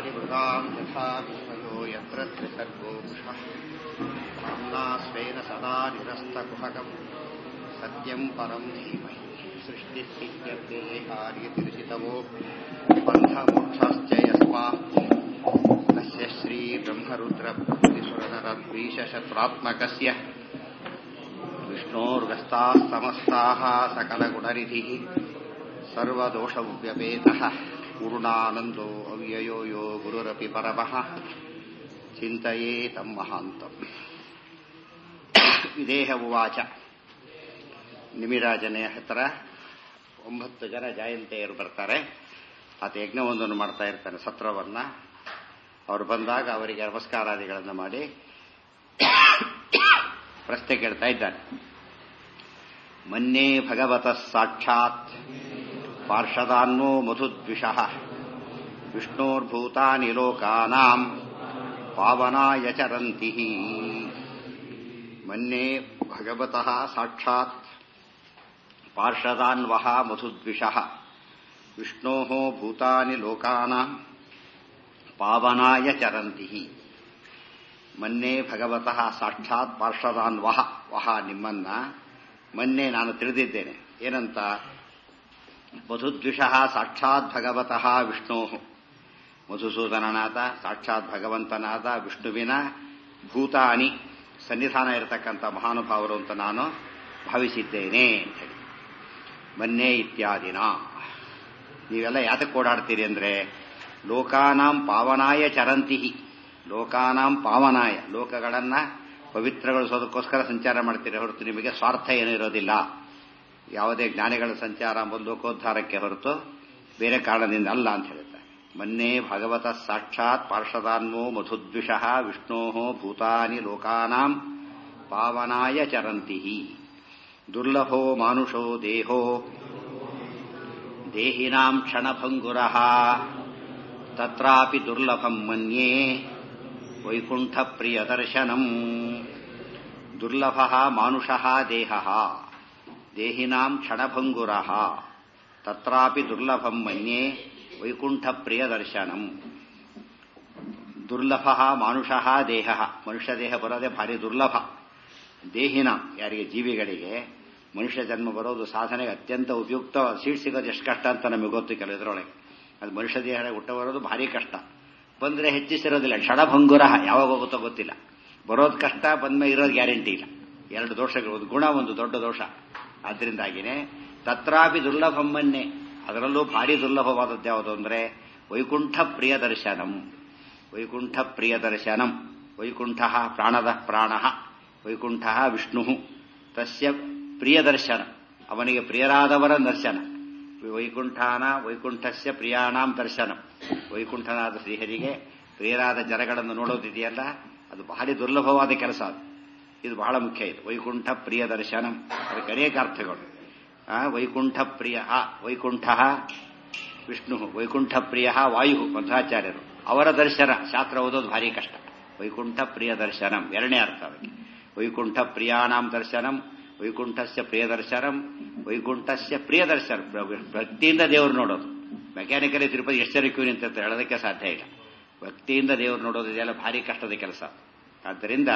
आदिवृताम् यथा विस्मयो यत्र त्रिसर्गोक्षः धाम्ना स्वेन सदा निरस्तकुहकम् सत्यम् परम् धीमहि सृष्टिस्थित्यर्थे कार्यतिरुचितवो बन्धमोक्षाश्च यस्मात् तस्य श्रीब्रह्मरुद्रभूतिसुरनरद्वीशशत्रात्मकस्य विष्णोर्गस्ताः समस्ताः सकलगुणनिधिः सर्वदोषव्यपेतः पूर्णानन्दो ಅವ್ಯಯೋ ಯೋ ಗುರುರಪಿ ಪರಮಃ ಚಿಂತೆಯೇ ತಮ್ಮ ಮಹಾಂತಂ ವಿದೇಹ ಉವಾಚ ನಿಮಿರಾಜನೆಯ ಹತ್ರ ಒಂಬತ್ತು ಜನ ಜಯಂತೆಯರು ಬರ್ತಾರೆ ಆತ ಯಜ್ಞವೊಂದನ್ನು ಮಾಡ್ತಾ ಇರ್ತಾನೆ ಸತ್ರವನ್ನ ಅವರು ಬಂದಾಗ ಅವರಿಗೆ ನಮಸ್ಕಾರಾದಿಗಳನ್ನು ಮಾಡಿ ಪ್ರಶ್ನೆ ಕೇಳ್ತಾ ಇದ್ದಾನೆ ಮನ್ಯೇ ಭಗವತಃ ಸಾಕ್ಷಾತ್ ಪಾರ್ಷದಾನ್ನೋ ಮಧುದ್ವಿಷಃ ವಿಷ್ಣೋರ್ಭೂತಾನಿ ಲೋಕಾನಾಂ ಪಾವನಾಯ ಚರಂತಿ ಮನ್ಯೇ ಭಗವತಃ ಸಾಕ್ಷಾತ್ ಪಾರ್ಷದಾನ್ವಹ ಮಧುದ್ವಿಷಃ ವಿಷ್ಣೋ ಭೂತಾನಿ ಲೋಕಾನಾಂ ಪಾವನಾಯ ಚರಂತಿ ಮನ್ನೆ ಭಗವತಃ ಸಾಕ್ಷಾತ್ ಪಾರ್ಷದಾನ್ ವಹ ವಹ ನಿಮ್ಮನ್ನ ಮೊನ್ನೆ ನಾನು ತಿಳಿದಿದ್ದೇನೆ ಏನಂತ ಮಧುದ್ವಿಷಃ ಸಾಕ್ಷಾತ್ ಭಗವತಃ ವಿಷ್ಣೋ ಮಧುಸೂದನನಾದ ಸಾಕ್ಷಾತ್ ಭಗವಂತನಾದ ವಿಷ್ಣುವಿನ ಭೂತಾನಿ ಸನ್ನಿಧಾನ ಇರತಕ್ಕಂಥ ಮಹಾನುಭಾವರು ಅಂತ ನಾನು ಭಾವಿಸಿದ್ದೇನೆ ಅಂತ ಹೇಳಿ ಮೊನ್ನೆ ಇತ್ಯಾದಿನ ನೀವೆಲ್ಲ ಯಾತಕ್ಕೆ ಓಡಾಡ್ತೀರಿ ಅಂದ್ರೆ ಲೋಕಾನಾಂ ಪಾವನಾಯ ಚರಂತಿ ಲೋಕಾನಾಂ ಪಾವನಾಯ ಲೋಕಗಳನ್ನ ಪವಿತ್ರಗೊಳಿಸೋದಕ್ಕೋಸ್ಕರ ಸಂಚಾರ ಮಾಡ್ತೀರಿ ಹೊರತು ನಿಮಗೆ ಸ್ವಾರ್ಥ ಏನೂ ಇರೋದಿಲ್ಲ ಯಾವುದೇ ಜ್ಞಾನಿಗಳ ಸಂಚಾರ ಎಂಬುದು ಲೋಕೋದ್ಧಾರಕ್ಕೆ ಹೊರತು ಬೇರೆ ಕಾರಣದಿಂದ ಅಲ್ಲ ಅಂತ ಹೇಳ್ತಾರೆ ಮೊನ್ನೆ ಭಗವತ ಸಾಕ್ಷಾತ್ ಪಾರ್ಷದಾನ್ವೋ ಮಧುದ್ವಿಷಃ ವಿಷ್ಣೋ ಭೂತಾನಿ ಲೋಕಾನಾಂ ಪಾವನಾಯ ಚರಂತಿ ದುರ್ಲಭೋ ಮಾನುಷೋ ದೇಹೋ ದೇಹಿನಾಂ ಕ್ಷಣಭಂಗುರ ತತ್ರಾಪಿ ದುರ್ಲಭಂ ಮನ್ಯೇ ವೈಕುಂಠ ಪ್ರಿಯದರ್ಶನಂ ದುರ್ಲಭ ಮಾನುಷ ದೇಹ ದೇಹಿನಾಂ ಕ್ಷಣಭಂಗುರ ತತ್ರಾಪಿ ದುರ್ಲಭಂ ಮನ್ಯೇ ವೈಕುಂಠ ಪ್ರಿಯದರ್ಶನಂ ದುರ್ಲಭ ಮಾನುಷ ದೇಹ ಮನುಷ್ಯ ದೇಹ ಬರೋದೇ ಭಾರಿ ದುರ್ಲಭ ದೇಹಿನ ಯಾರಿಗೆ ಜೀವಿಗಳಿಗೆ ಮನುಷ್ಯ ಜನ್ಮ ಬರೋದು ಸಾಧನೆಗೆ ಅತ್ಯಂತ ಉಪಯುಕ್ತ ಸೀಟ್ ಸಿಗೋದು ಎಷ್ಟು ಕಷ್ಟ ಅಂತ ನಮಗೆ ಗೊತ್ತು ಕೆಲವರೊಳಗೆ ಅದು ಮನುಷ್ಯ ದೇಹ ಹುಟ್ಟ ಬರೋದು ಭಾರಿ ಕಷ್ಟ ಬಂದ್ರೆ ಹೆಚ್ಚಿಸಿರೋದಿಲ್ಲ ಕ್ಷಣಭಂಗುರ ಯಾವಾಗ ಹೋಗುತ್ತೋ ಗೊತ್ತಿಲ್ಲ ಬರೋದು ಕಷ್ಟ ಬಂದ್ಮೇಲೆ ಇರೋದು ಗ್ಯಾರಂಟಿ ಇಲ್ಲ ಎರಡು ದೋಷಗಳು ಒಂದು ಗುಣ ಒಂದು ದೊಡ್ಡ ದೋಷ ಆದ್ರಿಂದಾಗಿನೇ ತತ್ರಾಪಿ ದುರ್ಲಭಮ್ಮನ್ನೇ ಅದರಲ್ಲೂ ಭಾರಿ ದುರ್ಲಭವಾದದ್ದು ಯಾವುದು ಅಂದ್ರೆ ವೈಕುಂಠ ಪ್ರಿಯ ದರ್ಶನಂ ವೈಕುಂಠ ಪ್ರಿಯ ದರ್ಶನಂ ವೈಕುಂಠ ಪ್ರಾಣದ ಪ್ರಾಣ ವೈಕುಂಠ ವಿಷ್ಣು ತಸ್ಯ ಪ್ರಿಯ ದರ್ಶನ ಅವನಿಗೆ ಪ್ರಿಯರಾದವರ ದರ್ಶನ ವೈಕುಂಠಾನ ವೈಕುಂಠಸ್ಯ ಪ್ರಿಯಾಣಾಂ ದರ್ಶನ ವೈಕುಂಠನಾದ ಶ್ರೀಹರಿಗೆ ಪ್ರಿಯರಾದ ಜನಗಳನ್ನು ನೋಡೋದಿದೆಯಲ್ಲ ಅದು ಭಾರಿ ದುರ್ಲಭವಾದ ಕೆಲಸ ಅದು ಇದು ಬಹಳ ಮುಖ್ಯ ಇದು ವೈಕುಂಠ ಪ್ರಿಯ ದರ್ಶನಂ ಅದಕ್ಕೆ ಅನೇಕ ಅರ್ಥಗಳು ವೈಕುಂಠ ಪ್ರಿಯ ವೈಕುಂಠ ವಿಷ್ಣು ವೈಕುಂಠ ಪ್ರಿಯ ವಾಯು ಮಧ್ವಾಚಾರ್ಯರು ಅವರ ದರ್ಶನ ಶಾಸ್ತ್ರ ಓದೋದು ಭಾರಿ ಕಷ್ಟ ವೈಕುಂಠ ಪ್ರಿಯ ದರ್ಶನಂ ಎರಡನೇ ಅರ್ಥ ಅದಕ್ಕೆ ವೈಕುಂಠ ಪ್ರಿಯಾಣಾಂ ದರ್ಶನಂ ವೈಕುಂಠಸ್ಯ ಪ್ರಿಯ ದರ್ಶನಂ ವೈಕುಂಠಸ್ಯ ಪ್ರಿಯ ದರ್ಶನ ಭಕ್ತಿಯಿಂದ ದೇವರು ನೋಡೋದು ಮೆಕ್ಯಾನಿಕಲಿ ತಿರುಪತಿ ಎಷ್ಟು ಜನ ಕ್ಯೂ ನಿಂತ ಹೇಳೋದಕ್ಕೆ ಸಾಧ್ಯ ಇಲ್ಲ ಭಕ್ತಿಯಿಂದ ದೇವರು ನೋಡೋದು ಇದೆಲ್ಲ ಭಾರಿ ಕಷ್ಟದ ಕೆಲಸ ಆದ್ದರಿಂದ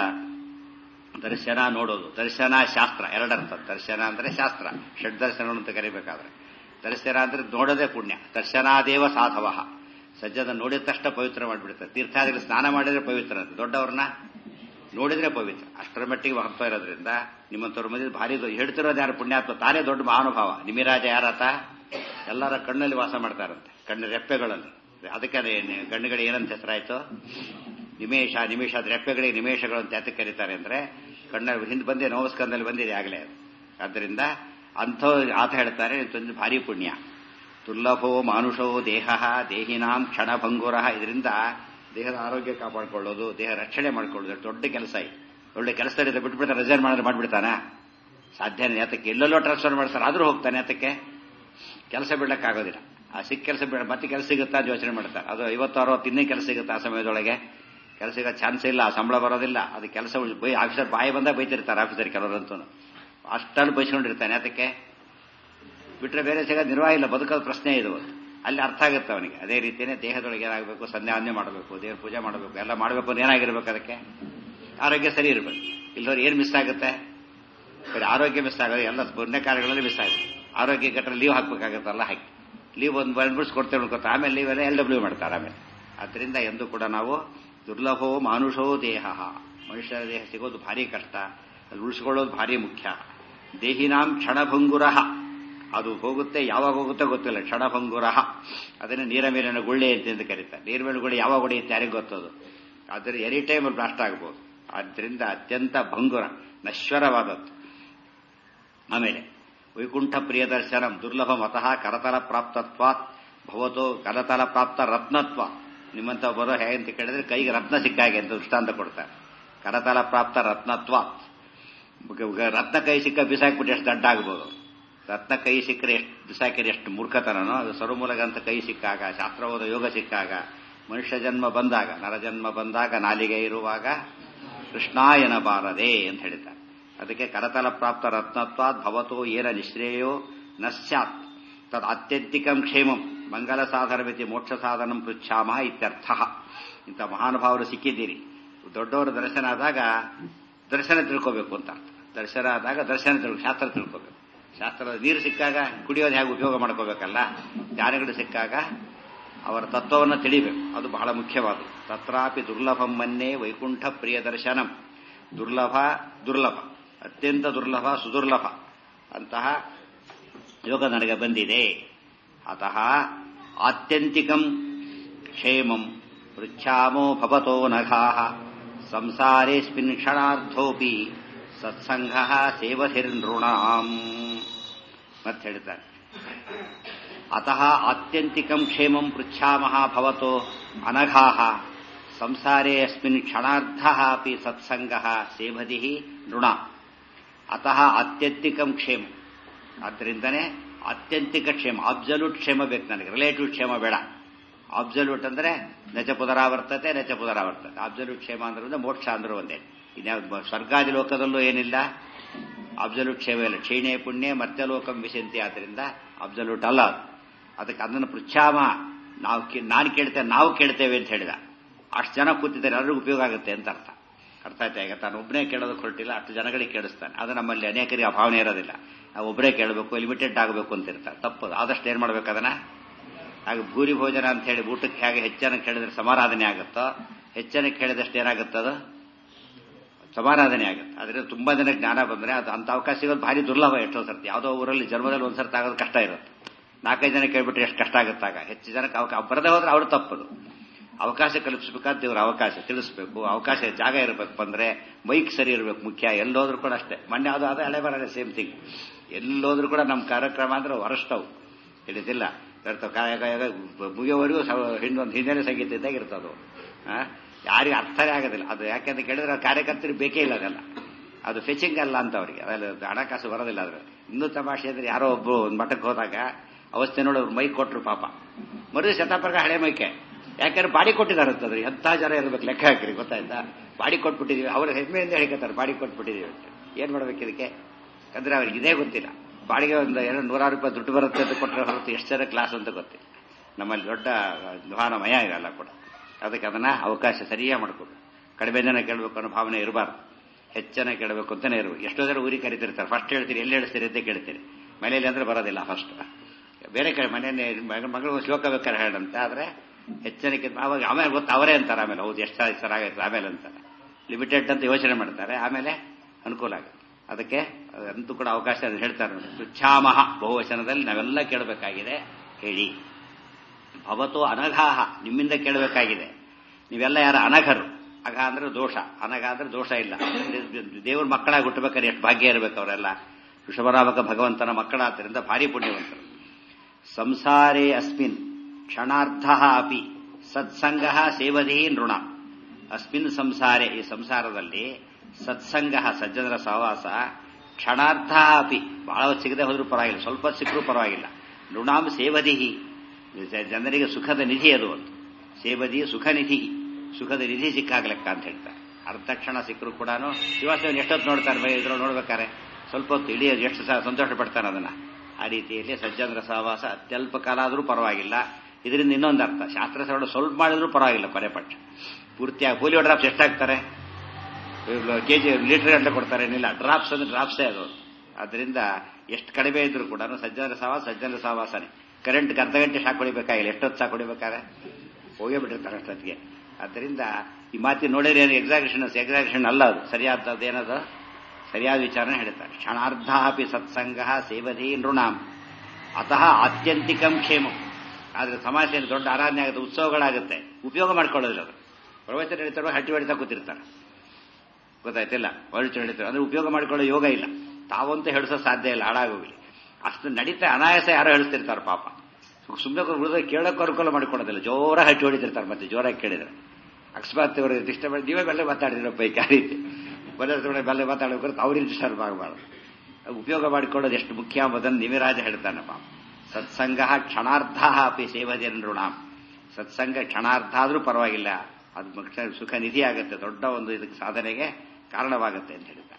ದರ್ಶನ ನೋಡೋದು ದರ್ಶನ ಶಾಸ್ತ್ರ ಎರಡರ್ಥ ದರ್ಶನ ಅಂದ್ರೆ ಶಾಸ್ತ್ರ ಷಡ್ ದರ್ಶನಗಳು ಅಂತ ಕರಿಬೇಕಾದ್ರೆ ದರ್ಶನ ಅಂದ್ರೆ ನೋಡೋದೇ ಪುಣ್ಯ ದರ್ಶನಾದೇವ ಸಾಧವ ಸಜ್ಜದ ನೋಡಿದ ತಕ್ಷಣ ಪವಿತ್ರ ಮಾಡಿಬಿಡ್ತಾರೆ ತೀರ್ಥಾದಿಗಳು ಸ್ನಾನ ಮಾಡಿದ್ರೆ ಪವಿತ್ರ ಅಂತ ದೊಡ್ಡವ್ರನ್ನ ನೋಡಿದ್ರೆ ಪವಿತ್ರ ಅಷ್ಟರ ಮಟ್ಟಿಗೆ ಮಹತ್ವ ಇರೋದ್ರಿಂದ ನಿಮ್ಮಂತವ್ರ ಮಧ್ಯೆ ಭಾರಿ ಹೇಳ್ತಿರೋದು ಯಾರು ಪುಣ್ಯಾತ್ಮ ತಾನೇ ದೊಡ್ಡ ಮಹಾನುಭಾವ ನಿಮಿರಾಜ ಯಾರಾತ ಎಲ್ಲರ ಕಣ್ಣಲ್ಲಿ ವಾಸ ಮಾಡ್ತಾರಂತೆ ಕಣ್ಣು ರೆಪ್ಪೆಗಳಲ್ಲಿ ಅದಕ್ಕೆ ಕಣ್ಣುಗಳಿಗೆ ಏನಂತ ಹೆಸರಾಯ್ತು ನಿಮೇಶ ನಿಮಿಷ ಅದ್ ರೆಪ್ಪೆಗಳಿಗೆ ನಿಮೇಶಗಳು ಅಂತ ಯಾತಕ್ಕೆ ಕರೀತಾರೆ ಅಂದ್ರೆ ಕಣ್ಣ ಹಿಂದೆ ಬಂದೆ ನವಸ್ಕಂದಲ್ಲಿ ಬಂದಿದೆ ಆಗಲೇ ಅದು ಆದ್ದರಿಂದ ಅಂಥ ಆತ ಹೇಳ್ತಾರೆ ತಂದು ಭಾರಿ ಪುಣ್ಯ ದುರ್ಲಭೋ ಮಾನುಷೋ ದೇಹ ದೇಹಿನಾಂ ಕ್ಷಣಭಂಗುರ ಇದರಿಂದ ದೇಹದ ಆರೋಗ್ಯ ಕಾಪಾಡಿಕೊಳ್ಳೋದು ದೇಹ ರಕ್ಷಣೆ ಮಾಡ್ಕೊಳ್ಳೋದು ದೊಡ್ಡ ಕೆಲಸ ಇದೆ ಒಳ್ಳೆ ಕೆಲಸದಲ್ಲಿ ಬಿಟ್ಬಿಡ್ತಾರೆ ರಿಸೈನ್ ಮಾಡಿದ್ರೆ ಮಾಡ್ಬಿಡ್ತಾನ ಸಾಧ್ಯನೇ ಯಾತಕ್ಕೆ ಎಲ್ಲೆಲ್ಲೋ ಟ್ರಾನ್ಸ್ಫರ್ ಮಾಡ್ತಾರೆ ಆದ್ರೂ ಹೋಗ್ತಾನೆ ಯಾತಕ್ಕೆ ಕೆಲಸ ಬಿಡಕ್ಕಾಗೋದಿಲ್ಲ ಆ ಸಿಕ್ಕ ಕೆಲಸ ಬಿಡ ಮತ್ತೆ ಕೆಲಸ ಸಿಗುತ್ತಾ ಯೋಚನೆ ಮಾಡ್ತಾರೆ ಅದು ಐವತ್ತು ಅರವತ್ತು ಇನ್ನೇ ಕೆಲಸ ಸಿಗುತ್ತಾ ಆ ಸಮಯದೊಳಗೆ ಕೆಲಸ ಸಿಗೋ ಚಾನ್ಸ್ ಇಲ್ಲ ಸಂಬಳ ಬರೋದಿಲ್ಲ ಅದು ಕೆಲಸ ಬೈ ಆಫೀಸರ್ ಬಾಯಿ ಬಂದಾಗ ಬೈತಿರ್ತಾರೆ ಆಫೀಸರ್ ಕೆಲವರಂತೂ ಅಷ್ಟಲ್ಲಿ ಬೈಸ್ಕೊಂಡಿರ್ತಾನೆ ಅದಕ್ಕೆ ಬಿಟ್ರೆ ಬೇರೆ ಸಿಗೋದು ನಿರ್ವಾಹ ಇಲ್ಲ ಬದುಕೋದು ಪ್ರಶ್ನೆ ಇದು ಅಲ್ಲಿ ಅರ್ಥ ಆಗುತ್ತೆ ಅವನಿಗೆ ಅದೇ ರೀತಿಯೇ ದೇಹದೊಳಗೆ ಏನಾಗಬೇಕು ಸಂಧ್ಯಾವಂದನೆ ಮಾಡಬೇಕು ದೇವ್ರ ಪೂಜೆ ಮಾಡಬೇಕು ಎಲ್ಲ ಮಾಡಬೇಕು ಅಂದ್ರೆ ಏನಾಗಿರ್ಬೇಕು ಅದಕ್ಕೆ ಆರೋಗ್ಯ ಸರಿ ಇರಬೇಕು ಇಲ್ಲದವ್ರು ಏನು ಮಿಸ್ ಆಗುತ್ತೆ ಬರೀ ಆರೋಗ್ಯ ಮಿಸ್ ಆಗೋದು ಎಲ್ಲ ಪುಣ್ಯ ಕಾರ್ಯಗಳಲ್ಲಿ ಮಿಸ್ ಆಗುತ್ತೆ ಆರೋಗ್ಯ ಗಟ್ಟರೆ ಲೀವ್ ಹಾಕ್ಬೇಕಾಗತ್ತಲ್ಲ ಹಾಕಿ ಲೀವ್ ಒಂದು ಬಂದ್ಬಿಡ್ಸ್ ಕೊಡ್ತೇವೆ ಅನ್ಕೋತ ಆಮೇಲೆ ಲೀವ್ ಎಲ್ಲ ಎಲ್ ಡಬ್ಲ್ಯೂ ಮಾಡ್ತಾರೆ ಆಮೇಲೆ ಅದರಿಂದ ಎಂದು ಕೂಡ ನಾವು ದುರ್ಲಭೋ ಮಾನುಷೋ ದೇಹ ಮನುಷ್ಯರ ದೇಹ ಸಿಗೋದು ಭಾರಿ ಕಷ್ಟ ಅಲ್ಲಿ ಉಳಿಸ್ಕೊಳ್ಳೋದು ಭಾರಿ ಮುಖ್ಯ ದೇಹಿನಾಂ ಕ್ಷಣಭಂಗುರ ಅದು ಹೋಗುತ್ತೆ ಯಾವಾಗ ಹೋಗುತ್ತೋ ಗೊತ್ತಿಲ್ಲ ಕ್ಷಣಭಂಗುರ ಅದನ್ನು ನೀರ ಮೇಲಿನ ಗುಳ್ಳೆ ಅಂತ ಕರೀತಾರೆ ನೀರ ಮೇಲಿನ ಗುಳ್ಳೆ ಯಾವಾಗ ಹೊಡೆಯುತ್ತೆ ಯಾರಿಗೆ ಗೊತ್ತದು ಆದರೆ ಎನಿ ಟೈಮ್ ಬ್ಲಾಸ್ಟ್ ಆಗ್ಬೋದು ಆದ್ದರಿಂದ ಅತ್ಯಂತ ಭಂಗುರ ನಶ್ವರವಾದದ್ದು ಆಮೇಲೆ ವೈಕುಂಠ ಪ್ರಿಯದರ್ಶನ ದುರ್ಲಭ ಮತಃ ಕರತಲ ಪ್ರಾಪ್ತತ್ವಾತ್ ಭವತೋ ಕರತಲ ಪ್ರಾಪ್ತ ರತ್ನತ್ವ ನಿಮ್ಮಂತ ಬರೋ ಹೇಗೆ ಅಂತ ಕೇಳಿದ್ರೆ ಕೈಗೆ ರತ್ನ ಸಿಕ್ಕಾಗೆ ಅಂತ ದೃಷ್ಟಾಂತ ಕೊಡ್ತಾರೆ ಕರತಲ ಪ್ರಾಪ್ತ ರತ್ನತ್ವ ರತ್ನ ಕೈ ಸಿಕ್ಕ ಬಿಸಾಕ್ಬಿಟ್ಟು ಎಷ್ಟು ದಡ್ಡ ಆಗ್ಬೋದು ರತ್ನ ಕೈ ಸಿಕ್ಕರೆ ಎಷ್ಟು ಬಿಸಾಕಿದ್ರೆ ಎಷ್ಟು ಮೂರ್ಖತನನೋ ಅದು ಸರ್ವಮೂಲಗಂತ ಕೈ ಸಿಕ್ಕಾಗ ಶಾಸ್ತ್ರವಾದ ಯೋಗ ಸಿಕ್ಕಾಗ ಮನುಷ್ಯ ಜನ್ಮ ಬಂದಾಗ ನರಜನ್ಮ ಬಂದಾಗ ನಾಲಿಗೆ ಇರುವಾಗ ಕೃಷ್ಣಾಯನ ಬಾರದೆ ಅಂತ ಹೇಳಿದ್ದಾರೆ ಅದಕ್ಕೆ ಕರತಲ ಪ್ರಾಪ್ತ ರತ್ನತ್ವಾದ್ ಭವತೋ ಏನ ನಿಶ್ರೇಯೋ ನ ಸ್ಯಾತ್ ತದ್ ಅತ್ಯಂತಿಕಂ ಕ್ಷೇಮಂ ಮಂಗಲ ಸಾಧನವಿತಿ ಮೋಕ್ಷ ಸಾಧನಂ ಪೃಚ್ಛಾಮ ಇತ್ಯರ್ಥ ಇಂಥ ಮಹಾನುಭಾವರು ಸಿಕ್ಕಿದ್ದೀರಿ ದೊಡ್ಡವರ ದರ್ಶನ ಆದಾಗ ದರ್ಶನ ತಿಳ್ಕೋಬೇಕು ಅಂತ ಅರ್ಥ ದರ್ಶನ ಆದಾಗ ದರ್ಶನ ತಿಳ್ಕೊ ಶಾಸ್ತ್ರ ತಿಳ್ಕೋಬೇಕು ಶಾಸ್ತ್ರದ ನೀರು ಸಿಕ್ಕಾಗ ಕುಡಿಯೋದು ಹೇಗೆ ಉಪಯೋಗ ಮಾಡ್ಕೋಬೇಕಲ್ಲ ಜ್ಞಾನಗಳು ಸಿಕ್ಕಾಗ ಅವರ ತತ್ವವನ್ನು ತಿಳಿಬೇಕು ಅದು ಬಹಳ ಮುಖ್ಯವಾದದ್ದು ತತ್ರಾಪಿ ದುರ್ಲಭಂ ಮನ್ನೇ ವೈಕುಂಠ ಪ್ರಿಯ ದರ್ಶನಂ ದುರ್ಲಭ ದುರ್ಲಭ ಅತ್ಯಂತ ದುರ್ಲಭ ಸುದುರ್ಲಭ ಅಂತಹ ಯೋಗ ನನಗೆ ಬಂದಿದೆ ಅತಃ ಆತ್ಯಂತಿಕಂ ಕ್ಷೇಮಂ ಪೃಚ್ಛಾಮೋ ಭವತೋ ನಘಾಹ ಸಂಸಾರೇಸ್ಮಿನ್ ಕ್ಷಣಾರ್ಧೋಪಿ ಸತ್ಸಂಗ ಸೇವಧಿರ್ನೃಣಾಂ ಮತ್ತೆ ಹೇಳ್ತಾರೆ ಅತಃ ಆತ್ಯಂತಿಕಂ ಕ್ಷೇಮಂ ಪೃಚ್ಛಾಮಃ ಭವತೋ ಅನಘಾಹ ಸಂಸಾರೇ ಅಸ್ಮಿನ್ ಕ್ಷಣಾರ್ಧ ಅಪಿ ಸತ್ಸಂಗ ಸೇವಧಿ ನೃಣ ಅತಃ ಆತ್ಯಂತಿಕಂ ಕ್ಷೇಮ ಆದ್ದರಿಂದನೇ ಆತ್ಯಂತಿಕ ಕ್ಷೇಮ ಅಬ್ಸಲ್ಯೂಟ್ ಕ್ಷೇಮ ಬೇಕು ನನಗೆ ರಿಲೇಟಿವ್ ಕ್ಷೇಮ ಬೇಡ ಅಬ್ಸಲ್ಯೂಟ್ ಅಂದ್ರೆ ನಚ ಪುನರಾವರ್ತತೆ ನಚ ಪುನರಾವರ್ತತೆ ಅಬ್ಸಲ್ಯೂಟ್ ಕ್ಷೇಮ ಅಂದ್ರೆ ಮೋಕ್ಷ ಅಂದ್ರೆ ಒಂದೇ ಇನ್ಯಾವ ಸ್ವರ್ಗಾದಿ ಲೋಕದಲ್ಲೂ ಏನಿಲ್ಲ ಅಬ್ಸಲ್ಯೂಟ್ ಕ್ಷೇಮ ಇಲ್ಲ ಕ್ಷೀಣೆ ಪುಣ್ಯ ಮತ್ತೆ ಲೋಕಂ ವಿಶಂತಿ ಆದ್ರಿಂದ ಅಬ್ಸಲ್ಯೂಟ್ ಅಲ್ಲ ಅದು ಅದಕ್ಕೆ ಅದನ್ನು ಪೃಚ್ಛಾಮ ನಾವು ನಾನು ಕೇಳ್ತೇವೆ ನಾವು ಕೇಳ್ತೇವೆ ಅಂತ ಹೇಳಿದ ಅಷ್ಟು ಜನ ಕೂತಿದ್ದಾರೆ ಎಲ್ಲರಿಗೂ ಉಪಯೋಗ ಆಗುತ್ತೆ ಅಂತ ಅರ್ಥ ಅರ್ಥ ಆಯ್ತಾ ಈಗ ತಾನು ಒಬ್ಬನೇ ಕೇಳೋದಕ್ಕೆ ಹೊರಟಿಲ್ಲ ಅಷ್ಟು ಜನಗಳಿಗೆ ಕೇಳಿಸ್ತಾನೆ ಅದು ನಮ್ಮಲ್ಲಿ ಅನೇಕರಿಗೆ ಆ ಭಾವನೆ ಇರೋದಿಲ್ಲ ನಾವು ಒಬ್ಬರೇ ಕೇಳಬೇಕು ಲಿಮಿಟೆಡ್ ಆಗಬೇಕು ಅಂತ ಇರ್ತಾರೆ ತಪ್ಪು ಆದಷ್ಟು ಏನು ಮಾಡ್ಬೇಕು ಅದನ್ನ ಹಾಗೆ ಭೂರಿ ಭೋಜನ ಅಂತ ಹೇಳಿ ಊಟಕ್ಕೆ ಹೇಗೆ ಹೆಚ್ಚನ ಕೇಳಿದ್ರೆ ಸಮಾರಾಧನೆ ಆಗುತ್ತೋ ಹೆಚ್ಚನ ಕೇಳಿದಷ್ಟು ಏನಾಗುತ್ತದು ಸಮಾರಾಧನೆ ಆಗುತ್ತೆ ಅದರಿಂದ ತುಂಬಾ ಜನ ಜ್ಞಾನ ಬಂದ್ರೆ ಅದು ಅಂತ ಅವಕಾಶ ಸಿಗೋದು ಭಾರಿ ದುರ್ಲಭ ಎಷ್ಟೋ ಸರ್ತಿ ಯಾವುದೋ ಊರಲ್ಲಿ ಜನ್ಮದಲ್ಲಿ ಒಂದ್ಸರ್ತಿ ಆಗೋದು ಕಷ್ಟ ಇರುತ್ತೆ ನಾಲ್ಕೈದು ಜನ ಕೇಳ್ಬಿಟ್ರೆ ಎಷ್ಟು ಕಷ್ಟ ಆಗುತ್ತಾಗ ಹೆಚ್ಚು ಜನಕ್ಕೆ ಅವಕಾಶ ಬರದೇ ಹೋದ್ರೆ ಅವ್ರು ತಪ್ಪದು ಅವಕಾಶ ಕಲ್ಪಿಸಬೇಕಾದ ದೇವ್ರ ಅವಕಾಶ ತಿಳಿಸ್ಬೇಕು ಅವಕಾಶ ಜಾಗ ಇರಬೇಕು ಬಂದ್ರೆ ಮೈಕ್ ಸರಿ ಇರಬೇಕು ಮುಖ್ಯ ಎಲ್ಲೋದ್ರೂ ಕೂಡ ಅಷ್ಟೇ ಮೊನ್ನೆ ಅದು ಅದು ಹಳೆ ಬರಲ್ಲ ಸೇಮ್ ಥಿಂಗ್ ಎಲ್ಲೋದ್ರೂ ಕೂಡ ನಮ್ಮ ಕಾರ್ಯಕ್ರಮ ಅಂದ್ರೆ ವರಷ್ಟವು ತಿಳಿದಿಲ್ಲ ಮುಗಿಯೋವರೆಗೂ ಹಿಂದೊಂದು ಹಿನ್ನೆಲೆ ಸಂಗೀತ ಇದ್ದಾಗ ಇರ್ತದು ಯಾರಿಗೂ ಅರ್ಥನೇ ಆಗೋದಿಲ್ಲ ಅದು ಯಾಕೆಂತ ಕೇಳಿದ್ರೆ ಕಾರ್ಯಕರ್ತರಿಗೆ ಬೇಕೇ ಇಲ್ಲ ಅದೆಲ್ಲ ಅದು ಫೆಚಿಂಗ್ ಅಲ್ಲ ಅಂತ ಅವರಿಗೆ ಅದೆಲ್ಲ ಹಣಕಾಸು ಬರೋದಿಲ್ಲ ಅದ್ರ ಇನ್ನೂ ತಮಾಷೆ ಅಂದ್ರೆ ಯಾರೋ ಒಬ್ರು ಒಂದು ಮಠಕ್ಕೆ ಹೋದಾಗ ಅವಸ್ಥೆ ನೋಡಿ ಅವ್ರು ಮೈಕ್ ಕೊಟ್ರು ಪಾಪ ಮರುದಿ ಶತಾಪರ್ಗ ಹಳೆ ಮೈಕೆ ಯಾಕಂದ್ರೆ ಬಾಡಿ ಕೊಟ್ಟಿದ್ದಾರೆ ಅಂತಂದ್ರೆ ಎಂಥ ಜನ ಇರ್ಬೇಕು ಲೆಕ್ಕ ಹಾಕ್ರಿ ಗೊತ್ತಾಯ್ತಾ ಬಾಡಿ ಕೊಟ್ಬಿಟ್ಟಿದೀವಿ ಅವ್ರ ಹೆಮ್ಮೆಯಿಂದ ಹೇಳ್ಕೊತಾರೆ ಬಾಡಿ ಕೊಟ್ಬಿಟ್ಟಿದೀವಿ ಅಂತ ಏನ್ ಮಾಡ್ಬೇಕು ಇದಕ್ಕೆ ಯಾಕಂದ್ರೆ ಅವ್ರಿಗೆ ಇದೇ ಗೊತ್ತಿಲ್ಲ ಬಾಡಿಗೆ ಒಂದು ಎರಡು ನೂರಾರು ರೂಪಾಯಿ ದುಡ್ಡು ಬರುತ್ತೆ ಅಂತ ಕೊಟ್ಟರೆ ಹೊರತು ಎಷ್ಟು ಜನ ಕ್ಲಾಸ್ ಅಂತ ಗೊತ್ತಿಲ್ಲ ನಮ್ಮಲ್ಲಿ ದೊಡ್ಡ ಧ್ವಾನಮಯ ಇವೆಲ್ಲ ಕೂಡ ಅದಕ್ಕೆ ಅದನ್ನ ಅವಕಾಶ ಸರಿಯಾಗಿ ಮಾಡ್ಕೋಬೇಕು ಕಡಿಮೆ ಜನ ಕೇಳಬೇಕು ಅನ್ನೋ ಭಾವನೆ ಇರಬಾರ್ದು ಹೆಚ್ಚನ ಕೇಳಬೇಕು ಅಂತಾನೆ ಇರಬೇಕು ಎಷ್ಟೋ ಜನ ಊರಿಗೆ ಕರಿತಿರ್ತಾರೆ ಫಸ್ಟ್ ಹೇಳ್ತೀರಿ ಎಲ್ಲಿ ಹೇಳ್ತೀರಿ ಅಂತ ಕೇಳ್ತೀರಿ ಮನೇಲಿ ಅಂದ್ರೆ ಬರೋದಿಲ್ಲ ಫಸ್ಟ್ ಬೇರೆ ಕಡೆ ಮನೆಯೇ ಮಗಳು ಶ್ಲೋಕ ಬೇಕಾದ್ರೆ ಹೇಳಂತೆ ಆದ್ರೆ ಹೆಚ್ಚನಕ್ಕೆ ಅವಾಗ ಆಮೇಲೆ ಗೊತ್ತು ಅವರೇ ಅಂತಾರೆ ಆಮೇಲೆ ಹೌದು ಎಷ್ಟು ಸರ್ ಆಗೈತೆ ಆಮೇಲೆ ಅಂತಾರೆ ಲಿಮಿಟೆಡ್ ಅಂತ ಯೋಚನೆ ಮಾಡ್ತಾರೆ ಆಮೇಲೆ ಅನುಕೂಲ ಆಗುತ್ತೆ ಅದಕ್ಕೆ ಅಂತೂ ಕೂಡ ಅವಕಾಶ ಹೇಳ್ತಾರೆ ತುಚ್ಛಾಮಹ ಬಹುವಚನದಲ್ಲಿ ನಾವೆಲ್ಲ ಕೇಳಬೇಕಾಗಿದೆ ಹೇಳಿ ಭವತೋ ಅನಘಾಹ ನಿಮ್ಮಿಂದ ಕೇಳಬೇಕಾಗಿದೆ ನೀವೆಲ್ಲ ಯಾರ ಅನಘರು ಅಘ ಅಂದ್ರೆ ದೋಷ ಅನಘ ಅಂದ್ರೆ ದೋಷ ಇಲ್ಲ ದೇವ್ರ ಮಕ್ಕಳಾಗಿ ಹುಟ್ಟಬೇಕಾದ್ರೆ ಎಷ್ಟು ಭಾಗ್ಯ ಇರಬೇಕು ಅವರೆಲ್ಲ ಋಷಭರಾಮಕ ಭಗವಂತನ ಮಕ್ಕಳಾದ್ದರಿಂದ ಭಾರಿ ಪುಣ್ಯವಂತರು ಸಂಸಾರೇ ಅಸ್ಮಿನ್ ಕ್ಷಣಾರ್ಧ ಅಪಿ ಸತ್ಸಂಗ ಸೇವಧಿ ನೃಣ ಅಸ್ಮಿನ್ ಸಂಸಾರೆ ಈ ಸಂಸಾರದಲ್ಲಿ ಸತ್ಸಂಗ ಸಜ್ಜನರ ಸಹವಾಸ ಕ್ಷಣಾರ್ಧ ಅಪಿ ಬಹಳ ಸಿಗದೆ ಹೋದ್ರೂ ಪರವಾಗಿಲ್ಲ ಸ್ವಲ್ಪ ಸಿಕ್ಕರೂ ಪರವಾಗಿಲ್ಲ ನೃಣಾಂ ಸೇವದಿಹಿ ಜನರಿಗೆ ಸುಖದ ನಿಧಿ ಅದು ಒಂದು ಸೇವದಿ ಸುಖ ನಿಧಿ ಸುಖದ ನಿಧಿ ಸಿಕ್ಕಾಗ್ಲೆಕ್ಕ ಅಂತ ಹೇಳ್ತಾರೆ ಅರ್ಧ ಕ್ಷಣ ಸಿಕ್ಕರು ಕೂಡ ಶಿವಾಸೇವನ್ ಎಷ್ಟೊತ್ತು ನೋಡ್ತಾರೆ ಇದ್ರಲ್ಲಿ ನೋಡ್ಬೇಕಾರೆ ಸ್ವಲ್ಪ ಹೊತ್ತು ಇಡೀ ಎಷ್ಟು ಸಂತೋಷ ಪಡ್ತಾನೆ ಅದನ್ನ ಆ ರೀತಿಯಲ್ಲಿ ಸಜ್ಜನರ ಸಹವಾಸ ಅತ್ಯಲ್ಪ ಕಾಲ ಆದರೂ ಪರವಾಗಿಲ್ಲ ಇದರಿಂದ ಇನ್ನೊಂದು ಅರ್ಥ ಶಾಸ್ತ್ರ ಶ್ರವಣ ಸ್ವಲ್ಪ ಮಾಡಿದ್ರೂ ಪರವಾಗಿಲ್ಲ ಕೊನೆ ಪಕ್ಷ ಪೂರ್ತಿಯಾಗಿ ಪೋಲಿಯೋ ಡ್ರಾಪ್ಸ್ ಎಷ್ಟಾಗ್ತಾರೆ ಕೆ ಜಿ ಲೀಟರ್ ಗಂಟೆ ಕೊಡ್ತಾರೆ ಏನಿಲ್ಲ ಡ್ರಾಪ್ಸ್ ಅಂದ್ರೆ ಡ್ರಾಪ್ಸೇ ಅದು ಅದರಿಂದ ಎಷ್ಟು ಕಡಿಮೆ ಇದ್ರು ಕೂಡ ಸಜ್ಜನರ ಸಹವಾಸ ಸಜ್ಜನರ ಸಹವಾಸನೆ ಕರೆಂಟ್ ಅರ್ಧ ಗಂಟೆ ಶಾಕ್ ಹೊಡಿಬೇಕಾಗಿಲ್ಲ ಎಷ್ಟೊತ್ತು ಶಾಕ್ ಹೊಡಿಬೇಕಾದ್ರೆ ಹೋಗೇ ಬಿಟ್ಟಿರ್ತಾರೆ ಅಷ್ಟೊತ್ತಿಗೆ ಆದ್ದರಿಂದ ಈ ಮಾತಿ ನೋಡಿದ್ರೆ ಏನು ಎಕ್ಸಾಗ್ರೇಷನ್ ಎಕ್ಸಾಗ್ರೇಷನ್ ಅಲ್ಲ ಅದು ಸರಿಯಾದದ್ದು ಏನದು ಸರಿಯಾದ ವಿಚಾರನೆ ಹೇಳ್ತಾರೆ ಕ್ಷಣಾರ್ಧ ಅಪಿ ಸತ್ಸಂಗ ಸೇವಧಿ ನೃಣಾಂ ಅತಃ ಆತ್ಯಂತಿಕಂ ಕ್ಷೇಮಂ ಆದ್ರೆ ಸಮಾಜದಲ್ಲಿ ದೊಡ್ಡ ಆರಾಧನೆ ಆಗುತ್ತೆ ಉತ್ಸವಗಳಾಗುತ್ತೆ ಉಪಯೋಗ ಮಾಡ್ಕೊಳ್ಳೋದಿಲ್ಲ ಅದು ಪ್ರವಚನ ಹೇಳ್ತಾರೋ ಹಟ್ಟಿ ಹೊಡಿತಾ ಕೂತಿರ್ತಾರೆ ಗೊತ್ತಾಯ್ತಿಲ್ಲ ವರುಚ ಹೇಳ್ತಾರೆ ಅಂದ್ರೆ ಉಪಯೋಗ ಮಾಡ್ಕೊಳ್ಳೋ ಯೋಗ ಇಲ್ಲ ತಾವಂತೂ ಹೇಳಿಸೋ ಸಾಧ್ಯ ಇಲ್ಲ ಹಾಳಾಗೋಗ್ಲಿ ಅಷ್ಟು ನಡೀತಾ ಅನಾಯಾಸ ಯಾರೋ ಹೇಳಿಸ್ತಿರ್ತಾರೆ ಪಾಪ ಸುಮ್ಮನೆ ಉಳಿದ ಕೇಳೋಕೆ ಅನುಕೂಲ ಮಾಡ್ಕೊಳೋದಿಲ್ಲ ಜೋರ ಹಟ್ಟಿ ಹೊಡಿತಿರ್ತಾರೆ ಮತ್ತೆ ಜೋರಾಗಿ ಕೇಳಿದ್ರೆ ಅಕಸ್ಮಾತ್ ಇವರು ಡಿಸ್ಟರ್ಬ್ ನೀವೇ ಬೆಲ್ಲ ಮಾತಾಡಿದಿರೋ ಪೈಕಿ ಆ ರೀತಿ ಬಲ್ಲ ಬೆಲ್ಲ ಮಾತಾಡಬೇಕು ಅವ್ರಿಗೆ ಡಿಸ್ಟರ್ಬ್ ಆಗಬಾರ್ದು ಉಪಯೋಗ ಮಾಡಿಕೊಳ್ಳೋದು ಎಷ್ಟು ಮುಖ್ಯ ಎಂಬುದನ್ನು ನಿವಿರಾಜ ಹೇಳ್ತಾನೆ ಪಾಪ ಸತ್ಸಂಗ ಕ್ಷಣಾರ್ಧ ಅಪಿ ಸೇವಜನಋಣಾಂ ಸತ್ಸಂಗ ಕ್ಷಣಾರ್ಧ ಆದರೂ ಪರವಾಗಿಲ್ಲ ಅದು ಸುಖ ನಿಧಿ ಆಗುತ್ತೆ ದೊಡ್ಡ ಒಂದು ಇದಕ್ಕೆ ಸಾಧನೆಗೆ ಕಾರಣವಾಗುತ್ತೆ ಅಂತ ಹೇಳ್ತಾರೆ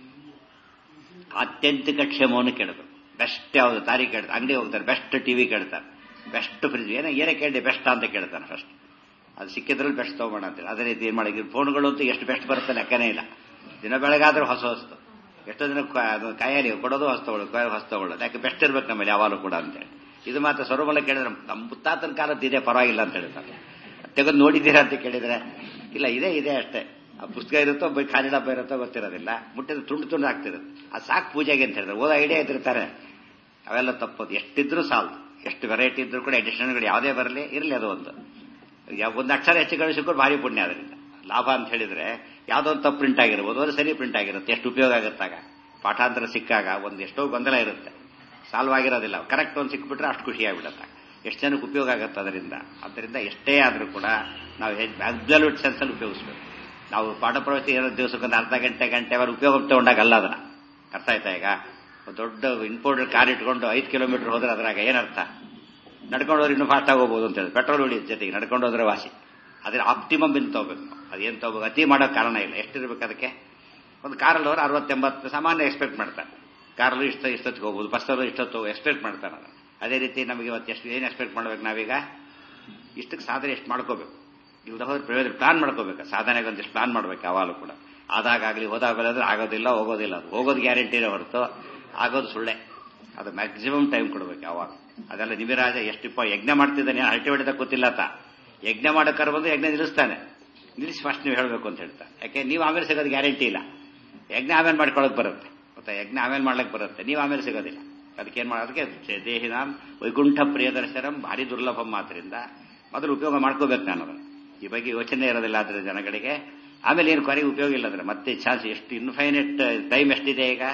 ಆತ್ಯಂತಿಕ ಕ್ಷೇಮವನ್ನು ಕೇಳಬೇಕು ಬೆಸ್ಟ್ ಯಾವುದು ತಾರೀಖು ಕೇಳ್ತಾರೆ ಅಂಗಡಿ ಹೋಗ್ತಾರೆ ಬೆಸ್ಟ್ ಟಿವಿ ಕೇಳ್ತಾರೆ ಬೆಸ್ಟ್ ಫ್ರಿಜ್ ಏನೋ ಏನೇ ಕೇಳಿ ಬೆಸ್ಟ್ ಅಂತ ಕೇಳ್ತಾನೆ ಫಸ್ಟ್ ಅದು ಸಿಕ್ಕಿದ್ರಲ್ಲಿ ಬೆಸ್ಟ್ ತಗೋಣ ಅಂತೇಳಿ ಅದೇ ರೀತಿ ಏನು ಮಾಡಿ ಫೋನ್ಗಳು ಅಂತೂ ಎಷ್ಟು ಬೆಸ್ಟ್ ಬರುತ್ತೆ ಲೆಕ್ಕನೇ ಇಲ್ಲ ದಿನ ಬೆಳಗಾದ್ರೂ ಹೊಸ ಹೊಸ್ತು ಎಷ್ಟೋ ದಿನ ಕಾಯಲಿ ಕೊಡೋದು ಹೊಸ ತಗೊಳ್ಳೋದು ಹೊಸ ತಗೊಳ್ಳೋದು ಯಾಕೆ ಬೆಸ್ಟ್ ಇರ್ಬೇಕು ನಮ್ಮಲ್ಲಿ ಯಾವಾಗಲೂ ಕೂಡ ಅಂತೇಳಿ ಇದು ಮಾತ್ರ ಸ್ವರಮಲ ಕೇಳಿದ್ರೆ ನಮ್ಮ ಮುತ್ತಾತನ ಕಾಲದ್ದು ಇದೆ ಪರವಾಗಿಲ್ಲ ಅಂತ ಹೇಳ್ತಾರೆ ತೆಗೆದು ನೋಡಿದ್ದೀರಾ ಅಂತ ಕೇಳಿದ್ರೆ ಇಲ್ಲ ಇದೇ ಇದೆ ಅಷ್ಟೇ ಆ ಪುಸ್ತಕ ಇರುತ್ತೋ ಬೈ ಖಾಲಿ ಡಬ್ಬ ಇರುತ್ತೋ ಗೊತ್ತಿರೋದಿಲ್ಲ ಮುಟ್ಟಿದ್ರೆ ತುಂಡು ತುಂಡು ಆಗ್ತಿರುತ್ತೆ ಅದು ಸಾಕು ಪೂಜೆಗೆ ಅಂತ ಹೇಳಿದ್ರೆ ಓದೋ ಐಡಿಯಾ ಇದ್ದಿರ್ತಾರೆ ಅವೆಲ್ಲ ತಪ್ಪೋದು ಎಷ್ಟಿದ್ರೂ ಸಾಲದು ಎಷ್ಟು ವೆರೈಟಿ ಇದ್ರೂ ಕೂಡ ಎಡಿಷನ್ಗಳು ಯಾವುದೇ ಬರಲಿ ಇರಲಿ ಅದು ಒಂದು ಒಂದು ಅಕ್ಷರ ಹೆಚ್ಚು ಕಳಿಸಿದ್ರು ಭಾರಿ ಪುಣ್ಯ ಅದರಿಂದ ಲಾಭ ಅಂತ ಹೇಳಿದ್ರೆ ಯಾವುದೋ ಒಂದು ತಪ್ಪು ಪ್ರಿಂಟ್ ಆಗಿರ್ಬೋದು ಅದು ಸರಿ ಪ್ರಿಂಟ್ ಆಗಿರುತ್ತೆ ಎಷ್ಟು ಉಪಯೋಗ ಆಗುತ್ತಾಗ ಪಾಠಾಂತರ ಸಿಕ್ಕಾಗ ಒಂದು ಎಷ್ಟೋ ಗೊಂದಲ ಇರುತ್ತೆ ಸಾಲ್ವ್ ಆಗಿರೋದಿಲ್ಲ ಕರೆಕ್ಟ್ ಒಂದು ಸಿಕ್ಬಿಟ್ರೆ ಅಷ್ಟು ಖುಷಿ ಆಗಿಬಿಡುತ್ತೆ ಎಷ್ಟು ಜನಕ್ಕೆ ಉಪಯೋಗ ಆಗುತ್ತೆ ಅದರಿಂದ ಅದರಿಂದ ಎಷ್ಟೇ ಆದರೂ ಕೂಡ ನಾವು ಅಬ್ಸಲ್ಯೂಟ್ ಸೆನ್ಸಲ್ಲಿ ಉಪಯೋಗಿಸ್ಬೇಕು ನಾವು ಪಾಠ ಪ್ರವಚನ ಇರೋ ದಿವಸಕ್ಕೊಂದು ಅರ್ಧ ಗಂಟೆ ಗಂಟೆ ಅವರ ಉಪಯೋಗ ತಗೊಂಡಾಗಲ್ಲ ಅದನ್ನ ಅರ್ಥ ಆಯ್ತಾ ಈಗ ದೊಡ್ಡ ಇಂಪೋರ್ಟೆಡ್ ಕಾರ್ ಇಟ್ಕೊಂಡು ಐದು ಕಿಲೋಮೀಟರ್ ಹೋದ್ರೆ ಅದ್ರಾಗ ಏನರ್ಥ ನಡ್ಕೊಂಡು ಹೋದ್ರೆ ಇನ್ನೂ ಫಾಸ್ಟ್ ಹೋಗ್ಬೋದು ಅಂತ ಹೇಳಿ ಪೆಟ್ರೋಲ್ ಹೊಡಿಯೋದು ಜೊತೆಗೆ ನಡ್ಕೊಂಡು ಹೋದ್ರೆ ವಾಸಿ ಅದ್ರ ಆಪ್ಟಿಮಮ್ ಇನ್ ತಗೋಬೇಕು ಅದೇನು ತಗೋಬೇಕು ಅತಿ ಮಾಡೋ ಕಾರಣ ಇಲ್ಲ ಎಷ್ಟಿರ್ಬೇಕು ಅದಕ್ಕೆ ಒಂದು ಕಾರಲ್ಲಿ ಹೋದ್ರೆ ಅರವತ್ತೆಂಬತ್ತು ಸಾಮಾನ್ಯ ಎಕ್ಸ್ಪೆಕ್ಟ್ ಮಾಡ್ತಾರೆ ಕಾರಲ್ಲೂ ಇಷ್ಟ ಇಷ್ಟೊತ್ತಿಗೆ ಹೋಗ್ಬೋದು ಬಸ್ಸಲ್ಲೂ ಇಷ್ಟೊತ್ತು ಎಕ್ಸ್ಪೆಕ್ಟ್ ಮಾಡ್ತಾರೆ ಅದನ್ನು ಅದೇ ರೀತಿ ನಮಗೆ ಇವತ್ತು ಎಷ್ಟು ಏನು ಎಕ್ಸ್ಪೆಕ್ಟ್ ಮಾಡ್ಬೇಕು ನಾವೀಗ ಇಷ್ಟಕ್ಕೆ ಸಾಧನೆ ಎಷ್ಟು ಮಾಡ್ಕೋಬೇಕು ಇಲ್ದ ಹೋದ್ರೆ ಪ್ರಯೋಜನ ಪ್ಲಾನ್ ಮಾಡ್ಕೋಬೇಕು ಸಾಧನೆಗೆ ಒಂದಿಷ್ಟು ಪ್ಲಾನ್ ಮಾಡ್ಬೇಕು ಯಾವಾಗಲೂ ಕೂಡ ಆದಾಗಲಿ ಹೋದಾಗಲಾದ್ರೆ ಆಗೋದಿಲ್ಲ ಹೋಗೋದಿಲ್ಲ ಅದು ಹೋಗೋದು ಗ್ಯಾರಂಟಿನೇ ಹೊರತು ಆಗೋದು ಸುಳ್ಳೆ ಅದು ಮ್ಯಾಕ್ಸಿಮಮ್ ಟೈಮ್ ಕೊಡ್ಬೇಕು ಯಾವಾಗ ಅದೆಲ್ಲ ನಿವಿರಾಜ ಎಷ್ಟಿಪ್ಪ ಯಜ್ಞ ಮಾಡ್ತಿದ್ದಾನೆ ಹರಟೆ ಹೊಡೆದ ಕೂತಿಲ್ಲ ತ ಯಜ್ಞ ಮಾಡೋಕ್ಕಾರ ಬಂದು ಯಜ್ಞ ನಿಲ್ಲಿಸ್ತಾನೆ ನಿಲ್ಲಿಸಿ ಫಸ್ಟ್ ನೀವು ಹೇಳಬೇಕು ಅಂತ ಹೇಳ್ತಾ ಯಾಕೆ ನೀವು ಆಮೇಲೆ ಸಿಗೋದು ಗ್ಯಾರಂಟಿ ಇಲ್ಲ ಯಜ್ಞ ಆಮೇಲೆ ಮಾಡ್ಕೊಳಕ್ ಬರುತ್ತೆ ಮತ್ತೆ ಯಜ್ಞ ಆಮೇಲೆ ಮಾಡ್ಲಿಕ್ಕೆ ಬರುತ್ತೆ ನೀವು ಆಮೇಲೆ ಸಿಗೋದಿಲ್ಲ ಅದಕ್ಕೇನು ಮಾಡೋದಕ್ಕೆ ದೇಹಿನಾಂ ವೈಕುಂಠ ಪ್ರಿಯದರ್ಶನಂ ಭಾರಿ ದುರ್ಲಭಂ ಮಾತ್ರದಿಂದ ಮೊದಲು ಉಪಯೋಗ ಮಾಡ್ಕೋಬೇಕು ನಾನು ಅದನ್ನು ಈ ಬಗ್ಗೆ ಯೋಚನೆ ಇರೋದಿಲ್ಲ ಆದ್ರೆ ಜನಗಳಿಗೆ ಆಮೇಲೆ ಏನು ಕೊನೆಗೆ ಉಪಯೋಗ ಇಲ್ಲ ಅಂದ್ರೆ ಮತ್ತೆ ಚಾನ್ಸ್ ಎಷ್ಟು ಇನ್ಫೈನೆಟ್ ಟೈಮ್ ಎಷ್ಟಿದೆ ಈಗ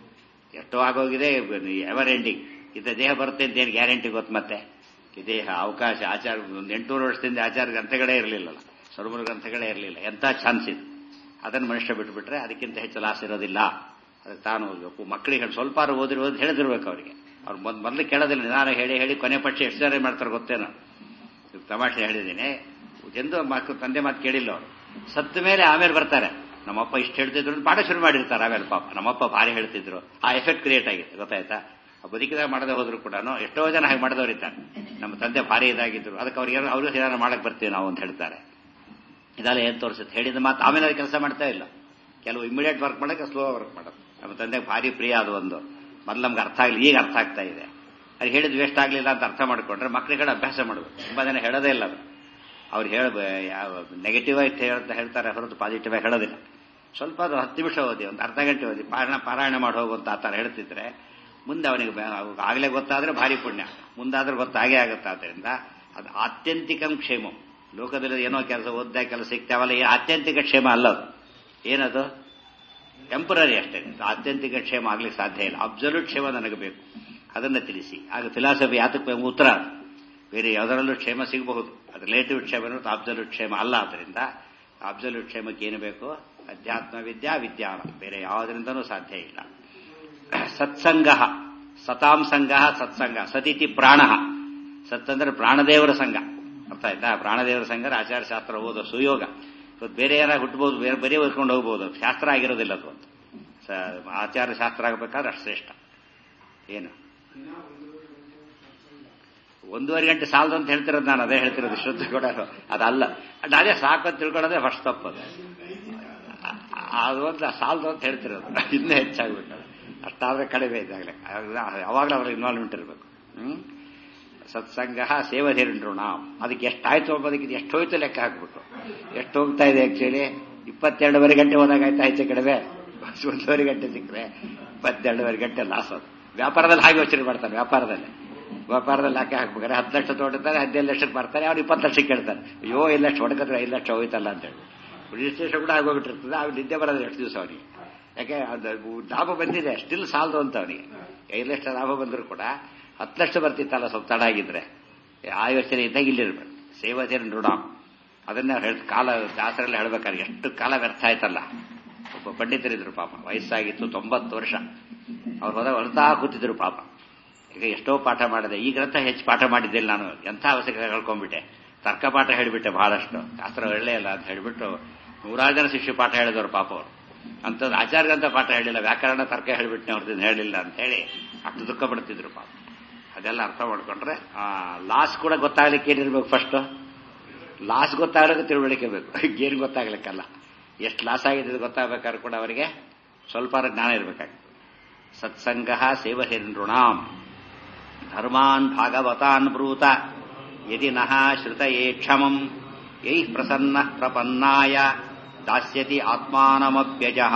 ಎಷ್ಟೋ ಆಗೋಗಿದೆ ಎವರ್ ಎಂಡಿಂಗ್ ಇದ್ದ ದೇಹ ಬರುತ್ತೆ ಅಂತ ಏನು ಗ್ಯಾರಂಟಿ ಗೊತ್ತು ಮತ್ತೆ ಈ ದೇಹ ಅವಕಾಶ ಆಚಾರ ಒಂದು ಎಂಟುನೂರು ವರ್ಷದಿಂದ ಆಚಾರ ಗ್ರಂಥಗಳೇ ಇರಲಿಲ್ಲಲ್ಲ ಸರ್ವರ ಗ್ರಂಥಗಳೇ ಇರಲಿಲ್ಲ ಎಂಥ ಚಾನ್ಸ್ ಇದು ಅದನ್ನು ಮನುಷ್ಯ ಬಿಟ್ಬಿಟ್ರೆ ಅದಕ್ಕಿಂತ ಹೆಚ್ಚು ಲಾಸ್ ಇರೋದಿಲ್ಲ ಅದಕ್ಕೆ ತಾನು ಓದಬೇಕು ಮಕ್ಕಳಿಗೆ ಸ್ವಲ್ಪ ಓದಿರ್ ಓದಿ ಹೇಳಿದಿರ್ಬೇಕು ಅವರಿಗೆ ಅವ್ರು ಮೊದ್ ಮೊದಲು ಕೇಳೋದಿಲ್ಲ ನಿಧಾನ ಹೇಳಿ ಹೇಳಿ ಕೊನೆ ಪಕ್ಷ ಎಷ್ಟು ಜನ ಮಾಡ್ತಾರೆ ಗೊತ್ತೇನೋ ತಮಾಷೆ ಹೇಳಿದ್ದೀನಿ ಎಂದು ಮಕ್ಕಳು ತಂದೆ ಮಾತು ಕೇಳಿಲ್ಲ ಅವರು ಸತ್ತ ಮೇಲೆ ಆಮೇಲೆ ಬರ್ತಾರೆ ನಮ್ಮಪ್ಪ ಇಷ್ಟು ಹೇಳ್ತಿದ್ರು ಪಾಠ ಶುರು ಮಾಡಿರ್ತಾರೆ ಆಮೇಲೆ ಪಾಪ ನಮ್ಮಪ್ಪ ಭಾರಿ ಹೇಳ್ತಿದ್ರು ಆ ಎಫೆಕ್ಟ್ ಕ್ರಿಯೇಟ್ ಆಗಿದೆ ಗೊತ್ತಾಯ್ತಾ ಬದುಕಿದಾಗ ಮಾಡದೆ ಹೋದ್ರು ಕೂಡ ಎಷ್ಟೋ ಜನ ಹಾಗೆ ಮಾಡಿದವರಿದ್ದಾರೆ ನಮ್ಮ ತಂದೆ ಭಾರಿ ಇದಾಗಿದ್ರು ಅದಕ್ಕೆ ಅವ್ರಿಗೆ ಅವರು ಏನಾರು ಮಾಡಕ್ ಬರ್ತೀವಿ ನಾವು ಅಂತ ಹೇಳ್ತಾರೆ ಇದೆಲ್ಲ ಏನ್ ತೋರಿಸುತ್ತೆ ಹೇಳಿದ ಮಾತು ಆಮೇಲೆ ಅದು ಕೆಲಸ ಮಾಡ್ತಾ ಇಲ್ಲ ಕೆಲವು ಇಮಿಡಿಯೇಟ್ ವರ್ಕ್ ಮಾಡಕ್ಕೆ ಸ್ಲೋ ವರ್ಕ್ ಮಾಡೋದು ನಮ್ಮ ತಂದೆಗೆ ಭಾರಿ ಪ್ರಿಯ ಅದು ಒಂದು ಮೊದಲು ನಮ್ಗೆ ಅರ್ಥ ಆಗಲಿ ಈಗ ಅರ್ಥ ಆಗ್ತಾ ಇದೆ ಅದು ಹೇಳಿದ್ ವೇಸ್ಟ್ ಆಗಲಿಲ್ಲ ಅಂತ ಅರ್ಥ ಮಾಡ್ಕೊಂಡ್ರೆ ಮಕ್ಕಳಿಗೆ ಅಭ್ಯಾಸ ಮಾಡಬೇಕು ತುಂಬಾ ಜನ ಹೇಳೋದೇ ಇಲ್ಲ ಅದು ಅವ್ರು ಹೇಳ ಯಾವ ನೆಗೆಟಿವ್ ಆಗಿ ಹೇಳ್ತಾ ಹೇಳ್ತಾರೆ ಹೊರತು ಪಾಸಿಟಿವ್ ಆಗಿ ಹೇಳೋದಿಲ್ಲ ಸ್ವಲ್ಪ ಅದು ಹತ್ತು ನಿಮಿಷ ಓದಿ ಒಂದು ಅರ್ಧ ಗಂಟೆ ಓದಿ ಪಾರಾಯಣ ಪಾರಾಯಣ ಮಾಡಿ ಹೋಗುವಂತ ಆ ಥರ ಹೇಳ್ತಿದ್ರೆ ಮುಂದೆ ಅವನಿಗೆ ಆಗಲೇ ಗೊತ್ತಾದ್ರೆ ಭಾರಿ ಪುಣ್ಯ ಮುಂದಾದ್ರೆ ಗೊತ್ತಾಗೇ ಆಗುತ್ತೆ ಆದ್ದರಿಂದ ಅದು ಆತ್ಯಂತಿಕಂ ಕ್ಷೇಮ ಲೋಕದಲ್ಲಿ ಏನೋ ಕೆಲಸ ಓದ್ದ ಕೆಲಸ ಸಿಗ್ತಾವಲ್ಲ ಆತ್ಯಂತಿಕ ಕ್ಷೇಮ ಅಲ್ಲ ಅದು ಏನದು ಟೆಂಪರರಿ ಅಷ್ಟೇ ಆತ್ಯಂತಿಕ ಕ್ಷೇಮ ಆಗ್ಲಿಕ್ಕೆ ಸಾಧ್ಯ ಇಲ್ಲ ಅಬ್ಸಲ್ಯೂಟ್ ಕ್ಷೇಮ ನನಗೆ ಬೇಕು ಅದನ್ನ ತಿಳಿಸಿ ಆಗ ಫಿಲಾಸಫಿ ಯಾತಕ್ಕೆ ಉತ್ತರ ಬೇರೆ ಯಾವುದರಲ್ಲೂ ಕ್ಷೇಮ ಸಿಗಬಹುದು ಅದು ರಿಲೇಟಿವ್ ಕ್ಷೇಮ ಅಬ್ಸಲ್ಯೂಟ್ ಕ್ಷೇಮ ಅಲ್ಲ ಅದರಿಂದ ಅಬ್ಸಲ್ಯೂಟ್ ಕ್ಷೇಮಕ್ಕೆ ಏನು ಬೇಕು ಅಧ್ಯಾತ್ಮ ವಿದ್ಯಾ ವಿಜ್ಞಾನ ಬೇರೆ ಯಾವುದರಿಂದನೂ ಸಾಧ್ಯ ಇಲ್ಲ ಸತ್ಸಂಗ ಸತಾಂ ಸಂಘ ಸತ್ಸಂಗ ಸತಿಥಿ ಪ್ರಾಣ ಸತ್ ಅಂದ್ರೆ ಪ್ರಾಣದೇವರ ಸಂಘ ಅರ್ಥ ಆಯ್ತಾ ಪ್ರಾಣದೇವರ ಸಂಘ ಆಚಾರ ಶಾಸ್ತ್ರ ಓದೋ ಸುಯೋಗ ಇವತ್ತು ಬೇರೆ ಯಾರ ಹುಟ್ಟಬಹುದು ಬೇರೆ ಬರೀ ಓದ್ಕೊಂಡು ಹೋಗ್ಬೋದು ಶಾಸ್ತ್ರ ಆಗಿರೋದಿಲ್ಲ ಅದು ಅಂತ ಆಚಾರ ಶಾಸ್ತ್ರ ಆಗಬೇಕಾದ್ರೆ ಅಷ್ಟು ಶ್ರೇಷ್ಠ ಏನು ಒಂದೂವರೆ ಗಂಟೆ ಸಾಲದು ಅಂತ ಹೇಳ್ತಿರೋದು ನಾನು ಅದೇ ಹೇಳ್ತಿರೋದು ಶ್ರದ್ಧೆ ಕೂಡ ಅದಲ್ಲ ಅದು ಅದೇ ಸಾಕು ಅಂತ ತಿಳ್ಕೊಳ್ಳೋದೇ ಫಸ್ಟ್ ತಪ್ಪದು ಅದು ಒಂದು ಸಾಲದು ಅಂತ ಹೇಳ್ತಿರೋದು ಇನ್ನೂ ಹೆಚ್ಚಾಗ್ಬೇಕು ಅಷ್ಟಾದ್ರೆ ಕಡಿಮೆ ಇದ್ದಾಗಲೇ ಯಾವಾಗಲೂ ಅದ್ರ ಇನ್ವಾಲ್ವ್ಮೆಂಟ್ ಇರಬೇಕು ಹ್ಮ್ ಸತ್ಸಂಗ ಸೇವಧೇರಿಂಡ್ರು ನಾವು ಅದಕ್ಕೆ ಎಷ್ಟಾಯ್ತು ಅಂಬೋದಕ್ಕೆ ಇದು ಎಷ್ಟು ಹೋಯ್ತು ಲೆಕ್ಕ ಹಾಕ್ಬೇಕು ಎಷ್ಟು ಹೋಗ್ತಾ ಇದೆ ಆಕ್ಚುಲಿ ಇಪ್ಪತ್ತೆರಡುವರೆ ಗಂಟೆ ಹೋದಾಗ ಆಯ್ತಾ ಹೆಚ್ಚು ಕಡಿಮೆ ಒಂದೂವರೆ ಗಂಟೆ ಸಿಕ್ಕರೆ ಇಪ್ಪತ್ತೆರಡುವರೆ ಗಂಟೆ ಲಾಸ್ ಅದು ವ್ಯಾಪಾರದಲ್ಲಿ ಹಾಗೆ ಯೋಚನೆ ಮಾಡ್ತಾರೆ ವ್ಯಾಪಾರದಲ್ಲಿ ವ್ಯಾಪಾರದಲ್ಲಿ ಹಾಕಿ ಹಾಕ್ಬೇಕಾರೆ ಹತ್ತು ಲಕ್ಷ ತೊಗೊಳ್ತಾರೆ ಹದಿನೈದು ಲಕ್ಷಕ್ಕೆ ಬರ್ತಾರೆ ಅವ್ರು ಇಪ್ಪತ್ತು ಲಕ್ಷಕ್ಕೆ ಕೇಳ್ತಾರೆ ಅಯ್ಯೋ ಐದು ಲಕ್ಷ ಹೊಡ್ಕತ್ರೆ ಐದು ಲಕ್ಷ ಹೋಯ್ತಲ್ಲ ಅಂತೇಳಿ ರಿಜಿಸ್ಟ್ರೇಷನ್ ಕೂಡ ಆಗೋಗ್ಬಿಟ್ಟಿರ್ತದೆ ಅವ್ರು ನಿದ್ದೆ ಬರೋದು ಎಷ್ಟು ದಿವಸ ಅವನಿಗೆ ಯಾಕೆ ಅದು ಲಾಭ ಬಂದಿದೆ ಸ್ಟಿಲ್ ಸಾಲದು ಅಂತ ಅವನಿಗೆ ಐದು ಲಕ್ಷ ಲಾಭ ಬಂದರೂ ಕೂಡ ಹತ್ತು ಲಕ್ಷ ಬರ್ತಿತ್ತಲ್ಲ ಸ್ವಲ್ಪ ತಡ ಆಗಿದ್ರೆ ಆ ಯೋಚನೆ ಇದ್ದಾಗ ಇಲ್ಲಿರ್ಬೇಕು ಸೇವತೆ ಋಣ ಅದನ್ನ ಹೇಳ್ ಕಾಲ ದಾಸರೆಲ್ಲ ಹೇಳ್ಬೇಕಾದ್ರೆ ಎಷ್ಟು ಕಾಲ ವ್ಯರ್ಥ ಆಯ್ತಲ್ಲ ಒಬ್ಬ ಪಂಡಿತರಿದ್ರು ಪಾಪ ವಯಸ್ಸಾಗಿತ್ತು ತೊಂಬತ್ತು ವರ್ಷ ಅವ್ರು ಹೋದಾಗ ಹೊರತಾ ಕೂತಿದ್ರು ಪಾಪ ಈಗ ಎಷ್ಟೋ ಪಾಠ ಮಾಡಿದೆ ಈ ಗ್ರಂಥ ಹೆಚ್ಚು ಪಾಠ ಮಾಡಿದ್ದಿಲ್ಲ ನಾನು ಎಂಥ ಅವಶ್ಯಕತೆ ಕಳ್ಕೊಂಡ್ಬಿಟ್ಟೆ ತರ್ಕ ಪಾಠ ಹೇಳಿಬಿಟ್ಟೆ ಬಹಳಷ್ಟು ಶಾಸ್ತ್ರ ಒಳ್ಳೆ ಇಲ್ಲ ಅಂತ ಹೇಳಿಬಿಟ್ಟು ನೂರಾರು ಜನ ಶಿಷ್ಯ ಪಾಠ ಹೇಳಿದವರು ಪಾಪ ಅವರು ಅಂಥದ್ದು ಆಚಾರ್ಯಂತ ಪಾಠ ಹೇಳಿಲ್ಲ ವ್ಯಾಕರಣ ತರ್ಕ ಹೇಳಿಬಿಟ್ಟೆ ಅವ್ರದ್ದು ಹೇಳಿಲ್ಲ ಅಂತ ಹೇಳಿ ಅಷ್ಟು ದುಃಖ ಪಡ್ತಿದ್ರು ಪಾಪ ಅದೆಲ್ಲ ಅರ್ಥ ಮಾಡ್ಕೊಂಡ್ರೆ ಲಾಸ್ ಕೂಡ ಗೊತ್ತಾಗ್ಲಿಕ್ಕೆ ಏನಿರ್ಬೇಕು ಫಸ್ಟ್ ಲಾಸ್ ಗೊತ್ತಾಗಲಿಕ್ಕೆ ತಿಳುವಳಿಕೆ ಬೇಕು ಏನು ಗೊತ್ತಾಗ್ಲಿಕ್ಕಲ್ಲ ಎಷ್ಟು ಲಾಸ್ ಆಗಿದೆ ಗೊತ್ತಾಗಬೇಕಾದ್ರೆ ಕೂಡ ಅವರಿಗೆ ಸ್ವಲ್ಪ ಜ್ಞಾನ ಇರಬೇಕಾಗ್ತದೆ ಸತ್ಸಂಗ ಸೇವಹಿರಣಾಂ ಧರ್ಮಾನ್ ಭಾಗವತಾನ್ ಬ್ರೂತ ಯದಿ ನಃ ಶ್ರುತಯೇ ಕ್ಷಮಂ ಯೈ ಪ್ರಸನ್ನ ಪ್ರಪನ್ನಾಯ ದಾಸ್ಯತಿ ಆತ್ಮಾನಮಪ್ಯಜಃ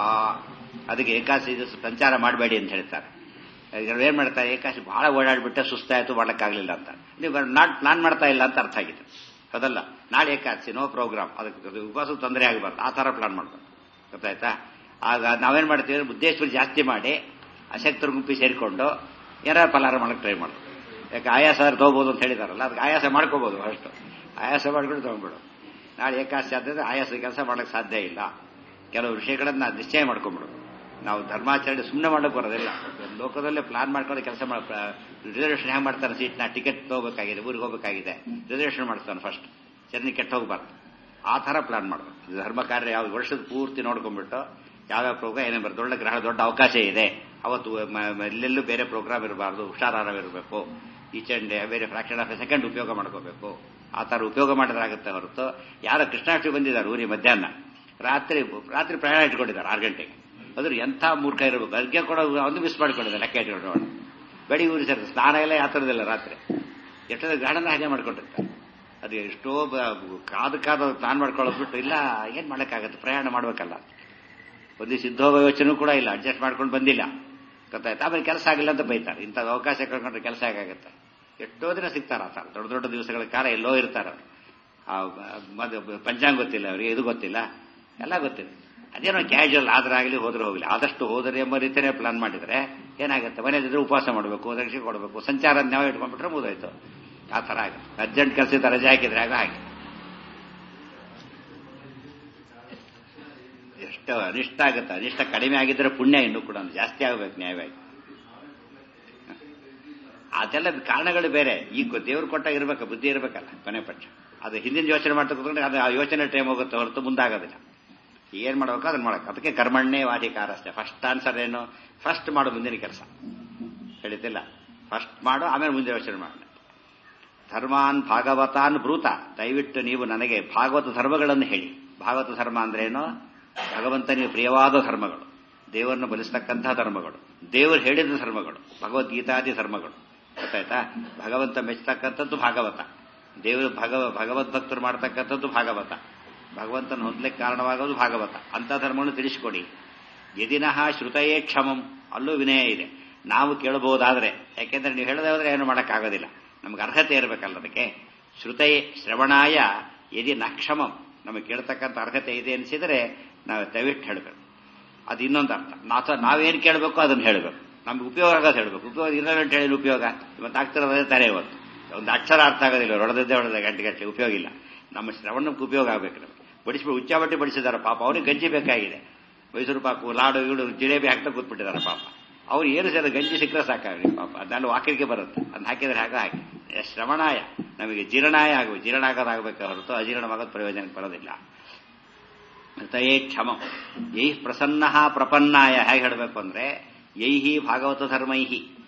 ಅದಕ್ಕೆ ಏಕಾಸಿ ಸಂಚಾರ ಮಾಡಬೇಡಿ ಅಂತ ಹೇಳ್ತಾರೆ ಏನ್ ಮಾಡ್ತಾರೆ ಏಕಾಸಿ ಬಹಳ ಓಡಾಡ್ಬಿಟ್ಟೆ ಸುಸ್ತಾಯ್ತು ಮಾಡಕ್ಕಾಗ್ಲಿಲ್ಲ ಅಂತ ನೀವು ನಾಟ್ ಪ್ಲಾನ್ ಮಾಡ್ತಾ ಇಲ್ಲ ಅಂತ ಅರ್ಥ ಆಗಿದೆ ಅದಲ್ಲ ನಾಳೆ ಏಕಾದಶಿ ನೋ ಪ್ರೋಗ್ರಾಮ್ ಅದಕ್ಕೆ ಉಪವಾಸ ತೊಂದರೆ ಆಗಬಾರ್ದು ಆ ತರ ಪ್ಲಾನ್ ಮಾಡ್ಬೇಕು ಗೊತ್ತಾಯ್ತಾ ಆಗ ನಾವೇನ್ ಮಾಡ್ತೀವಿ ಉದ್ದೇಶಗಳು ಜಾಸ್ತಿ ಮಾಡಿ ಅಶಕ್ತರ ಗುಂಪಿ ಸೇರಿಕೊಂಡು ಏನಾರ ಪಲಾರ ಮಾಡಕ್ಕೆ ಟ್ರೈ ಮಾಡೋದು ಯಾಕೆ ಆಯಾಸ ತಗೋಬಹುದು ಅಂತ ಹೇಳಿದಾರಲ್ಲ ಅದಕ್ಕೆ ಆಯಾಸ ಮಾಡ್ಕೋಬಹುದು ಅಷ್ಟು ಆಯಾಸ ಮಾಡ್ಕೊಂಡು ತಗೊಂಡ್ಬಿಡು ನಾಳೆ ಏಕಾದಶಿ ಆದ್ರೆ ಆಯಾಸ ಕೆಲಸ ಮಾಡಕ್ಕೆ ಸಾಧ್ಯ ಇಲ್ಲ ಕೆಲವು ವಿಷಯಗಳನ್ನ ನಿಶ್ಚಯ ಮಾಡ್ಕೊಂಡ್ಬಿಡು ನಾವು ಧರ್ಮಾಚರಣೆ ಸುಮ್ಮನೆ ಮಾಡಕ್ಕೆ ಬರೋದಿಲ್ಲ ಲೋಕದಲ್ಲೇ ಪ್ಲಾನ್ ಮಾಡ್ಕೊಂಡು ಕೆಲಸ ಮಾಡ ರಿಸರ್ವೇಷನ್ ಹೇಗೆ ಮಾಡ್ತಾನೆ ಸೀಟ್ನ ಟಿಕೆಟ್ ತಗೋಬೇಕಾಗಿದೆ ಊರಿಗೆ ಹೋಗಬೇಕಾಗಿದೆ ರಿಸರ್ವೇಷನ್ ಮಾಡ್ತಾನೆ ಫಸ್ಟ್ ಚರ್ನಿ ಕೆಟ್ಟ ಹೋಗ್ಬಾರ್ದು ಆ ಥರ ಪ್ಲಾನ್ ಮಾಡಬೇಕು ಧರ್ಮ ಕಾರ್ಯ ಯಾವ ವರ್ಷದ ಪೂರ್ತಿ ನೋಡ್ಕೊಂಡ್ಬಿಟ್ಟು ಯಾವ್ಯಾವ ಪ್ರೋಗ್ರಾಮ್ ಏನೇ ಬರ್ತದೆ ಒಳ್ಳೆ ಗ್ರಹ ದೊಡ್ಡ ಅವಕಾಶ ಇದೆ ಅವತ್ತು ಎಲ್ಲೆಲ್ಲೂ ಬೇರೆ ಪ್ರೋಗ್ರಾಮ್ ಇರಬಾರ್ದು ಹುಷಾರಾರವಿರಬೇಕು ಈಚ್ ಅಂಡ್ ಬೇರೆ ಫ್ರಾಕ್ಷನ್ ಆಫ್ ಎ ಸೆಕೆಂಡ್ ಉಪಯೋಗ ಮಾಡ್ಕೋಬೇಕು ಆ ಥರ ಉಪಯೋಗ ಮಾಡಿದ್ರಾಗುತ್ತೆ ಹೊರತು ಯಾರೋ ಕೃಷ್ಣಾಷ್ಟಮಿ ಬಂದಿದ್ದಾರೆ ಊರಿ ಮಧ್ಯಾಹ್ನ ರಾತ್ರಿ ರಾತ್ರಿ ಪ್ರಯಾಣ ಇಟ್ಕೊಂಡಿದ್ದಾರೆ ಆರು ಗಂಟೆಗೆ ಅದ್ರ ಎಂಥ ಮೂರ್ಖ ಇರಬೇಕು ಅರ್ಘ್ಯ ಕೂಡ ಒಂದು ಮಿಸ್ ಮಾಡ್ಕೊಂಡಿದ್ದಾರೆ ಲೆಕ್ಕ ಇಟ್ಕೊಂಡು ಬೆಳಿ ಊರಿ ಸರ್ ಸ್ನಾನ ಎಲ್ಲ ಯಾತ್ರದಿಲ್ಲ ರಾತ್ರಿ ಎಷ್ಟೊಂದು ಗಾರ್ಡನ್ ಹಾಗೆ ಮಾಡ್ಕೊಂಡಿರ್ತಾರೆ ಅದು ಎಷ್ಟೋ ಕಾದು ಕಾದು ಪ್ಲಾನ್ ಮಾಡ್ಕೊಳ್ಳೋದು ಬಿಟ್ಟು ಇಲ್ಲ ಏನ್ ಮಾಡೋಕ್ಕಾಗತ್ತೆ ಪ್ರಯಾಣ ಮಾಡ್ಬೇಕಲ್ಲ ಒಂದು ಸಿದ್ಧೋಗ ಯೋಚನೆ ಕೂಡ ಇಲ್ಲ ಅಡ್ಜಸ್ಟ್ ಮಾಡ್ಕೊಂಡು ಬಂದಿಲ್ಲ ಗೊತ್ತಾಯ್ತು ಆಮೇಲೆ ಕೆಲಸ ಆಗಿಲ್ಲ ಅಂತ ಬೈತಾರೆ ಇಂಥ ಅವಕಾಶ ಕಳ್ಕೊಂಡ್ರೆ ಕೆಲಸ ಹೇಗಾಗುತ್ತೆ ಎಷ್ಟೋ ದಿನ ಸಿಗ್ತಾರ ಆ ದೊಡ್ಡ ದೊಡ್ಡ ದಿವಸಗಳ ಕಾಲ ಎಲ್ಲೋ ಇರ್ತಾರೆ ಪಂಚಾಂಗ ಗೊತ್ತಿಲ್ಲ ಅವರಿಗೆ ಇದು ಗೊತ್ತಿಲ್ಲ ಎಲ್ಲ ಗೊತ್ತಿಲ್ಲ ಅದೇನೋ ಕ್ಯಾಶುವಲ್ ಆದ್ರಾಗಲಿ ಹೋದ್ರೆ ಹೋಗಲಿ ಆದಷ್ಟು ಹೋದರೆ ಎಂಬ ರೀತಿಯೇ ಪ್ಲಾನ್ ಮಾಡಿದ್ರೆ ಏನಾಗುತ್ತೆ ಮನೆಯಲ್ಲಿದ್ರೆ ಉಪವಾಸ ಮಾಡಬೇಕು ರಕ್ಷೆ ಕೊಡಬೇಕು ಸಂಚಾರ ನ್ಯಾಯ ಇಟ್ಕೊಂಡ್ಬಿಟ್ರೆ ಮುಗಿದೋಯ್ತು ಆ ಥರ ಆಗ ಅರ್ಜೆಂಟ್ ಕೆಲಸದ ರಜೆ ಹಾಕಿದ್ರೆ ಆಗ ಹಾಗೆ ಎಷ್ಟು ಅನಿಷ್ಟ ಆಗುತ್ತೆ ಅನಿಷ್ಟ ಕಡಿಮೆ ಆಗಿದ್ರೆ ಪುಣ್ಯ ಇನ್ನೂ ಕೂಡ ಜಾಸ್ತಿ ಆಗಬೇಕು ನ್ಯಾಯವಾಗಿ ಅದೆಲ್ಲ ಕಾರಣಗಳು ಬೇರೆ ಈಗ ದೇವ್ರು ಕೊಟ್ಟಾಗ ಇರ್ಬೇಕು ಬುದ್ಧಿ ಇರಬೇಕಲ್ಲ ಕೊನೆ ಪಕ್ಷ ಅದು ಹಿಂದಿನ ಯೋಚನೆ ಮಾಡ್ತಾ ಕೂತ್ಕೊಂಡ್ರೆ ಅದು ಆ ಯೋಚನೆ ಟೈಮ್ ಹೋಗುತ್ತೆ ಹೊರತು ಮುಂದಾಗೋದಿಲ್ಲ ಏನ್ ಮಾಡ್ಬೇಕು ಅದನ್ನ ಮಾಡಬೇಕು ಅದಕ್ಕೆ ಕರ್ಮಣ್ಣೇ ವಾಧಿಕಾರ ಅಷ್ಟೇ ಫಸ್ಟ್ ಆನ್ಸರ್ ಏನು ಫಸ್ಟ್ ಮಾಡು ಮುಂದಿನ ಕೆಲಸ ಹೇಳಿದ್ದಿಲ್ಲ ಫಸ್ಟ್ ಮಾಡು ಆಮೇಲೆ ಮುಂದೆ ಯೋಚನೆ ಮಾಡ ಧರ್ಮಾನ್ ಭಾಗವತಾನ್ ಬ್ರೂತ ದಯವಿಟ್ಟು ನೀವು ನನಗೆ ಭಾಗವತ ಧರ್ಮಗಳನ್ನು ಹೇಳಿ ಭಾಗವತ ಧರ್ಮ ಅಂದ್ರೇನು ಭಗವಂತನಿಗೆ ಪ್ರಿಯವಾದ ಧರ್ಮಗಳು ದೇವರನ್ನು ಬಲಿಸ್ತಕ್ಕಂತಹ ಧರ್ಮಗಳು ದೇವರು ಹೇಳಿದ ಧರ್ಮಗಳು ಭಗವದ್ಗೀತಾದಿ ಧರ್ಮಗಳು ಗೊತ್ತಾಯ್ತಾ ಭಗವಂತ ಮೆಚ್ಚತಕ್ಕಂಥದ್ದು ಭಾಗವತ ದೇವರು ಭಗವ ಭಗವದ್ಭಕ್ತರು ಮಾಡ್ತಕ್ಕಂಥದ್ದು ಭಾಗವತ ಭಗವಂತನ ಹೊಂದಲಿಕ್ಕೆ ಕಾರಣವಾಗೋದು ಭಾಗವತ ಅಂತ ಧರ್ಮವನ್ನು ತಿಳಿಸಿಕೊಡಿ ಯದಿನಃ ಶ್ರುತಯೇ ಕ್ಷಮಂ ಅಲ್ಲೂ ವಿನಯ ಇದೆ ನಾವು ಕೇಳಬಹುದಾದ್ರೆ ಯಾಕೆಂದ್ರೆ ನೀವು ಹೇಳದೆ ಹೋದ್ರೆ ಏನು ಮಾಡೋಕ್ಕಾಗೋದಿಲ್ಲ ನಮ್ಗೆ ಅರ್ಹತೆ ಇರಬೇಕಲ್ಲ ಅದಕ್ಕೆ ಶ್ರುತಯೇ ಶ್ರವಣಾಯ ಯದಿ ನ ಕ್ಷಮಂ ನಮಗೆ ಕೇಳ್ತಕ್ಕಂಥ ಅರ್ಹತೆ ಇದೆ ಅನಿಸಿದರೆ ನಾವು ದಯವಿಟ್ಟು ಹೇಳಬೇಕು ಅದು ಇನ್ನೊಂದು ಅರ್ಥ ನಾವು ನಾವೇನು ಕೇಳಬೇಕು ಅದನ್ನು ಹೇಳಬೇಕು ನಮ್ಗೆ ಉಪಯೋಗ ಆಗೋದು ಹೇಳಬೇಕು ಉಪಯೋಗ ಇರಲೆಂಟ್ ಹೇಳಿದ ಉಪಯೋಗ ಇವತ್ತು ಆಗ್ತಿರೋದೇ ತಾನೇ ಇವತ್ತು ಒಂದು ಅಕ್ಷರ ಅರ್ಥ ಆಗೋದಿಲ್ಲ ಹೊಡೆದದ್ದೇ ಹೊಡೆದ ಗಂಟೆ ಗಂಟೆ ಉಪಯೋಗ ಇಲ್ಲ ನಮ್ಮ ಶ್ರವಣಕ್ಕೆ ಉಪಯೋಗ ಆಗಬೇಕು ನಮಗೆ ಬಡಿಸ್ಬಿಟ್ಟು ಉಚ್ಚಾಬಟ್ಟಿ ಬಡಿಸಿದಾರೆ ಪಾಪ ಅವ್ರಿಗೆ ಗಂಜಿ ಬೇಕಾಗಿದೆ ಮೈಸೂರು ಪಾಕು ಲಾಡು ಗೀಡು ಜಿಲೇಬಿ ಹಾಕ್ತಾ ಕೂತ್ಬಿಟ್ಟಿದ್ದಾರೆ ಪಾಪ ಅವ್ರು ಏನು ಸರ್ ಗಂಜಿ ಸಿಕ್ಕರೆ ಸಾಕಾಗಲಿ ಪಾಪ ಅದನ್ನ ವಾಕಿಗೆ ಬರುತ್ತೆ ಅದನ್ನ ಹಾಕಿದ್ರೆ ಹಾಗೆ ಹಾಕಿ ಶ್ರವಣಾಯ ನಮಗೆ ಜೀರ್ಣಾಯ ಆಗುವ ಜೀರ್ಣ ಆಗೋದಾಗಬೇಕು ಹೊರತು ಅಜೀರ್ಣವಾಗೋದು ಪ್ರಯೋಜನಕ್ಕೆ ಬರೋದಿಲ್ಲ ತಯೇ ಕ್ಷಮ ಯೈ ಪ್ರಸನ್ನ ಪ್ರಪನ್ನಾಯ ಹೇಗೆ ಹೇಳಬೇಕು ಅಂದ್ರೆ ಯೈಹಿ ಭಾಗವತ ಧರ್ಮೈಹಿ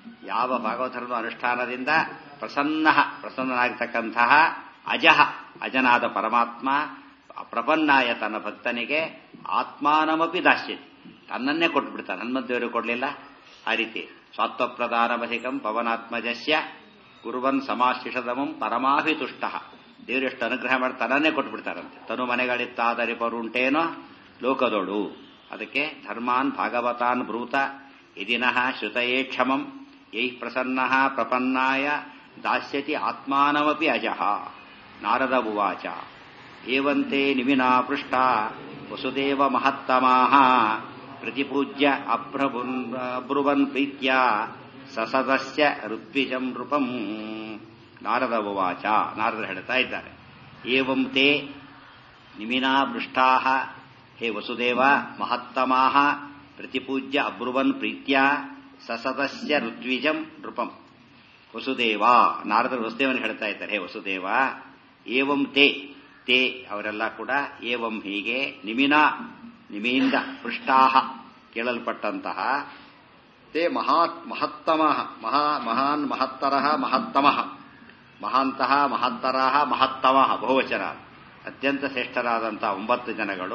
ಯಾವ ಭಾಗವತರದ ಅನುಷ್ಠಾನದಿಂದ ಪ್ರಸನ್ನ ಪ್ರಸನ್ನನಾಗಿರ್ತಕ್ಕಂತಹ ಅಜಃ ಅಜನಾದ ಪರಮಾತ್ಮ ಪ್ರಪನ್ನಾಯ ತನ್ನ ಭಕ್ತನಿಗೆ ಆತ್ಮಾನಮಪಿ ದಾಸ್ಯತಿ ತನ್ನನ್ನೇ ಕೊಟ್ಬಿಡ್ತಾನೆ ಹನುಮಂತೇವರು ಕೊಡಲಿಲ್ಲ ಆ ರೀತಿ ಸ್ವಾತ್ವಪ್ರಧಾನಮಧಿಕಂ ಪವನಾತ್ಮಜಸ್ಯ ಕುರುವನ್ ಸಮಾಶಿಷದಮಂ ಪರಮಾಭಿತುಷ್ಟ ದೇವರೆಷ್ಟು ಅನುಗ್ರಹ ಮಾಡಿ ತನ್ನನ್ನೇ ಕೊಟ್ಬಿಡ್ತಾರಂತೆ ತನು ಮನೆಗಳಿತ್ತಾದರಿಪರುಂಟೇನೋ ಲೋಕದೋಡು ಅದಕ್ಕೆ ಧರ್ಮಾನ್ ಭಾಗವತಾನ್ ಬ್ರೂತ ಇದಿನಃ ಶ್ರುತಯೇ ಕ್ಷಮಂ ಯೈ ಪ್ರಸನ್ನ ಪ್ರಪನ್ನಾಯ ದಾಸ್ಯತಿ ಆತ್ಮಾನಮಪಿ ಅಜಃ ನಾರದ ಉವಾಚ ಏವಂತೆ ನಿಮಿನಾ ಪೃಷ್ಟ ವಸುದೇವ ಮಹತ್ತಮಾಹ ಪ್ರತಿಪೂಜ್ಯ ಅಬ್ರಬುನ್ ಅಬ್ರುವನ್ ಪ್ರೀತ್ಯ ಸಸದಸ್ಯ ಋತ್ವಿಜಂ ನೃಪಂ ನಾರದ ಉವಾಚ ನಾರದರು ಹೇಳ್ತಾ ಇದ್ದಾರೆ ಏವಂ ತೇ ನಿಮಿನಾ ಪೃಷ್ಟಾ ಹೇ ವಸುದೇವ ಮಹತ್ತಮಾಹ ಪ್ರತಿಪೂಜ್ಯ ಅಬ್ರುವನ್ ಪ್ರೀತ್ಯ ಸಸದಸ್ಯ ಋತ್ವಿಜಂ ನೃಪಂ ವಸುದೇವ ನಾರದರು ವಸುದೇವನ್ ಹೇಳ್ತಾ ಇದ್ದಾರೆ ಹೇ ವಸುದೇವ ಏವಂ ತೇ ತೇ ಅವರೆಲ್ಲ ಕೂಡ ಏವಂ ಹೀಗೆ ನಿಮಿನ ನಿಮಿಯಿಂದ ಪೃಷ್ಟಾಹ ಕೇಳಲ್ಪಟ್ಟಂತಹ ತೇ ಮಹಾತ್ ಮಹತ್ತಮ ಮಹಾ ಮಹಾನ್ ಮಹತ್ತರ ಮಹತ್ತಮ ಮಹಾಂತಹ ಮಹತ್ತರ ಮಹತ್ತಮ ಬಹುವಚನ ಅತ್ಯಂತ ಶ್ರೇಷ್ಠರಾದಂತಹ ಒಂಬತ್ತು ಜನಗಳು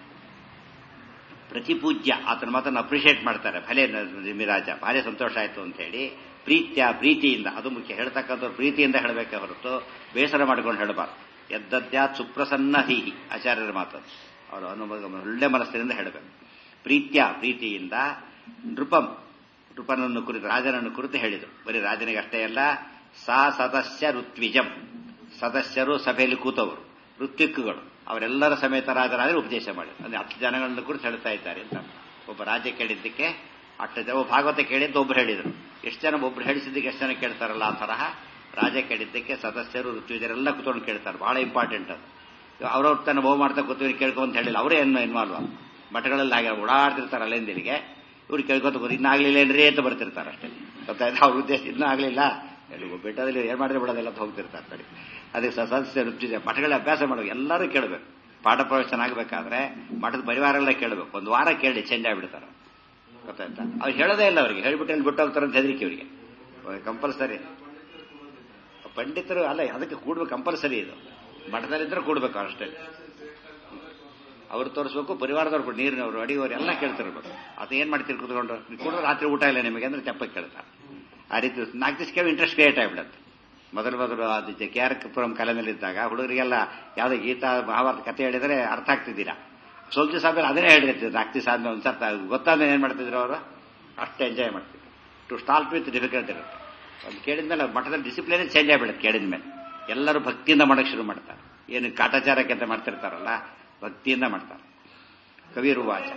ಪ್ರತಿಪೂಜ್ಯ ಆತನ ಮಾತನ್ನು ಅಪ್ರಿಷಿಯೇಟ್ ಮಾಡ್ತಾರೆ ಭಲೆ ನಿಮಿರಾಜ ಭಾರಿ ಸಂತೋಷ ಆಯಿತು ಅಂತ ಹೇಳಿ ಪ್ರೀತ್ಯ ಪ್ರೀತಿಯಿಂದ ಅದು ಮುಖ್ಯ ಹೇಳ್ತಕ್ಕಂಥ ಪ್ರೀತಿಯಿಂದ ಹೇಳಬೇಕೆ ಹೊರತು ಬೇಸರ ಮಾಡ್ಕೊಂಡು ಹೇಳಬಾರ್ದು ಎದ್ದದ್ಯಾತ್ ಸುಪ್ರಸನ್ನ ಹೀಹಿ ಆಚಾರ್ಯರ ಮಾತು ಅವರು ಅನುಭವ ಒಳ್ಳೆ ಮನಸ್ಸಿನಿಂದ ಹೇಳಬೇಕು ಪ್ರೀತ್ಯ ಪ್ರೀತಿಯಿಂದ ನೃಪಂ ನೃಪನನ್ನು ಕುರಿತು ರಾಜನನ್ನು ಕುರಿತು ಹೇಳಿದರು ಬರೀ ರಾಜನಿಗೆ ಅಷ್ಟೇ ಅಲ್ಲ ಸಾ ಸದಸ್ಯ ಋತ್ವಿಜಂ ಸದಸ್ಯರು ಸಭೆಯಲ್ಲಿ ಕೂತವರು ಋತ್ವಿಕ್ಕುಗಳು ಅವರೆಲ್ಲರ ಸಮೇತರಾದರಾದರೆ ಉಪದೇಶ ಮಾಡಿ ಅಂದ್ರೆ ಹತ್ತು ಜನಗಳನ್ನು ಕುರಿತು ಹೇಳ್ತಾ ಇದ್ದಾರೆ ಅಂತ ಒಬ್ಬ ರಾಜ್ಯ ಕೇಳಿದ್ದಕ್ಕೆ ಅಷ್ಟು ಜನ ಭಾಗವತ ಕೇಳಿದ್ದು ಒಬ್ರು ಹೇಳಿದರು ಎಷ್ಟು ಜನ ಒಬ್ರು ಹೇಳಿಸಿದ್ದಕ್ಕೆ ಎಷ್ಟು ಜನ ಕೇಳ್ತಾರಲ್ಲ ಆ ತರಹ ರಾಜ ಕೇಳಿದ್ದಕ್ಕೆ ಸದಸ್ಯರು ಋತ್ವಿಜರೆಲ್ಲ ಕೂತ್ಕೊಂಡು ಕೇಳ್ತಾರೆ ಬಹಳ ಇಂಪಾರ್ಟೆಂಟ್ ಅದು ಅವ್ರವ್ರ ತನ್ನ ಬಹು ಮಾಡ್ತಾ ಕೂತ್ಕೊಂಡು ಕೇಳ್ಕೊಂತ ಹೇಳಿಲ್ಲ ಅವರೇ ಏನು ಇನ್ವಾಲ್ವ್ ಆಗ ಮಠಗಳಲ್ಲಿ ಹಾಗೆ ಓಡಾಡ್ತಿರ್ತಾರೆ ಅಲ್ಲಿಂದಿಲ್ಲಿಗೆ ಇವ್ರು ಕೇಳ್ಕೊತ ಕೂತು ಇನ್ನಾಗ್ಲಿಲ್ಲ ಏನ್ರಿ ಅಂತ ಬರ್ತಿರ್ತಾರೆ ಅಷ್ಟೇ ಗೊತ್ತಾಯ್ತು ಅವ್ರ ಉದ್ದೇಶ ಇನ್ನೂ ಆಗಲಿಲ್ಲ ಬೆಟ್ಟದಲ್ಲಿ ಏನು ಮಾಡಿದ್ರೆ ಬಿಡೋದೆಲ್ಲ ಅಂತ ಹೋಗ್ತಿರ್ತಾರೆ ಕಡೆ ಅದಕ್ಕೆ ಸದಸ್ಯ ರುಚಿದೆ ಮಠಗಳ ಅಭ್ಯಾಸ ಮಾಡಬೇಕು ಎಲ್ಲರೂ ಕೇಳಬೇಕು ಪಾಠ ಪ್ರವೇಶನ ಆಗಬೇಕಾದ್ರೆ ಮಠದ ಪರಿವಾರ ಕೇಳಬೇಕು ಒಂದು ವಾರ ಕೇಳಿ ಚೇಂಜ್ ಆಗಿಬಿಡ್ತಾರೆ ಗೊತ್ತಾಯ್ತಾ ಅವ್ರು ಹೇಳೋದೇ ಇಲ್ಲ ಅವರಿಗೆ ಹೇಳ್ಬಿಟ್ಟು ಅಲ್ಲಿ ಬಿಟ್ಟು ಹೋಗ್ತಾರೆ ಅಂತ ಹೆದರಿಕೆ ಅವರಿಗೆ ಕಂಪಲ್ಸರಿ ಪಂಡಿತರು ಅಲ್ಲ ಅದಕ್ಕೆ ಕೂಡ್ಬೇಕು ಕಂಪಲ್ಸರಿ ಇದು ಮಠದಲ್ಲಿದ್ರೆ ಕೂಡ್ಬೇಕು ಅಷ್ಟೇ ಅವ್ರು ತೋರಿಸ್ಬೇಕು ಪರಿವಾರದವ್ರು ಕೂಡ ನೀರಿನವರು ಅಡಿಯವರು ಎಲ್ಲ ಕೇಳ್ತಿರ್ಬೇಕು ಅದು ಏನ್ ಮಾಡ್ತೀರಿ ಕೂತ್ಕೊಂಡು ಕೂಡ ರಾತ್ರಿ ಊಟ ಇಲ್ಲ ನಿಮಗೆ ಅಂದ್ರೆ ತೆಪ್ಪಕ್ಕೆ ಕೇಳ್ತಾರೆ ಆ ರೀತಿ ನಾಲ್ಕು ದಿವಸ ಕೇಳಿ ಇಂಟ್ರೆಸ್ಟ್ ಕ್ರಿಯೇಟ್ ಆಗಿಬಿಡುತ್ತೆ ಮೊದಲು ಮೊದಲು ಅದು ಕೆ ಆರ್ ಪುರಂ ಕಲೆನಲ್ಲಿದ್ದಾಗ ಹುಡುಗರಿಗೆಲ್ಲ ಯಾವುದೋ ಗೀತಾ ಮಹಾಭಾರತ ಕಥೆ ಹೇಳಿದರೆ ಅರ್ಥ ಆಗ್ತಿದ್ದೀರಾ ಸ್ವಲ್ಪ ದಿವಸ ಆದ್ಮೇಲೆ ಅದನ್ನೇ ಹೇಳಿರ್ತಿದ್ರು ನಾಲ್ಕು ದಿವಸ ಆದ್ಮೇಲೆ ಒಂದ್ಸರ್ತ ಗೊತ್ತಾದ್ಮೇಲೆ ಏನ್ ಮಾಡ್ತಿದ್ರು ಅವರು ಅಷ್ಟು ಎಂಜಾಯ್ ಮಾಡ್ತಿದ್ರು ಟು ಸ್ಟಾಲ್ಟ್ ವಿತ್ ಡಿಫಿಕಲ್ಟ್ ಇರುತ್ತೆ ಅದು ಕೇಳಿದ್ಮೇಲೆ ಮಠದಲ್ಲಿ ಡಿಸಿಪ್ಲಿನ್ ಚೇಂಜ್ ಆಗಿಬಿಡುತ್ತೆ ಕೇಳಿದ್ಮೇಲೆ ಎಲ್ಲರೂ ಭಕ್ತಿಯಿಂದ ಮಾಡಕ್ಕೆ ಶುರು ಮಾಡ್ತಾರೆ ಏನು ಕಾಟಾಚಾರಕ್ಕೆ ಅಂತ ಮಾಡ್ತಿರ್ತಾರಲ್ಲ ಭಕ್ತಿಯಿಂದ ಮಾಡ್ತಾರೆ ಕವಿರು ವಾಚ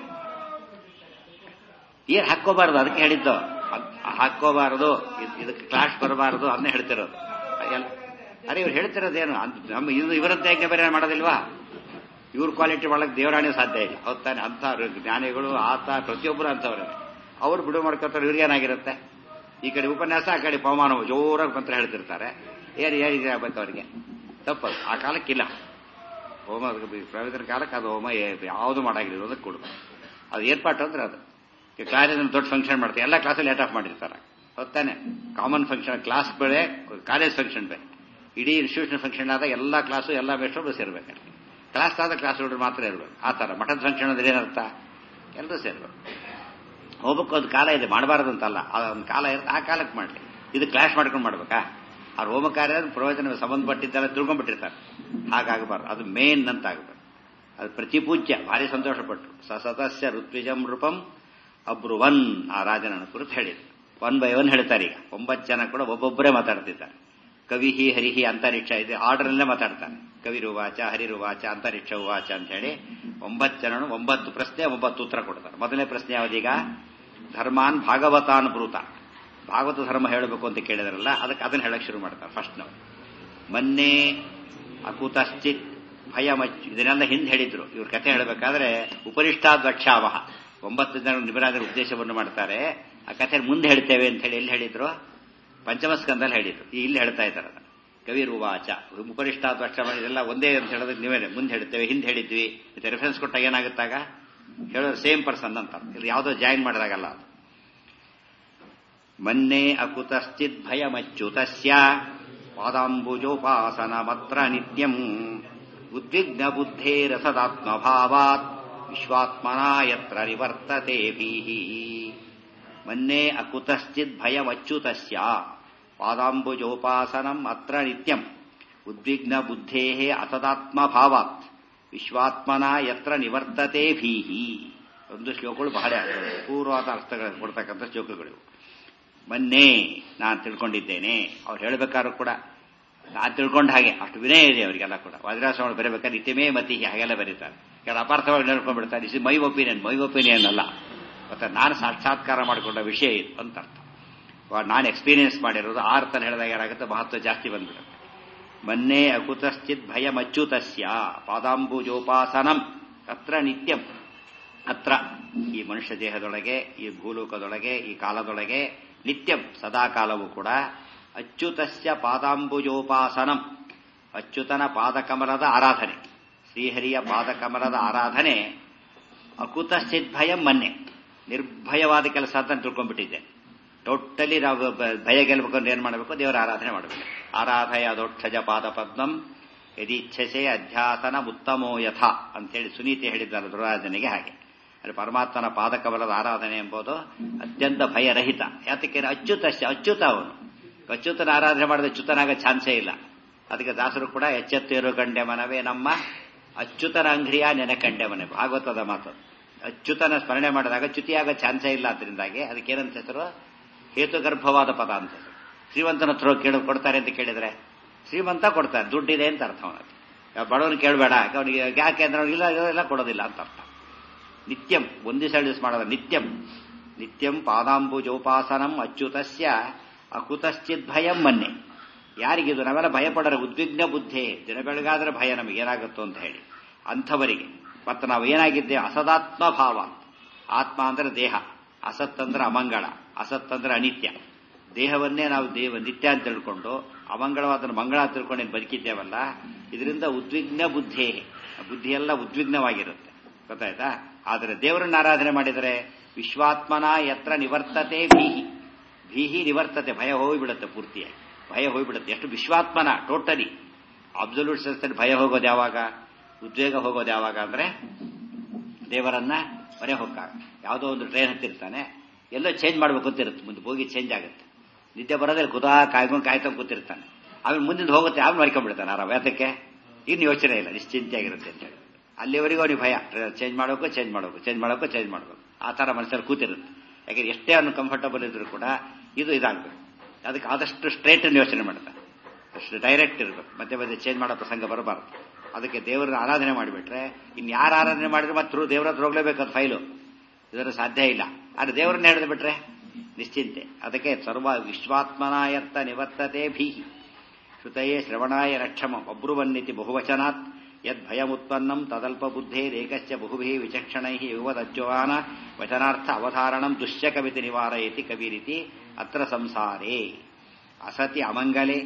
ಏನ್ ಹಾಕೋಬಾರದು ಅದಕ್ಕೆ ಹೇಳಿದ್ದು ಹಾಕೋಬಾರದು ಇದಕ್ಕೆ ಕ್ಲಾಶ್ ಬರಬಾರದು ಅದನ್ನೇ ಹೇಳ್ತಿರೋದು ಅರೆ ಇವ್ರು ಹೇಳ್ತಿರೋದೇನು ನಮ್ಮ ಇದು ಇವರಂತ ಹೇಗೆ ಬೇರೆ ಮಾಡೋದಿಲ್ವಾ ಇವ್ರ ಕ್ವಾಲಿಟಿ ಒಳಗೆ ದೇವರಾಣಿ ಸಾಧ್ಯ ಇಲ್ಲ ಹೌದ್ ತಾನೆ ಅಂತ ಜ್ಞಾನಿಗಳು ಆತ ಪ್ರತಿಯೊಬ್ಬರು ಅಂತವ್ರೆ ಅವ್ರು ಬಿಡು ಮಾಡ್ಕೊತಾರೆ ಇವ್ರಿಗೇನಾಗಿರುತ್ತೆ ಈ ಕಡೆ ಉಪನ್ಯಾಸ ಆ ಕಡೆ ಪವಮಾನ ಜೋರಾಗಿ ಮಂತ್ರ ಹೇಳ್ತಿರ್ತಾರೆ ಏನು ಏನಿದೆ ಆಗ್ಬೇಕು ಅವರಿಗೆ ತಪ್ಪದು ಆ ಕಾಲಕ್ಕಿಲ್ಲ ಹೋಮ ಪ್ರವೇಶನ ಕಾಲಕ್ಕೆ ಅದು ಹೋಮ ಯಾವುದು ಮಾಡಾಗಿಲ್ಲ ಅದಕ್ಕೆ ಕೊಡ್ಬೇಕು ಅದು ಏರ್ಪಾಟು ಅಂದ್ರೆ ಅದು ಕ್ಲಾಸಲ್ಲಿ ದೊಡ್ಡ ಫಂಕ್ಷನ್ ಮಾಡ್ತಾರೆ ಎಲ್ಲ ಕ್ಲಾಸಲ್ಲಿ ಲೇಟ್ ಆಫ್ ಮಾಡಿರ್ತಾರೆ ಹೊತ್ತಾನೆ ಕಾಮನ್ ಫಂಕ್ಷನ್ ಕ್ಲಾಸ್ ಬೇರೆ ಕಾಲೇಜ್ ಫಂಕ್ಷನ್ ಬೇರೆ ಇಡೀ ಇನ್ಸ್ಟಿಟ್ಯೂಷನ್ ಫಂಕ್ಷನ್ ಆದಾಗ ಎಲ್ಲ ಕ್ಲಾಸು ಎಲ್ಲ ಮೇಸ್ಟ್ರು ಸೇರ್ಬೇಕು ಕ್ಲಾಸ್ ಆದ ಕ್ಲಾಸ್ ಹುಡುಗರು ಮಾತ್ರ ಇರಬೇಕು ಆ ಥರ ಮಠದ ಫಂಕ್ಷನ್ ಅಂದ್ರೆ ಏನರ್ಥ ಎಲ್ಲರೂ ಸೇರ್ಬೇಕು ಹೋಗ್ಬೇಕು ಒಂದು ಕಾಲ ಇದೆ ಮಾಡಬಾರದು ಅಂತಲ್ಲ ಒಂದು ಕಾಲ ಇರುತ್ತೆ ಆ ಕಾಲಕ್ಕೆ ಮಾಡಲಿ ಇದು ಕ್ಲಾಶ್ ಮಾಡ್ಕೊಂಡು ಮಾಡ್ಬೇಕಾ ಅವ್ರ ಹೋಮ ಕಾರ್ಯ ಪ್ರವಚನ ಸಂಬಂಧಪಟ್ಟಿದ್ದೆಲ್ಲ ತಿಳ್ಕೊಂಡ್ಬಿಟ್ಟಿರ್ತಾರೆ ಹಾಗಾಗಬಾರ್ದು ಅದು ಮೇನ್ ಅಂತ ಆಗಬಾರ್ದು ಅದು ಪ್ರತಿಪೂಜ್ಯ ಭಾರಿ ಸಂತೋಷಪಟ್ಟರು ಸ ಸದಸ್ಯ ಋತ್ವಿಜಂ ರೂಪಂ ಅಬ್ರುವನ್ ಆ ರಾಜನನ್ನು ಕುರಿತು ಹೇಳಿದ್ರು ಒನ್ ಬೈ ಒನ್ ಹೇಳ್ತಾರೆ ಈಗ ಒಂಬತ್ತು ಜನ ಕೂಡ ಒಬ್ಬೊಬ್ಬರೇ ಮಾತಾಡ್ತಿದ್ದಾರೆ ಕವಿಹಿ ಹರಿಹಿ ಅಂತರಿಕ್ಷ ಇದೆ ಆರ್ಡರ್ನಲ್ಲೇ ಮಾತಾಡ್ತಾನೆ ಕವಿರುವಾಚ ಹರಿರುವಾಚ ಅಂತರಿಕ್ಷ ಉವಾಚ ಅಂತ ಹೇಳಿ ಒಂಬತ್ತು ಜನನು ಒಂಬತ್ತು ಪ್ರಶ್ನೆ ಒಂಬತ್ತು ಉತ್ತರ ಕೊಡ್ತಾರೆ ಮೊದಲನೇ ಪ್ರಶ್ನೆ ಯಾವ್ದೀಗ ಧರ್ಮಾನ್ ಭಾಗವತಾನ್ ಬ್ರೂತ ಭಾಗವತ ಧರ್ಮ ಹೇಳಬೇಕು ಅಂತ ಕೇಳಿದ್ರಲ್ಲ ಅದಕ್ಕೆ ಅದನ್ನ ಹೇಳಕ್ ಶುರು ಮಾಡ್ತಾರೆ ಫಸ್ಟ್ ನಾವು ಮೊನ್ನೆ ಅಕುತಶ್ಚಿತ್ ಭಯ ಮಚ್ಚು ಇದನ್ನೆಲ್ಲ ಹಿಂದೆ ಹೇಳಿದ್ರು ಇವ್ರ ಕಥೆ ಹೇಳಬೇಕಾದ್ರೆ ಉಪರಿಷ್ಟಾದ್ವಕ್ಷಾವಹ ಒಂಬತ್ತು ಜನ ನಿಬರಾಜರ ಉದ್ದೇಶವನ್ನು ಮಾಡ್ತಾರೆ ಆ ಕಥೆ ಮುಂದೆ ಹೇಳ್ತೇವೆ ಅಂತ ಹೇಳಿ ಎಲ್ಲಿ ಹೇಳಿದ್ರು ಪಂಚಮಸ್ಕಂದಲ್ಲಿ ಹೇಳಿದ್ರು ಇಲ್ಲಿ ಹೇಳ್ತಾ ಇದ್ದಾರೆ ಕವಿ ರುವಾಚ ಉಪರಿಷ್ಟಾದ್ವಕ್ಷ ಇದೆಲ್ಲ ಒಂದೇ ಅಂತ ಹೇಳೋದಕ್ಕೆ ನೀವೇ ಮುಂದೆ ಹೇಳ್ತೇವೆ ಹಿಂದೆ ಹೇಳಿದ್ವಿ ಇದು ರೆಫರೆನ್ಸ್ ಕೊಟ್ಟಾಗ ಏನಾಗುತ್ತಾಗ ಹೇಳೋದು ಸೇಮ್ ಪರ್ಸನ್ ಅಂತ ಇದು ಯಾವುದೋ ಜಾಯಿನ್ ಮಾಡಿದಾಗಲ್ಲ ಅದು ಮನ್ನೆ ಅಕುತಶ್ಚಿತ್ ಭಯಮಚ್ಯುತಸ್ಯ ಪಾದಾಂಬುಜೋಪಾಸನಮತ್ರ ನಿತ್ಯಂ ಉದ್ವಿಗ್ನ ಬುದ್ಧೇರಸದಾತ್ಮಭಾವಾತ್ ವಿಶ್ವಾತ್ಮನ ಯತ್ರ ನಿವರ್ತತೆ ಭೀಹಿ ಮನ್ನೆ ಅಕುತಶ್ಚಿತ್ ಭಯಮಚ್ಯುತಸ್ಯ ಪಾದಾಂಬುಜೋಪಾಸನಂ ಅತ್ರ ನಿತ್ಯಂ ಉದ್ವಿಗ್ನ ಬುದ್ಧೇ ಅಸದಾತ್ಮಭಾವಾತ್ ವಿಶ್ವಾತ್ಮನ ಯತ್ರ ನಿವರ್ತತೆ ಭೀಹಿ ಒಂದು ಶ್ಲೋಕಗಳು ಬಹಳ ಪೂರ್ವಾದ ಅರ್ಥಗಳನ್ನು ಕೊಡ್ತಕ್ಕಂಥ ಶ್ಲೋಕಗಳು ಮೊನ್ನೆ ನಾನು ತಿಳ್ಕೊಂಡಿದ್ದೇನೆ ಅವ್ರು ಹೇಳಬೇಕಾದ್ರೂ ಕೂಡ ನಾನು ತಿಳ್ಕೊಂಡ ಹಾಗೆ ಅಷ್ಟು ವಿನಯ ಇದೆ ಅವರಿಗೆಲ್ಲ ಕೂಡ ವಜ್ರಾಸವನ್ನು ಬರೀಬೇಕಾದ್ರೆ ಇತಿಮೇ ಮತಿ ಹಾಗೆಲ್ಲ ಬರೀತಾರೆ ಕೆಲವು ಅಪಾರ್ಥವಾಗಿ ಹೇಳ್ಕೊಂಡ್ಬಿಡ್ತಾರೆ is my opinion my opinion ಅಲ್ಲ ಮತ್ತೆ ನಾನು ಸಾಕ್ಷಾತ್ಕಾರ ಮಾಡಿಕೊಂಡ ವಿಷಯ ಇದು ಅಂತ ಅರ್ಥ ನಾನು ಎಕ್ಸ್ಪೀರಿಯನ್ಸ್ ಮಾಡಿರೋದು ಆ ಅರ್ಥ ಹೇಳಿದಾಗ ಏನಾಗುತ್ತೆ ಮಹತ್ವ ಜಾಸ್ತಿ ಬಂದ್ಬಿಡುತ್ತೆ ಮೊನ್ನೆ ಅಕುತಶ್ಚಿತ್ ಭಯಮಚ್ಯುತಸ್ಯ ಪಾದಾಂಬುಜೋಪಾಸನಂ ಅತ್ರ ನಿತ್ಯಂ ಅತ್ರ ಈ ಮನುಷ್ಯ ದೇಹದೊಳಗೆ ಈ ಭೂಲೋಕದೊಳಗೆ ಈ ಕಾಲದೊಳಗೆ ನಿತ್ಯಂ ಸದಾಕಾಲವೂ ಕೂಡ ಅಚ್ಯುತಸ್ಯ ಪಾದಾಂಬುಜೋಪಾಸನಂ ಅಚ್ಯುತನ ಪಾದಕಮಲದ ಆರಾಧನೆ ಶ್ರೀಹರಿಯ ಪಾದಕಮಲದ ಆರಾಧನೆ ಅಕುತಶ್ಚಿತ್ ಭಯಂ ಮನ್ನೆ ನಿರ್ಭಯವಾದ ಕೆಲಸ ಅಂತ ತಿಳ್ಕೊಂಡ್ಬಿಟ್ಟಿದ್ದೆ ಟೋಟಲಿ ನಾವು ಭಯ ಗೆಲ್ಲಬೇಕು ಅಂದ್ರೆ ಏನ್ ಮಾಡಬೇಕು ದೇವರ ಆರಾಧನೆ ಮಾಡಬೇಕು ಆರಾಧಯ ದೋಕ್ಷಜ ಪಾದ ಪದ್ಮಂ ಯದಿಚ್ಛಸೆ ಅಧ್ಯಾಸನ ಉತ್ತಮೋ ಯಥ ಅಂತೇಳಿ ಸುನೀತಿ ಹೇಳಿದ್ದಾರೆ ದುರಾಜನೆಗೆ ಹಾಗೆ ಅಲ್ಲಿ ಪರಮಾತ್ಮನ ಪಾದಕಬಲದ ಆರಾಧನೆ ಎಂಬುದು ಅತ್ಯಂತ ಭಯರಹಿತ ಯಾತಕ್ಕೆ ಅಚ್ಯುತ ಅಚ್ಯುತ ಅವನು ಅಚ್ಯುತನ ಆರಾಧನೆ ಮಾಡಿದ್ರೆ ಚ್ಯುತನಾಗ ಚಾನ್ಸೇ ಇಲ್ಲ ಅದಕ್ಕೆ ದಾಸರು ಕೂಡ ಎಚ್ಚೆತ್ತೇರು ಕಂಡೆ ಮನವೇ ನಮ್ಮ ಅಚ್ಯುತನ ಅಂಗ್ರಿಯ ನೆನೆ ಕಂಡೆ ಮನೆ ಭಾಗವತದ ಮಾತು ಅಚ್ಯುತನ ಸ್ಮರಣೆ ಮಾಡಿದಾಗ ಚ್ಯುತಿಯಾಗ ಚಾನ್ಸೇ ಇಲ್ಲ ಅದರಿಂದಾಗಿ ಅದಕ್ಕೇನಂತ ಹೆಸರು ಹೇತುಗರ್ಭವಾದ ಪದ ಅಂತ ಹೆಸರು ಶ್ರೀಮಂತನ ಹತ್ರ ಕೇಳ ಕೊಡ್ತಾರೆ ಅಂತ ಕೇಳಿದ್ರೆ ಶ್ರೀಮಂತ ಕೊಡ್ತಾರೆ ದುಡ್ಡಿದೆ ಅಂತ ಅರ್ಥ ಅವನಿಗೆ ಬಡವನು ಕೇಳಬೇಡ ಅವನಿಗೆ ಯಾಕೆ ಅಂದ್ರೆ ಅವ್ನಿಗೆ ಇಲ್ಲ ಇಲ್ಲ ಕೊಡೋದಿಲ್ಲ ಅಂತ ಅರ್ಥ ನಿತ್ಯಂ ಒಂದು ದಿವಸ ಮಾಡೋದು ನಿತ್ಯಂ ನಿತ್ಯಂ ಪಾದಾಂಬುಜೋಪಾಸನಂ ಅಚ್ಯುತಸ್ಯ ಅಕುತಶ್ಚಿತ್ ಭಯಂ ಮನ್ನೆ ಯಾರಿಗಿದು ನಾವೆಲ್ಲ ಭಯ ಪಡರೆ ಉದ್ವಿಗ್ನ ಬುದ್ಧಿ ದಿನ ಬೆಳಗಾದ್ರೆ ಭಯ ನಮಗೆ ಏನಾಗುತ್ತೋ ಅಂತ ಹೇಳಿ ಅಂಥವರಿಗೆ ಮತ್ತು ನಾವು ಏನಾಗಿದ್ದೇವೆ ಅಸದಾತ್ಮ ಭಾವ ಆತ್ಮ ಅಂದ್ರೆ ದೇಹ ಅಸತ್ ಅಂದ್ರೆ ಅಮಂಗಳ ಅಸತ್ ಅಂದ್ರೆ ಅನಿತ್ಯ ದೇಹವನ್ನೇ ನಾವು ದೇವ ನಿತ್ಯ ಅಂತ ತಿಳ್ಕೊಂಡು ಅಮಂಗಳವಾದ ಮಂಗಳ ಅಂತ ತಿಳ್ಕೊಂಡು ಏನು ಬದುಕಿದ್ದೇವಲ್ಲ ಇದರಿಂದ ಉದ್ವಿಗ್ನ ಬುದ್ಧಿ ಬುದ್ಧಿಯೆಲ್ಲ ಉದ್ವಿಗ್ನವಾಗಿರುತ್ತೆ ಗೊತ್ತಾಯ್ತಾ ಆದರೆ ದೇವರನ್ನ ಆರಾಧನೆ ಮಾಡಿದರೆ ವಿಶ್ವಾತ್ಮನ ಯತ್ರ ನಿವರ್ತತೆ ಭೀಹಿ ಭೀಹಿ ನಿವರ್ತತೆ ಭಯ ಹೋಗಿಬಿಡುತ್ತೆ ಪೂರ್ತಿಯಾಗಿ ಭಯ ಹೋಗಿಬಿಡುತ್ತೆ ಎಷ್ಟು ವಿಶ್ವಾತ್ಮನ ಟೋಟಲಿ ಅಬ್ಸಲ್ಯೂಟ್ ಸೆನ್ಸ್ ಭಯ ಹೋಗೋದು ಯಾವಾಗ ಉದ್ವೇಗ ಹೋಗೋದು ಯಾವಾಗ ಅಂದ್ರೆ ದೇವರನ್ನ ಮನೆ ಹೋಗಾಗ ಯಾವುದೋ ಒಂದು ಟ್ರೈನ್ ಹತ್ತಿರ್ತಾನೆ ಎಲ್ಲೋ ಚೇಂಜ್ ಮಾಡ್ಬೇಕು ಅಂತಿರುತ್ತೆ ಮುಂದೆ ಹೋಗಿ ಚೇಂಜ್ ಆಗುತ್ತೆ ನಿದ್ದೆ ಬರೋದ್ರೆ ಕುದಾ ಕಾಯ್ಕೊಂಡು ಕಾಯ್ಕೊಂಡು ಕೂತಿರ್ತಾನೆ ಆಮೇಲೆ ಮುಂದಿನ ಹೋಗುತ್ತೆ ಆಮೇಲೆ ಮಾಡ್ಕೊಂಡ್ಬಿಡ್ತಾನೆ ಆರಾಮ ಯಾತಕ್ಕೆ ಇನ್ನು ಯೋಚನೆ ಇಲ್ಲ ನಿಶ್ಚಿಂತೆಯಾಗಿರುತ್ತೆ ಅಂತ ಹೇಳಿ ಅಲ್ಲಿವರೆಗೂ ಅವನಿಗೆ ಭಯ ಚೇಂಜ್ ಮಾಡಬೇಕು ಚೇಂಜ್ ಮಾಡಬೇಕು ಚೇಂಜ್ ಮಾಡಬೇಕು ಚೇಂಜ್ ಮಾಡಬೇಕು ಆ ಥರ ಮನಸ್ಸಲ್ಲಿ ಕೂತಿರುತ್ತೆ ಯಾಕಂದ್ರೆ ಎಷ್ಟೇ ಅನ್ಕಂಫರ್ಟಬಲ್ ಇದ್ರೂ ಕೂಡ ಇದು ಇದಾಗಬೇಕು ಅದಕ್ಕೆ ಆದಷ್ಟು ಸ್ಟ್ರೇಟ್ ಯೋಚನೆ ಮಾಡ್ತಾನೆ ಅಷ್ಟು ಡೈರೆಕ್ಟ್ ಇರಬೇಕು ಮತ್ತೆ ಮತ್ತೆ ಚೇಂಜ್ ಮಾಡೋ ಪ್ರಸಂಗ ಬರಬಾರ್ದು ಅದಕ್ಕೆ ದೇವರನ್ನ ಆರಾಧನೆ ಮಾಡಿಬಿಟ್ರೆ ಇನ್ನು ಯಾರು ಆರಾಧನೆ ಮಾಡಿದ್ರೆ ಮತ್ತೆ ದೇವರ ಹತ್ರ ಹೋಗ್ಲೇಬೇಕು ಅದು ಫೈಲು ಇದರ ಸಾಧ್ಯ ಇಲ್ಲ ಆದರೆ ದೇವರನ್ನ ಹೇಳಿದ್ ಬಿಟ್ರೆ ನಿಶ್ಚಿಂತೆ ಅದಕ್ಕೆ ಸರ್ವ ವಿಶ್ವಾತ್ಮನಾಯತ್ತ ನಿವರ್ತತೆ ಭೀಹಿ ಶ್ರುತಯೇ ಶ್ರವಣಾಯ ರಕ್ಷಮ ಒಬ್ರುವನ್ನಿತಿ ಬಹುವಚನಾತ್ ಯದ್ ಭಯಮುತ್ಪನ್ನಂ ತದಲ್ಪ ಬುದ್ಧೇರೇಕಶ್ಚ ಬಹುಭಿ ವಿಚಕ್ಷಣೈ ಯುವದಜ್ಜವಾನ ವಚನಾರ್ಥ ಅವಧಾರಣಂ ದುಶ್ಯಕವಿತಿ ನಿವಾರಯತಿ ಕವಿರಿತಿ ಅತ್ರ ಸಂಸಾರೇ ಅಸತಿ ಅಮಂಗಲೆ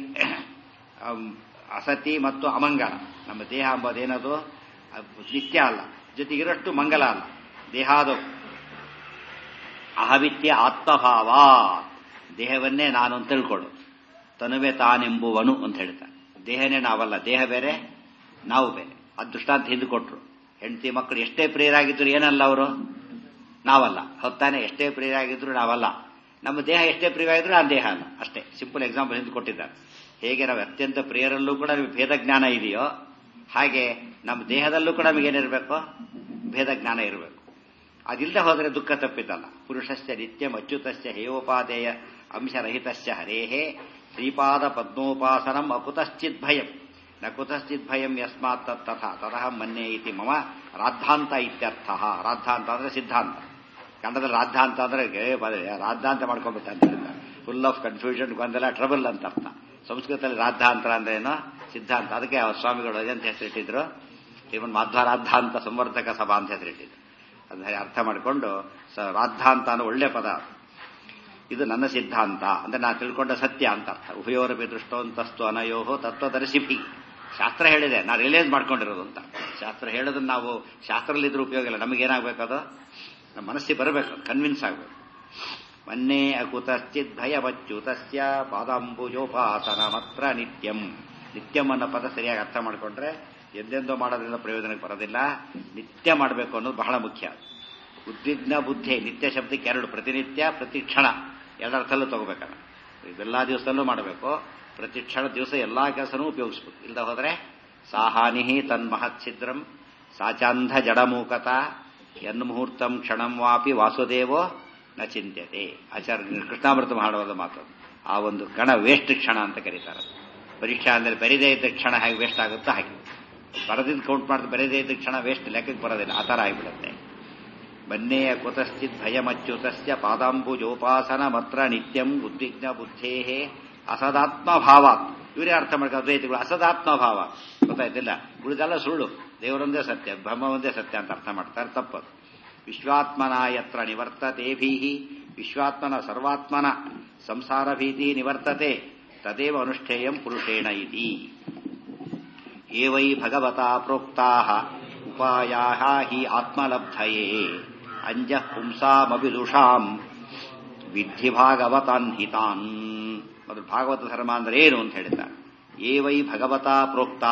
ಅಸತಿ ಮತ್ತು ಅಮಂಗಲ ನಮ್ಮ ದೇಹ ಎಂಬುದೇನದು ನಿತ್ಯ ಅಲ್ಲ ಜೊತೆಗಿರಷ್ಟು ಮಂಗಲ ಅಲ್ಲ ದೇಹಾದು ಅಹವಿತ್ಯ ಆತ್ಮಭಾವ ದೇಹವನ್ನೇ ನಾನು ಅಂತ ತಿಳ್ಕೊಳ್ಳು ತನುವೆ ತಾನೆಂಬುವನು ಅಂತ ಹೇಳ್ತಾನೆ ದೇಹನೇ ನಾವಲ್ಲ ದೇಹ ಬೇರೆ ನಾವು ಬೇರೆ ಅದು ದೃಷ್ಟಾಂತ ಹಿಂದೆ ಕೊಟ್ರು ಹೆಂಡತಿ ಮಕ್ಕಳು ಎಷ್ಟೇ ಪ್ರಿಯರಾಗಿದ್ರು ಏನಲ್ಲ ಅವರು ನಾವಲ್ಲ ಹೊತ್ತಾನೆ ಎಷ್ಟೇ ಪ್ರಿಯರಾಗಿದ್ರು ನಾವಲ್ಲ ನಮ್ಮ ದೇಹ ಎಷ್ಟೇ ಪ್ರಿಯವಾಗಿದ್ರು ಆ ದೇಹ ಅಲ್ಲ ಅಷ್ಟೇ ಸಿಂಪಲ್ ಎಕ್ಸಾಂಪಲ್ ಹಿಂದೆ ಕೊಟ್ಟಿದ್ದಾರೆ ಹೇಗೆ ನಾವು ಅತ್ಯಂತ ಪ್ರಿಯರಲ್ಲೂ ಕೂಡ ನಮಗೆ ಭೇದ ಜ್ಞಾನ ಇದೆಯೋ ಹಾಗೆ ನಮ್ಮ ದೇಹದಲ್ಲೂ ಕೂಡ ನಮಗೇನಿರಬೇಕು ಭೇದ ಜ್ಞಾನ ಇರಬೇಕು ಅದಿಲ್ಲದೆ ಹೋದರೆ ದುಃಖ ತಪ್ಪಿದ್ದಲ್ಲ ಪುರುಷಸ್ಯ ನಿತ್ಯಂ ಅಚ್ಯುತಸ್ಯ ಹೇಯೋಪಾದೇಯ ಅಂಶರಹಿತಸ್ಯ ಹರೇಹೇ ಶ್ರೀಪಾದ ಪದ್ಮೋಪಾಸನಂ ಅಕುತಶ್ಚಿತ್ ಭಯಂ ನ ಕುತಶ್ಚಿತ್ ಭಯಂ ಯಸ್ಮಾತ್ ತಥಾ ತತಃ ಮನ್ಯೆ ಇತಿ ಮಮ ರಾದ್ಧಾಂತ ಇತ್ಯರ್ಥ ರಾದ್ಧಾಂತ ಅಂದ್ರೆ ಸಿದ್ಧಾಂತ ಕನ್ನಡದಲ್ಲಿ ರಾದ್ಧಾಂತ ಅಂದ್ರೆ ರಾದ್ಧಾಂತ ಮಾಡ್ಕೊಂಡ್ಬಿಟ್ಟ ಅಂತ ಹೇಳ್ತಾರೆ ಫುಲ್ ಆಫ್ ಕನ್ಫ್ಯೂಷನ್ ಗೊಂದಲ ಟ್ರಬಲ್ ಅಂತ ಅರ್ಥ ಸಂಸ್ಕೃತದಲ್ಲಿ ರಾದ್ಧಾಂತರ ಅಂದ್ರೆ ಏನೋ ಸಿದ್ಧಾಂತ ಅದಕ್ಕೆ ಸ್ವಾಮಿಗಳು ಅಂತ ಹೆಸರಿಟ್ಟಿದ್ರು ಇವನ್ ಮಾಧ್ವರಾದ್ಧಾಂತ ಸಂವರ್ಧಕ ಸಭಾ ಅಂತ ಹೆಸರಿಟ್ಟಿದ್ರು ಅದನ್ನ ಅರ್ಥ ಮಾಡಿಕೊಂಡು ರಾದ್ಧಾಂತ ಅನ್ನೋ ಒಳ್ಳೆ ಪದ ಇದು ನನ್ನ ಸಿದ್ಧಾಂತ ಅಂದ್ರೆ ನಾನು ತಿಳ್ಕೊಂಡ ಸತ್ಯ ಅಂತ ಅರ್ಥ ಉಭಯೋರಪಿ ದೃಷ್ಟೋಂತಸ್ತು ಅನಯೋಹೋ ತತ್ವದರ್ಶಿಭಿ ಶಾಸ್ತ್ರ ಹೇಳಿದೆ ನಾನು ರಿಯಲೈಸ್ ಮಾಡ್ಕೊಂಡಿರೋದು ಅಂತ ಶಾಸ್ತ್ರ ಹೇಳೋದನ್ನ ನಾವು ಶಾಸ್ತ್ರದಲ್ಲಿದ್ರೂ ಉಪಯೋಗ ಇಲ್ಲ ನಮಗೇನಾಗಬೇಕದು ನಮ್ಮ ಮನಸ್ಸಿಗೆ ಬರಬೇಕು ಕನ್ವಿನ್ಸ್ ಆಗಬೇಕು ಮನ್ನೇ ಅಕುತಶ್ಚಿತ್ ಭಯವಚ್ಯುತಸ್ಯ ಪಾದಾಂಬುಜೋಪಾಸನಮತ್ರ ನಿತ್ಯಂ ನಿತ್ಯಂ ಅನ್ನೋ ಪದ ಸರಿಯಾಗಿ ಅರ್ಥ ಮಾಡಿಕೊಂಡ್ರೆ ಎಂದೆಂದೋ ಮಾಡೋದ್ರಿಂದ ಪ್ರಯೋಜನಕ್ಕೆ ಬರೋದಿಲ್ಲ ನಿತ್ಯ ಮಾಡಬೇಕು ಅನ್ನೋದು ಬಹಳ ಮುಖ್ಯ ಉದ್ವಿಗ್ನ ಬುದ್ಧಿ ನಿತ್ಯ ಶಬ್ದಕ್ಕೆ ಎರಡು ಪ್ರತಿನಿತ್ಯ ಪ್ರತಿ ಕ್ಷಣ ಎರಡರ್ಥಲ್ಲೂ ತಗೋಬೇಕಲ್ಲ ಇವೆಲ್ಲ ದಿವಸದಲ್ಲೂ ಮಾಡಬೇಕು ಪ್ರತಿ ಕ್ಷಣ ದಿವಸ ಎಲ್ಲಾ ಕೆಲಸನೂ ಉಪಯೋಗಿಸ್ಬೇಕು ಇಲ್ಲದ ಹೋದ್ರೆ ಸಾಹಾನಿ ತನ್ಮಹಚ್ಛಿದ್ರಂ ಸಾಚಾಂಧ ಜಡಮೂಕತ ಯನ್ಮುಹೂರ್ತಂ ಕ್ಷಣಂ ವಾಪಿ ವಾಸುದೇವೋ ನ ಚಿಂತ್ಯತೆ ಆಚಾರ್ಯ ಕೃಷ್ಣಾಮೃತ ಮಾಡುವುದ ಮಾತು ಆ ಒಂದು ಕಣ ವೇಸ್ಟ್ ಕ್ಷಣ ಅಂತ ಕರೀತಾರೆ ಪರೀಕ್ಷಾ ಅಂದ್ರೆ ಬರೀದೇ ಇದ್ದ ಕ್ಷಣ ಹೇಗೆ ವೇಸ್ಟ್ ಆಗುತ್ತೋ ಹಾಗೆ ಬರದಿಂದ ಕೌಂಟ್ ಮಾಡಿದ್ರೆ ಬರೀದೇ ಇದ್ದ ಕ್ಷಣ ವೇಸ್ಟ್ ಲೆಕ್ಕಕ್ಕೆ ಬರೋದಿಲ್ಲ ಆ ಥರ ಆಗಿಬಿಡುತ್ತೆ ಬನ್ನೇಯ ಕುತಶ್ಚಿತ್ ಭಯಮಚ್ಯುತಸ್ಯ ಪಾದಾಂಬುಜೋಪಾಸನ ಮಾತ್ರ ನಿತ್ಯಂ ಉದ್ವಿಗ್ನ ಬುದ್ಧೇ ಅಸದಾತ್ಮ ಭಾವ ಇವರೇ ಅರ್ಥ ಮಾಡ್ಕೊ ಅದ್ವೈತಿಗಳು ಅಸದಾತ್ಮ ಭಾವ ಗೊತ್ತಾಯ್ತಿಲ್ಲ ಉಳಿದೆಲ್ಲ ಸುಳ್ಳು ದೇವರೊಂದೇ ಸತ್ಯ ಬ್ರಹ್ಮ ಒಂದೇ ಸತ್ಯ ಅಂತ ಅರ್ಥ ಮಾಡ್ತಾರೆ ತಪ್ಪದು ವಿಶ್ವಾತ್ಮನ ಯತ್ರ ನಿವರ್ತತೆ ಭೀಹಿ ವಿಶ್ವಾತ್ಮನ ಸರ್ವಾತ್ಮನ ಸಂಸಾರ ಭೀತಿ ನಿವರ್ತತೆ ತದೇವ ಅನುಷ್ಠೇಯಂ ಪುರುಷೇಣ ಇತಿ ಏವೈ ಭಗವತಾ ಪ್ರೋಕ್ತಾ ಉಪಾಯಾ ಹಿ ಆತ್ಮಲಬ್ಧಯೇ ಅಂಜ ಪುಂಸಾಮಭಿದುಷಾಂ ವಿಧಿ ಭಾಗವತಾನ್ ಹಿತಾನ್ ಮೊದಲು ಭಾಗವತ ಧರ್ಮ ಅಂದ್ರೆ ಏನು ಅಂತ ಹೇಳಿದ್ದಾರೆ ಏವೈ ಭಗವತಾ ಪ್ರೋಕ್ತಾ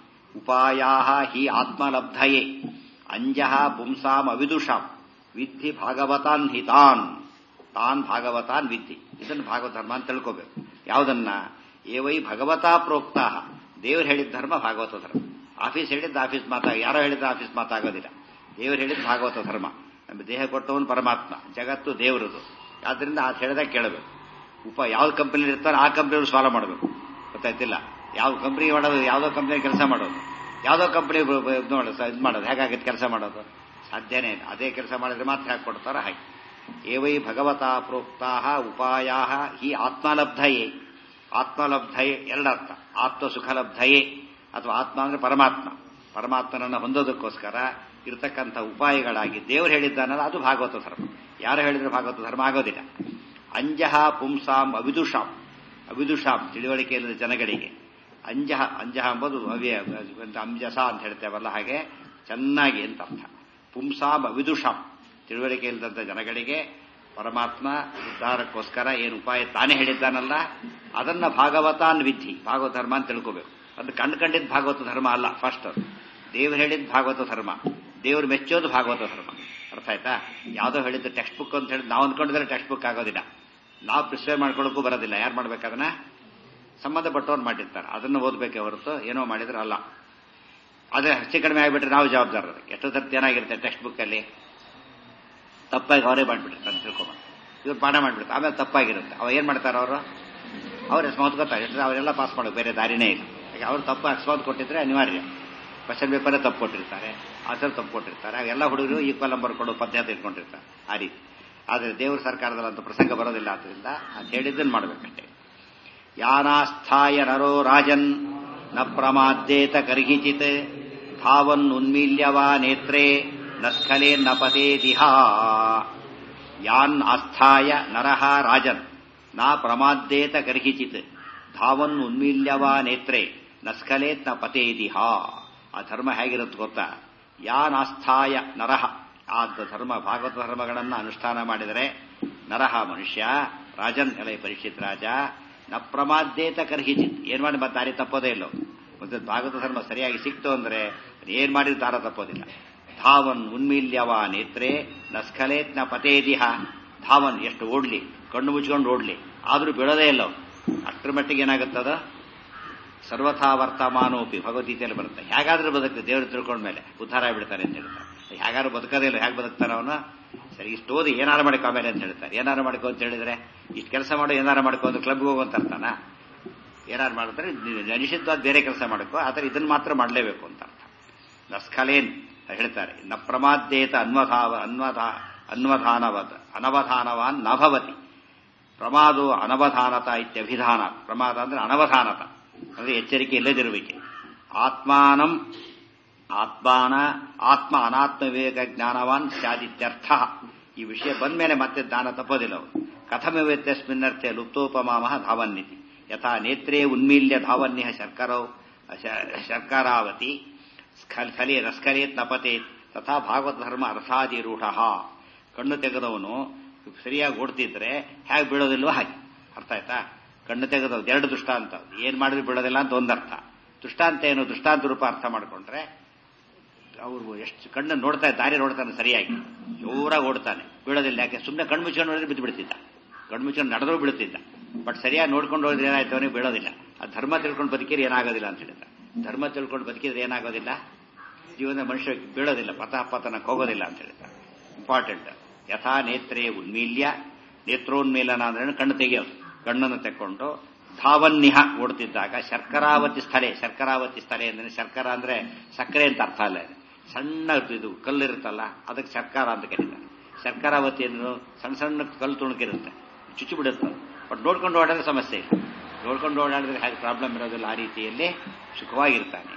ಉಪಾಯಾ ಹಿ ಆತ್ಮಲಬ್ಧಯೇ ಅಂಜಃ ಪುಂಸಾಂ ಅವಿದುಷಾಂ ವಿಧಿ ಭಾಗವತಾನ್ ಹಿತಾನ್ ತಾನ್ ಭಾಗವತಾನ್ ವಿಧಿ ಇದನ್ನು ಭಾಗವತ ಧರ್ಮ ಅಂತ ತಿಳ್ಕೋಬೇಕು ಯಾವುದನ್ನ ಏವೈ ಭಗವತಾ ಪ್ರೋಕ್ತಾ ದೇವರು ಹೇಳಿದ ಧರ್ಮ ಭಾಗವತ ಧರ್ಮ ಆಫೀಸ್ ಹೇಳಿದ್ದು ಆಫೀಸ್ ಮಾತಾಗ ಯಾರೋ ಹೇಳಿದ ಆಫೀಸ್ ಮಾತಾಗೋದಿಲ್ಲ ದೇವರು ಹೇಳಿದ ಭಾಗವತ ಧರ್ಮ ನಮ್ಮ ದೇಹ ಕೊಟ್ಟವನು ಪರಮಾತ್ಮ ಜಗತ್ತು ದೇವರದು ಆದ್ರಿಂದ ಅದು ಹೇಳಿದಾಗ ಕೇಳಬೇಕು ಉಪ ಯಾವ ಕಂಪನಿ ಇರ್ತಾರೋ ಆ ಕಂಪನಿಯವರು ಫಾಲೋ ಮಾಡಬೇಕು ಗೊತ್ತಾಯ್ತಿಲ್ಲ ಯಾವ ಕಂಪನಿ ಮಾಡೋದು ಯಾವುದೋ ಕಂಪನಿ ಕೆಲಸ ಮಾಡೋದು ಯಾವುದೋ ಕಂಪನಿ ನೋಡೋದು ಇದು ಮಾಡೋದು ಹೇಗಾಗುತ್ತೆ ಕೆಲಸ ಮಾಡೋದು ಸಾಧ್ಯನೇ ಇಲ್ಲ ಅದೇ ಕೆಲಸ ಮಾಡಿದ್ರೆ ಮಾತ್ರ ಹೇಗೆ ಕೊಡ್ತಾರೋ ಹಾಗೆ ಏವೈ ಭಗವತಾ ಪ್ರೋಕ್ತಾ ಉಪಾಯಾ ಹಿ ಆತ್ಮಲಬ್ಧಯೇ ಆತ್ಮಲಬ್ಧಯೇ ಎರಡರ್ಥ ಆತ್ಮ ಸುಖಲಬ್ಧಯೇ ಅಥವಾ ಆತ್ಮ ಅಂದ್ರೆ ಪರಮಾತ್ಮ ಪರಮಾತ್ಮನನ್ನು ಹೊಂದೋದಕ್ಕೋಸ್ಕರ ಇರತಕ್ಕಂಥ ಉಪಾಯಗಳಾಗಿ ದೇವರು ಹೇಳಿದ್ದಾನಲ್ಲ ಅದು ಭಾಗವತ ಧರ್ಮ ಯಾರು ಹೇಳಿದ್ರೆ ಭಾಗವತ ಧರ್ಮ ಆಗೋದಿಲ್ಲ ಅಂಜಹ ಪುಂಸಾಂ ಅವಿದುಷಾಂ ಅವಿದುಷಾಂ ತಿಳುವಳಿಕೆ ಇಲ್ಲದ ಜನಗಳಿಗೆ ಅಂಜಹ ಅಂಜಹ ಎಂಬುದು ಅವ್ಯ ಅಂಜಸ ಅಂತ ಹೇಳ್ತೇವಲ್ಲ ಹಾಗೆ ಚೆನ್ನಾಗಿ ಅಂತ ಅರ್ಥ ಪುಂಸಾಂ ಅವಿದುಷಾಂ ತಿಳುವಳಿಕೆ ಇಲ್ಲದಂಥ ಜನಗಳಿಗೆ ಪರಮಾತ್ಮ ಉದ್ಧಾರಕ್ಕೋಸ್ಕರ ಏನು ಉಪಾಯ ತಾನೇ ಹೇಳಿದ್ದಾನಲ್ಲ ಅದನ್ನ ಭಾಗವತಾನ್ ವಿಧಿ ಭಾಗವತ ಧರ್ಮ ಅಂತ ತಿಳ್ಕೋಬೇಕು ಅದು ಕಂಡು ಕಂಡಿದ್ದ ಭಾಗವತ ಧರ್ಮ ಅಲ್ಲ ಫಸ್ಟ್ ಅದು ದೇವ್ರು ಹೇಳಿದ ಭಾಗವತ ಧರ್ಮ ದೇವ್ರು ಮೆಚ್ಚೋದು ಭಾಗವತ ಧರ್ಮ ಅರ್ಥ ಆಯ್ತಾ ಯಾವುದೋ ಹೇಳಿದ್ದು ಟೆಕ್ಸ್ಟ್ ಬುಕ್ ಅಂತ ಹೇಳಿ ನಾವು ಅಂದ್ಕೊಂಡಿದ್ರೆ ಟೆಕ್ಸ್ಟ್ ಬುಕ್ ಆಗೋದಿಲ್ಲ ನಾವು ಪ್ರಿಸ್ಕ್ರೈಬ್ ಮಾಡ್ಕೊಳ್ಳೋಕ್ಕೂ ಬರೋದಿಲ್ಲ ಯಾರು ಮಾಡ್ಬೇಕದನ್ನ ಸಂಬಂಧಪಟ್ಟವ್ರು ಮಾಡಿರ್ತಾರೆ ಅದನ್ನು ಓದಬೇಕೆ ಹೊರತು ಏನೋ ಮಾಡಿದ್ರೆ ಅಲ್ಲ ಅದೇ ಹೆಚ್ಚು ಕಡಿಮೆ ಆಗಿಬಿಟ್ರೆ ನಾವು ಜವಾಬ್ದಾರರು ಎಷ್ಟೋ ಸರ್ತಿ ಏನಾಗಿರುತ್ತೆ ಟೆಕ್ಸ್ಟ್ ಬುಕ್ಕಲ್ಲಿ ತಪ್ಪಾಗಿ ಅವರೇ ಮಾಡಿಬಿಟ್ಟಿರ್ತಾರೆ ತಿಳ್ಕೊಂಬ ಇವ್ರು ಪಾಠ ಮಾಡಿಬಿಡ್ತಾರೆ ಆಮೇಲೆ ತಪ್ಪಾಗಿರುತ್ತೆ ಅವ ಏನು ಮಾಡ್ತಾರೆ ಅವರು ಅವ್ರು ಅಕಸ್ಮಾತ್ ಗೊತ್ತಾಗ ಅವರೆಲ್ಲ ಪಾಸ್ ಮಾಡೋದು ಬೇರೆ ದಾರಿನೇ ಇಲ್ಲ ಈಗ ಅವ್ರು ತಪ್ಪು ಅಕಸ್ಮಾತ್ ಕೊಟ್ಟಿದ್ರೆ ಅನಿವಾರ್ಯ ಕ್ವಶನ್ ಪೇಪರೇ ತಪ್ಪು ಕೊಟ್ಟಿರ್ತಾರೆ ಆನ್ಸರ್ ತಪ್ಪು ಕೊಟ್ಟಿರ್ತಾರೆ ಎಲ್ಲ ಹುಡುಗರು ಈಕ್ವಲ್ ನಂಬರ್ ಕೊಡೋ ಪದ್ಧತಿ ಇಟ್ಕೊಂಡಿರ್ತಾರೆ ಆ ರೀತಿ ಆದರೆ ದೇವ್ರ ಸರ್ಕಾರದಲ್ಲಂತ ಪ್ರಸಂಗ ಬರೋದಿಲ್ಲ ಆದ್ದರಿಂದ ಅದು ಹೇಳಿದ್ದನ್ನು ಮಾಡಬೇಕಷ್ಟೇ ಯಾನಾಸ್ಥಾಯ ನರೋ ರಾಜನ್ ನ ಪ್ರಮಾದ್ದೇತ ಕರ್ಹಿಚಿತ್ ಧಾವನ್ ಉನ್ಮೀಲ್ಯವಾ ನೇತ್ರೇ ನ ಸ್ಖಲೇ ನ ಪದೇ ದಿಹಾ ಯಾನ್ ಆಸ್ಥಾಯ ನರಹ ರಾಜನ್ ನ ಪ್ರಮಾದ್ದೇತ ಕರ್ಹಿಚಿತ್ ಧಾವನ್ ಉನ್ಮೀಲ್ಯವಾ ನೇತ್ರೇ ನ ಸ್ಖಲೇತ್ ನ ಪತೇ ದಿಹಾ ಆ ಧರ್ಮ ಹೇಗಿರುತ್ತೆ ಗೊತ್ತಾ ಯಾನಾಸ್ಥಾಯ ನರಹ ಆ ಧರ್ಮ ಭಾಗವತ ಧರ್ಮಗಳನ್ನು ಅನುಷ್ಠಾನ ಮಾಡಿದರೆ ನರಹ ಮನುಷ್ಯ ರಾಜನ್ ಎಲೆ ಪರೀಕ್ಷಿತ್ ರಾಜ ನ ಪ್ರಮಾದ್ದೇತ ಕರ್ಹಿಚಿತ್ ಏನ್ ಮಾಡಿ ಮತ್ತೆ ದಾರಿ ತಪ್ಪೋದೇ ಇಲ್ಲೋ ಮತ್ತೆ ಭಾಗವತ ಧರ್ಮ ಸರಿಯಾಗಿ ಸಿಕ್ತು ಅಂದ್ರೆ ಏನ್ ಮಾಡಿದ್ರು ದಾರ ತಪ್ಪೋದಿಲ್ಲ ಧಾವನ್ ಉನ್ಮೀಲ್ಯವ ನೇತ್ರೆ ನಸ್ಖಲೇತ್ ನ ಪತೇದಿಹ ಧಾವನ್ ಎಷ್ಟು ಓಡ್ಲಿ ಕಣ್ಣು ಮುಚ್ಕೊಂಡು ಓಡ್ಲಿ ಆದ್ರೂ ಬಿಡೋದೇ ಇಲ್ಲ ಅಷ್ಟರ ಮಟ್ಟಿಗೆ ಏನಾಗುತ್ತದ ಸರ್ವಥಾ ವರ್ತಮಾನೋಪಿ ಭಗವದ್ಗೀತೆಯಲ್ಲಿ ಬರುತ್ತೆ ಹೇಗಾದ್ರೂ ಬದುಕ್ತದೆ ದೇವರು ತಿಳ್ಕೊಂಡ್ಮೇಲೆ ಉದ್ಧಾರ ಬಿಡ್ತಾರೆ ಅಂತ ಹೇಳ್ತಾರೆ ಹೇಗಾದ್ರೂ ಬದುಕದೇ ಇಲ್ಲ ಹೇಗೆ ಬದುಕ್ತಾರ ಅವನು ಸರಿ ಇಷ್ಟು ಓದಿ ಏನಾರು ಮಾಡ್ಕೊ ಆಮೇಲೆ ಅಂತ ಹೇಳ್ತಾರೆ ಏನಾರು ಮಾಡ್ಕೊ ಅಂತ ಹೇಳಿದ್ರೆ ಇಷ್ಟು ಕೆಲಸ ಮಾಡು ಏನಾರು ಮಾಡ್ಕೊ ಅಂತ ಕ್ಲಬ್ಗೆ ಹೋಗುವಂತ ಅರ್ಥನ ಏನಾರು ಮಾಡಿದ್ರೆ ನಿಷಿದ್ಧವಾದ ಬೇರೆ ಕೆಲಸ ಮಾಡ್ಕೋ ಆದರೆ ಇದನ್ನು ಮಾತ್ರ ಮಾಡಲೇಬೇಕು ಅಂತ ಅರ್ಥ ನಸ್ಖಲೇನ್ ಹೇಳ್ತಾರೆ ನ ಪ್ರಮಾದ್ದೇತ ಅನ್ವಧಾವ ಅನ್ವಧಾ ಅನ್ವಧಾನವದ ಅನವಧಾನವಾನ್ ನಭವತಿ ಪ್ರಮಾದೋ ಅನವಧಾನತ ಇತ್ಯಭಿಧಾನ ಪ್ರಮಾದ ಅಂದ್ರೆ ಅನವಧಾನತ ಅಂದ್ರೆ ಎಚ್ಚರಿಕೆ ಇಲ್ಲದಿರುವಿಕೆ ಆತ್ಮಾನಂ ಆತ್ಮಾನ ಆತ್ಮ ಅನಾತ್ಮ ವಿವೇಕ ಜ್ಞಾನವಾನ್ ಸ್ಯಾದಿತ್ಯರ್ಥ ಈ ವಿಷಯ ಬಂದ ಮೇಲೆ ಮತ್ತೆ ಜ್ಞಾನ ತಪ್ಪೋದಿಲ್ಲ ಅವರು ಕಥಮಿವೆತ್ಯಸ್ಮಿನ್ನರ್ಥೆ ಲುಪ್ತೋಪಮಾಮ ಧಾವನ್ನಿತಿ ಯಥಾ ನೇತ್ರೇ ಉನ್ಮೀಲ್ಯ ಧಾವನ್ಯ ಶರ್ಕರೌ ಶರ್ಕರಾವತಿ ಸ್ಖಲೆ ರಸ್ಖಲೇತ್ ನಪತೇತ್ ತಥಾ ಭಾಗವತ ಧರ್ಮ ಅರ್ಥಾದಿರೂಢ ಕಣ್ಣು ತೆಗೆದವನು ಸರಿಯಾಗಿ ಓಡ್ತಿದ್ರೆ ಹೇಗೆ ಬೀಳೋದಿಲ್ವೋ ಹಾಗೆ ಅರ್ಥ ಆಯ್ತಾ ಕಣ್ಣು ತೆಗೆದು ಎರಡು ದೃಷ್ಟಾಂತ ಏನ್ ಮಾಡಿದ್ರೆ ಬೀಳೋದಿಲ್ಲ ಅಂತ ಒಂದರ್ಥ ದೃಷ್ಟಾಂತ ಏನು ದೃಷ್ಟಾಂತ ರೂಪ ಅರ್ಥ ಮಾಡ್ಕೊಂಡ್ರೆ ಅವರು ಎಷ್ಟು ಕಣ್ಣು ನೋಡ್ತಾ ದಾರಿ ನೋಡ್ತಾನೆ ಸರಿಯಾಗಿ ಜೋರಾಗಿ ಓಡ್ತಾನೆ ಬೀಳೋದಿಲ್ಲ ಯಾಕೆ ಸುಮ್ಮನೆ ಕಣ್ಣು ಮುಚ್ಕೊಂಡು ಹೋದ್ರೆ ಬಿದ್ದು ಬಿಡ್ತಿದ್ದ ಕಣ್ಣು ಮುಚ್ಕೊಂಡು ನಡೆದ್ರೂ ಬೀಳುತ್ತಿದ್ದ ಬಟ್ ಸರಿಯಾಗಿ ನೋಡ್ಕೊಂಡು ಹೋದ್ರೆ ಏನಾಯ್ತು ಅವನಿಗೆ ಬೀಳೋದಿಲ್ಲ ಆ ಧರ್ಮ ತಿಳ್ಕೊಂಡು ಬದುಕಿದ್ರೆ ಏನಾಗೋದಿಲ್ಲ ಅಂತ ಹೇಳಿದ ಧರ್ಮ ತಿಳ್ಕೊಂಡು ಬದುಕಿದ್ರೆ ಏನಾಗೋದಿಲ್ಲ ಜೀವನದ ಮನುಷ್ಯ ಬೀಳೋದಿಲ್ಲ ಪಥಪತನಕ್ಕೆ ಹೋಗೋದಿಲ್ಲ ಅಂತ ಹೇಳಿದ ಇಂಪಾರ್ಟೆಂಟ್ ಯಥಾ ನೇತ್ರೇ ಉನ್ಮೀಲ್ಯ ನೇತ್ರೋನ್ಮೀಲನ ಅಂದ್ರೆ ಕಣ್ಣು ತೆಗೆಯೋದು ಕಣ್ಣನ್ನು ತೆಕ್ಕೊಂಡು ಧಾವನ್ನಿಹ ಓಡ್ತಿದ್ದಾಗ ಶರ್ಕರಾವತಿ ಸ್ಥಳೆ ಶರ್ಕರಾವತಿ ಸ್ಥಳೆ ಅಂದ್ರೆ ಶರ್ಕರ ಅಂದ್ರೆ ಸಕ್ಕರೆ ಅಂತ ಅರ್ಥ ಅಲ್ಲ ಇದು. ಸಣ್ಣ ಇದು ಕಲ್ಲಿರುತ್ತಲ್ಲ ಅದಕ್ಕೆ ಶರ್ಕರ ಅಂತ ಕರೀತಾರೆ ಶರ್ಕರಾವತಿ ಅಂದ್ರೆ ಸಣ್ಣ ಸಣ್ಣ ಕಲ್ಲು ತುಣುಕಿರುತ್ತೆ ಚುಚ್ಚು ಬಿಡುತ್ತೆ ಬಟ್ ನೋಡ್ಕೊಂಡು ಓಡಾಡಿದ್ರೆ ಸಮಸ್ಯೆ ಇಲ್ಲ ನೋಡ್ಕೊಂಡು ಓಡಾಡಿದ್ರೆ ಹಾಗೆ ಪ್ರಾಬ್ಲಮ್ ಇರೋದಿಲ್ಲ ಆ ರೀತಿಯಲ್ಲಿ ಸುಖವಾಗಿರ್ತಾನೆ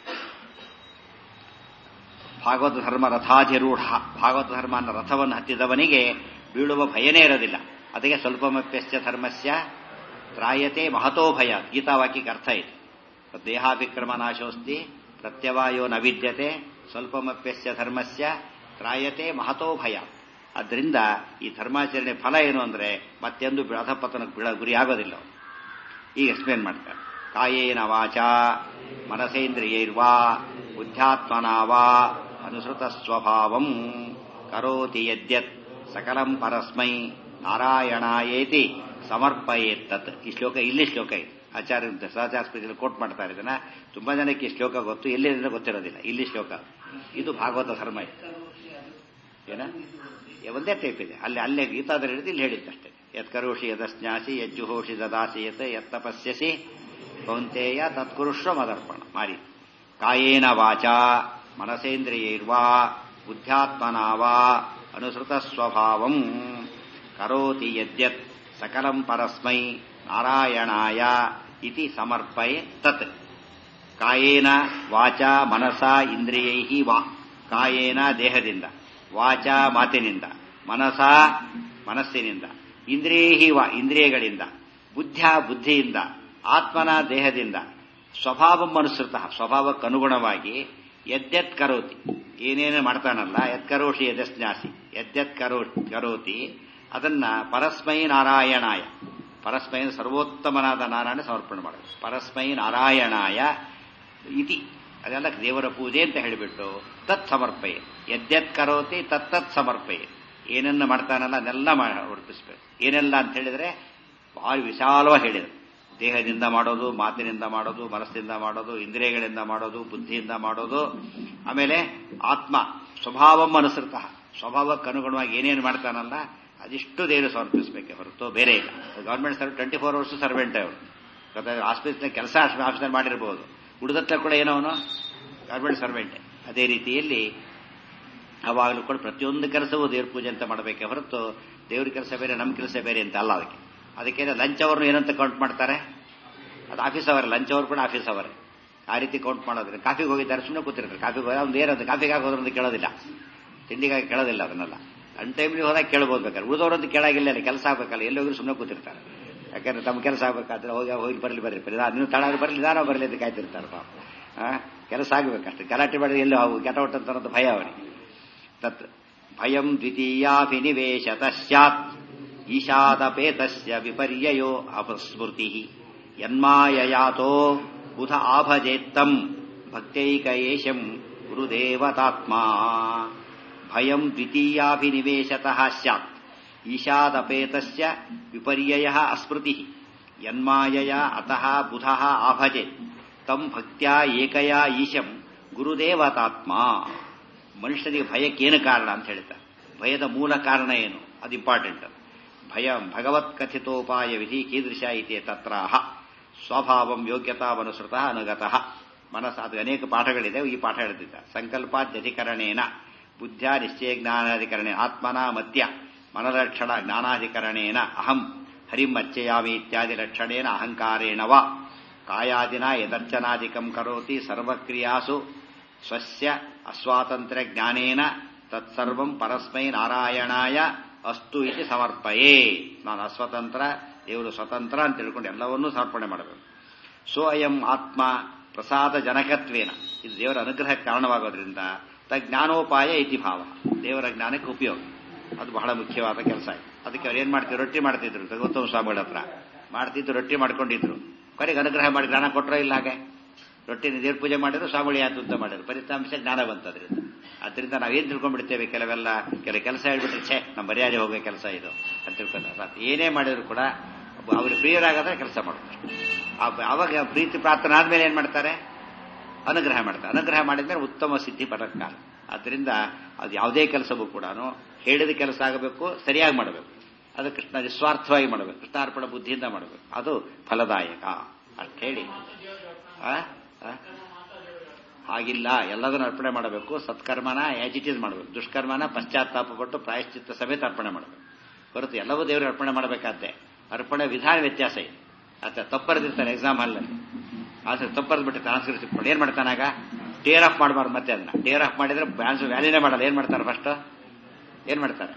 ಭಾಗವತ ಧರ್ಮ ರಥಾಧಿರೂಢ ಭಾಗವತ ಧರ್ಮ ಅನ್ನೋ ರಥವನ್ನು ಹತ್ತಿದವನಿಗೆ ಬೀಳುವ ಭಯನೇ ಇರೋದಿಲ್ಲ ಅದಕ್ಕೆ ಸ್ವಲ್ಪಮಪ್ಯಸ್ಯ ಧರ್ಮಸ್ಯ ತ್ರಾಯತೆ ಮಹತೋ ಭಯ ಗೀತಾವಾಕ್ಯಕ್ಕೆ ಅರ್ಥ ಇದೆ ದೇಹಾಭಿಕ್ರಮ ನಾಶೋಸ್ತಿ ಪ್ರತ್ಯವಾಯೋ ನ ವಿದ್ಯತೆ ಸ್ವಲ್ಪಮಪ್ಯಸ್ಯ ಧರ್ಮಸ್ಯ ತ್ರಾಯತೆ ಮಹತೋ ಭಯ ಅದರಿಂದ ಈ ಧರ್ಮಾಚರಣೆ ಫಲ ಏನು ಅಂದ್ರೆ ಮತ್ತೆಂದು ಅಧಪತನಕ್ಕೆ ಬೀಳ ಗುರಿ ಆಗೋದಿಲ್ಲ ಅವ್ನು. ಈಗ ಎಕ್ಸ್ಪ್ಲೇನ್ ಮಾಡ್ತಾರೆ ಕಾಯೇನ ವಾಚ ಮನಸೇಂದ್ರಿಯೈರ್ವಾ ಬುದ್ಧ್ಯಾತ್ಮನಾ ವಾ ಅನುಸೃತ ಸ್ವಭಾವಂ ಕರೋತಿ ಯದ್ಯತ್ ಸಕಲಂ ಪರಸ್ಮೈ ನಾರಾಯಣಾಯೇತಿ ಸಮರ್ಪಯೇತ್ತತ್ ಈ ಶ್ಲೋಕ ಇಲ್ಲಿ ಶ್ಲೋಕ ಇದೆ ಆಚಾರ್ಯ ಸಹಚಾರ ಕೋಟ್ ಮಾಡ್ತಾರೆ ಇದನ್ನ ತುಂಬಾ ಜನಕ್ಕೆ ಈ ಶ್ಲೋಕ ಗೊತ್ತು ಎಲ್ಲಿಂದ ಗೊತ್ತಿರೋದಿಲ್ಲ ಇಲ್ಲಿ ಶ್ಲೋಕ ಇದು ಭಾಗವತ ಧರ್ಮ ಇದೆ ಏನ ಒಂದೇ ಟೈಪ್ ಇದೆ ಅಲ್ಲಿ ಅಲ್ಲೇ ಗೀತಾದಲ್ಲಿ ಹಿಡಿದು ಇಲ್ಲಿ ಹೇಳಿದ್ದಷ್ಟೇ ಯತ್ ಕರೋಷಿ ಯದಸ್ನ್ಯಾಸಿ ಯಜ್ಜುಹೋಷಿ ದದಾಸಿ ಯತ್ ಯತ್ತಪಸ್ಯಸಿ ಕೌಂತೆಯ ತತ್ಕುರುಷ್ವ ಮದರ್ಪಣ ಮಾರಿ ಕಾಯೇನ ವಾಚ ಮನಸೇಂದ್ರಿಯೈರ್ವಾ ಬುದ್ಧ್ಯಾತ್ಮನಾ ವಾ ಅನುಸೃತ ಸ್ವಭಾವಂ ಕರೋತಿ ಯದ್ಯತ್ ಸಕಲಂ ಪರಸ್ಮೈ ನಾರಾಯಣಾಯ ಇತಿ ಸಮರ್ಪಯೆ ತತ್ ಕಾಯೇನ ವಾಚ ಮನಸ ಇಂದ್ರಿಯೈ ವಾ ಕಾಯೇನ ದೇಹದಿಂದ ವಾಚ ಮಾತಿನಿಂದ ಮನಸ ಮನಸ್ಸಿನಿಂದ ಇಂದ್ರಿಯೈ ವಾ ಇಂದ್ರಿಯಗಳಿಂದ ಬುದ್ಧ ಬುದ್ಧಿಯಿಂದ ಆತ್ಮನ ದೇಹದಿಂದ ಸ್ವಭಾವಂ ಅನುಸೃತ ಸ್ವಭಾವಕ್ಕನುಗುಣವಾಗಿ ಯದ್ಯತ್ ಕರೋತಿ ಏನೇನು ಮಾಡ್ತಾನಲ್ಲ ಯತ್ಕರೋಷಿ ಯದಸ್ನ್ಯಾಸಿ ಯದ್ಯತ್ ಕರೋ ಕರೋತಿ ಅದನ್ನ ಪರಸ್ಮೈ ನಾರಾಯಣಾಯ ಪರಸ್ಮೈ ಸರ್ವೋತ್ತಮನಾದ ನಾರಾಯಣ ಸಮರ್ಪಣೆ ಮಾಡೋದು ಪರಸ್ಮೈ ನಾರಾಯಣಾಯ ಇತಿ ಅದೆಲ್ಲ ದೇವರ ಪೂಜೆ ಅಂತ ಹೇಳಿಬಿಟ್ಟು ತತ್ ಸಮರ್ಪಯೆ ಯದ್ಯತ್ ಕರೋತಿ ತತ್ತತ್ ಸಮರ್ಪಯೆ ಏನನ್ನ ಮಾಡ್ತಾನಲ್ಲ ಅದನ್ನೆಲ್ಲ ಹೊರಪಿಸ್ಬೇಕು ಏನೆಲ್ಲ ಅಂತ ಹೇಳಿದ್ರೆ ಭಾಳ ವಿಶಾಲವಾಗಿ ಹೇಳಿದ್ರು ದೇಹದಿಂದ ಮಾಡೋದು ಮಾತಿನಿಂದ ಮಾಡೋದು ಮನಸ್ಸಿನಿಂದ ಮಾಡೋದು ಇಂದ್ರಿಯಗಳಿಂದ ಮಾಡೋದು ಬುದ್ಧಿಯಿಂದ ಮಾಡೋದು ಆಮೇಲೆ ಆತ್ಮ ಸ್ವಭಾವಂ ಅನುಸೃತ ಸ್ವಭಾವಕ್ಕೆ ಅನುಗುಣವಾಗಿ ಏನೇನು ಮಾಡ್ತಾನಲ್ಲ ಅದಿಷ್ಟು ದೇವರು ಸಮರ್ಪಿಸಬೇಕೆ ಹೊರತು ಬೇರೆ ಇಲ್ಲ government serve twenty four hours servant ಅವರು ಗೊತ್ತಾದ್ರೆ ಆಫೀಸ್ನ ಕೆಲಸ ಆಫೀಸ್ನಲ್ಲಿ ಮಾಡಿರ್ಬೋದು ಉಳಿದತ್ತ ಕೂಡ ಏನೋ ಅವನು ಗೌರ್ಮೆಂಟ್ ಸರ್ವೆಂಟ್ ಅದೇ ರೀತಿಯಲ್ಲಿ ಅವಾಗಲೂ ಕೂಡ ಪ್ರತಿಯೊಂದು ಕೆಲಸವೂ ದೇವ್ರ ಪೂಜೆ ಅಂತ ಮಾಡಬೇಕೆ ಹೊರತು ದೇವ್ರ ಕೆಲಸ ಬೇರೆ ನಮ್ಮ ಕೆಲಸ ಬೇರೆ ಅಂತ ಅಲ್ಲ ಅದಕ್ಕೆ ಅದಕ್ಕೆ ಲಂಚ್ ಅವ್ರನ್ನ ಏನಂತ ಕೌಂಟ್ ಮಾಡ್ತಾರೆ ಅದು ಆಫೀಸ್ ಅವರೇ ಲಂಚ್ ಅವ್ರು ಕೂಡ ಆಫೀಸ್ ಅವರೇ ಆ ರೀತಿ ಕೌಂಟ್ ಮಾಡೋದ್ರೆ ಕಾಫಿಗೆ ಹೋಗಿದ್ದಾರೆ ಸುಮ್ಮನೆ ಕೂತಿರ್ತಾರೆ ಕಾಫಿಗೆ ಹೋಗಿ ಅವ್ನು ಏನಂತ ಕಾಫಿಗಾಗಿ ಹೋದ್ರಂತ ಕೇಳೋದಿಲ್ಲ ತಿಂಡಿಗಾಗಿ ಕೇಳೋದಿಲ್ಲ ಅದನ್ನೆಲ್ಲ ಅನ್ ಟೈಮ್ಲಿ ಹೋದಾಗ ಕೇಳ್ಬೋದು ಬೇಕಾದ್ರೆ ಉಳಿದವ್ರಂತ ಕೇಳಾಗಿಲ್ಲ ಅಲ್ಲಿ ಕೆಲಸ ಆಗ್ಬೇಕಲ್ಲ ಎಲ್ಲಿ ಹೋಗಿ ಸುಮ್ಮನೆ ಕೂತಿರ್ತಾರೆ ಯಾಕಂದ್ರೆ ತಮ್ಮ ಕೆಲಸ ಆಗ್ಬೇಕಾದ್ರೆ ಹೋಗಿ ಹೋಗಿ ಬರಲಿ ಬರ್ರಿ ಬರ್ರಿ ನೀವು ತಡ ಬರಲಿ ನಾನು ಬರಲಿ ಅಂತ ಕಾಯ್ತಿರ್ತಾರೆ ಪಾಪ ಕೆಲಸ ಆಗ್ಬೇಕಷ್ಟೇ ಗಲಾಟೆ ಮಾಡಿ ಎಲ್ಲಿ ಕೆಟ ಹೊಟ್ಟಂತ ಭಯ ಅವನಿಗೆ ತತ್ ಭಯಂ ದ್ವಿತೀಯಾಭಿನಿವೇಶತ ಸ್ಯಾತ್ ಈಶಾದಪೇತಸ್ಯ ವಿಪರ್ಯಯೋ ಅಪಸ್ಮೃತಿ ಯನ್ಮಾಯಯಾತೋ ಬುಧ ಆಭಜೇತ್ತಂ ಭಕ್ತೈಕ ಏಷಂ ಗುರುದೇವತಾತ್ಮ ಭಯಂ ದ್ವಿತೀಯಾಭಿನಿವೇಶತಃ ಸ್ಯಾತ್ ಈಶಾದಪೇತಸ್ಯ ವಿಪರ್ಯಯ ಅಸ್ಮೃತಿ ಯನ್ಮಾಯಯ ಅತಃ ಬುಧ ಆಭಜೆ ತಂ ಭಕ್ತ್ಯಾ ಏಕಯಾ ಈಶಂ ಗುರುದೇವತಾತ್ಮ ಮನುಷ್ಯನಿಗೆ ಭಯಕ್ಕೇನು ಕಾರಣ ಅಂತ ಹೇಳ್ತಾರೆ ಭಯದ ಮೂಲ ಕಾರಣ ಏನು ಅದು ಇಂಪಾರ್ಟೆಂಟ್ ಭಯ ಭಗವತ್ ಕಥಿತೋಪಾಯ ವಿಧಿ ಕೀದೃಶ ಇತಿ ತತ್ರಾಹ ಸ್ವಭಾವಂ ಯೋಗ್ಯತಾವನುಸೃತ ಅನುಗತಃ ಮನಸ್ಸು ಅದು ಅನೇಕ ಪಾಠಗಳಿದೆ ಈ ಪಾಠ ಹೇಳ್ತಿದ್ದ ಸಂಕಲ್ಪಾದ್ಯಧಿಕರಣೇನ ಬುದ್ಧ ನಿಶ್ಚಯ ಜ್ಞಾನಾಧಿಕರಣ ಆತ್ಮನ ಮಧ್ಯ ಮನಲಕ್ಷಣ ಜ್ಞಾನಾಧಿಕರಣೇನ ಅಹಂ ಹರಿಂ ಅರ್ಚಯಾಮಿ ಇತ್ಯಾದಿ ಲಕ್ಷಣೇನ ಅಹಂಕಾರೇಣ ವಾ ಕಾಯಾದಿನ ಯದರ್ಚನಾದಿಕಂ ಕರೋತಿ ಸರ್ವಕ್ರಿಯಾಸು ಸ್ವಸ್ಯ ಅಸ್ವಾತಂತ್ರ್ಯ ಜ್ಞಾನೇನ ತತ್ಸರ್ವಂ ಪರಸ್ಮೈ ನಾರಾಯಣಾಯ ಅಸ್ತು ಇತಿ ಸಮರ್ಪಯೇ ನಾನು ಅಸ್ವತಂತ್ರ ದೇವರು ಸ್ವತಂತ್ರ ಅಂತ ತಿಳ್ಕೊಂಡು ಎಲ್ಲವನ್ನೂ ಸಮರ್ಪಣೆ ಮಾಡಬೇಕು ಸೋ ಅಯಂ ಆತ್ಮ ಪ್ರಸಾದ ಜನಕತ್ವೇನ ಇದು ದೇವರ ಅನುಗ್ರಹಕ್ಕೆ ಕಾರಣವಾಗೋದ್ರಿಂದ ತಜ್ಞಾನೋಪಾಯ ಇತಿ ಭಾವ ದೇವರ ಜ್ಞಾನಕ್ಕೆ ಉಪಯೋಗ ಅದು ಬಹಳ ಮುಖ್ಯವಾದ ಕೆಲಸ ಅದಕ್ಕೆ ಅವ್ರು ಏನ್ ಮಾಡ್ತಿದ್ರು ರೊಟ್ಟಿ ಮಾಡ್ತಿದ್ರು ಗೌತಮ ಸ್ವಾಮಿಗಳ ಹತ್ರ ಮಾಡ್ತಿದ್ರು ರೊಟ್ಟಿ ಮಾಡ್ಕೊಂಡಿದ್ರು ಕೊನೆಗೆ ಅನುಗ್ರಹ ಮಾಡಿ ಜ್ಞಾನ ಕೊಟ್ಟರೋ ಇಲ್ಲ ಹಾಗೆ ರೊಟ್ಟಿ ದೇವ್ರ ಪೂಜೆ ಮಾಡಿದ್ರು ಸ್ವಾಮಿಗಳು ಯಾತು ಅಂತ ಮಾಡಿದ್ರು ಫಲಿತಾಂಶ ಜ್ಞಾನ ಬಂತದ್ರಿಂದ ಅದರಿಂದ ನಾವೇನ್ ತಿಳ್ಕೊಂಡ್ಬಿಡ್ತೇವೆ ಕೆಲವೆಲ್ಲ ಕೆಲ ಕೆಲಸ ಹೇಳ್ಬಿಟ್ರೆ ಛೇ ನಮ್ಮ ಮರ್ಯಾದೆ ಹೋಗೋ ಕೆಲಸ ಇದು ಅಂತ ತಿಳ್ಕೊಂಡ ಏನೇ ಮಾಡಿದ್ರು ಕೂಡ ಅವ್ರಿಗೆ ಪ್ರಿಯರಾಗದ್ರೆ ಕೆಲಸ ಮಾಡ್ತಾರೆ ಅವಾಗ ಪ್ರೀತಿ ಪ್ರಾರ್ಥನೆ ಆದ್ಮೇಲೆ ಏನ್ ಮಾಡ್ತಾರೆ ಅನುಗ್ರಹ ಮಾಡ್ತಾರೆ ಅನುಗ್ರಹ ಮಾಡಿದ್ಮೇಲೆ ಉತ್ತಮ ಸಿದ್ಧಿ ಪಡಕ್ಕಾಲ ಆದ್ರಿಂದ ಅದು ಯಾವುದೇ ಕೆಲಸವೂ ಕೂಡ ಹೇಳಿದ ಕೆಲಸ ಆಗಬೇಕು ಸರಿಯಾಗಿ ಮಾಡಬೇಕು ಅದು ಕೃಷ್ಣ ನಿಸ್ವಾರ್ಥವಾಗಿ ಮಾಡಬೇಕು ಕೃಷ್ಣಾರ್ಪಣ ಬುದ್ಧಿಯಿಂದ ಮಾಡಬೇಕು ಅದು ಫಲದಾಯಕ ಅಷ್ಟು ಹೇಳಿ ಹಾಗಿಲ್ಲ ಎಲ್ಲದನ್ನು ಅರ್ಪಣೆ ಮಾಡಬೇಕು ಸತ್ಕರ್ಮನ ಆಸ್ ಇಟ್ ಈಸ್ ಮಾಡಬೇಕು ದುಷ್ಕರ್ಮನ ಪಶ್ಚಾತ್ತಾಪಪಟ್ಟು ಪ್ರಾಯಶ್ಚಿತ್ತ ಸಮೇತ ಅರ್ಪಣೆ ಮಾಡಬೇಕು ಹೊರತು ಎಲ್ಲವೂ ದೇವರಿಗೆ ಅರ್ಪಣೆ ಮಾಡಬೇಕಾದ್ದೆ ಅರ್ಪಣೆ ವಿಧಾನ ವ್ಯತ್ಯಾಸ ಇದೆ ಆತ ತಪ್ಪರದಿರ್ತಾನೆ ಎಕ್ಸಾಮ್ ಹಾಲ್ನಲ್ಲಿ ಆದ್ರೆ ತಪ್ಪರ್ದು ಬಿಟ್ಟು ಟ್ರಾನ್ಸ್ಕ್ರಿಪ್ಟ್ ಇಟ್ಕೊಂಡು ಏನ್ ಮಾಡ್ತಾನಾಗ ಟೇರ್ ಆಫ್ ಮಾಡಬಾರ್ದು ಮತ್ತೆ ಅದನ್ನ ಟೇರ್ ಆಫ್ ಮಾಡಿದ್ರೆ ಬ್ಯಾನ್ಸ್ ವ್ಯಾಲಿನೇ ಮಾಡಲ್ಲ ಏನ್ ಮಾಡ್ತಾರೆ ಫಸ್ಟ್ ಏನ್ ಮಾಡ್ತಾರೆ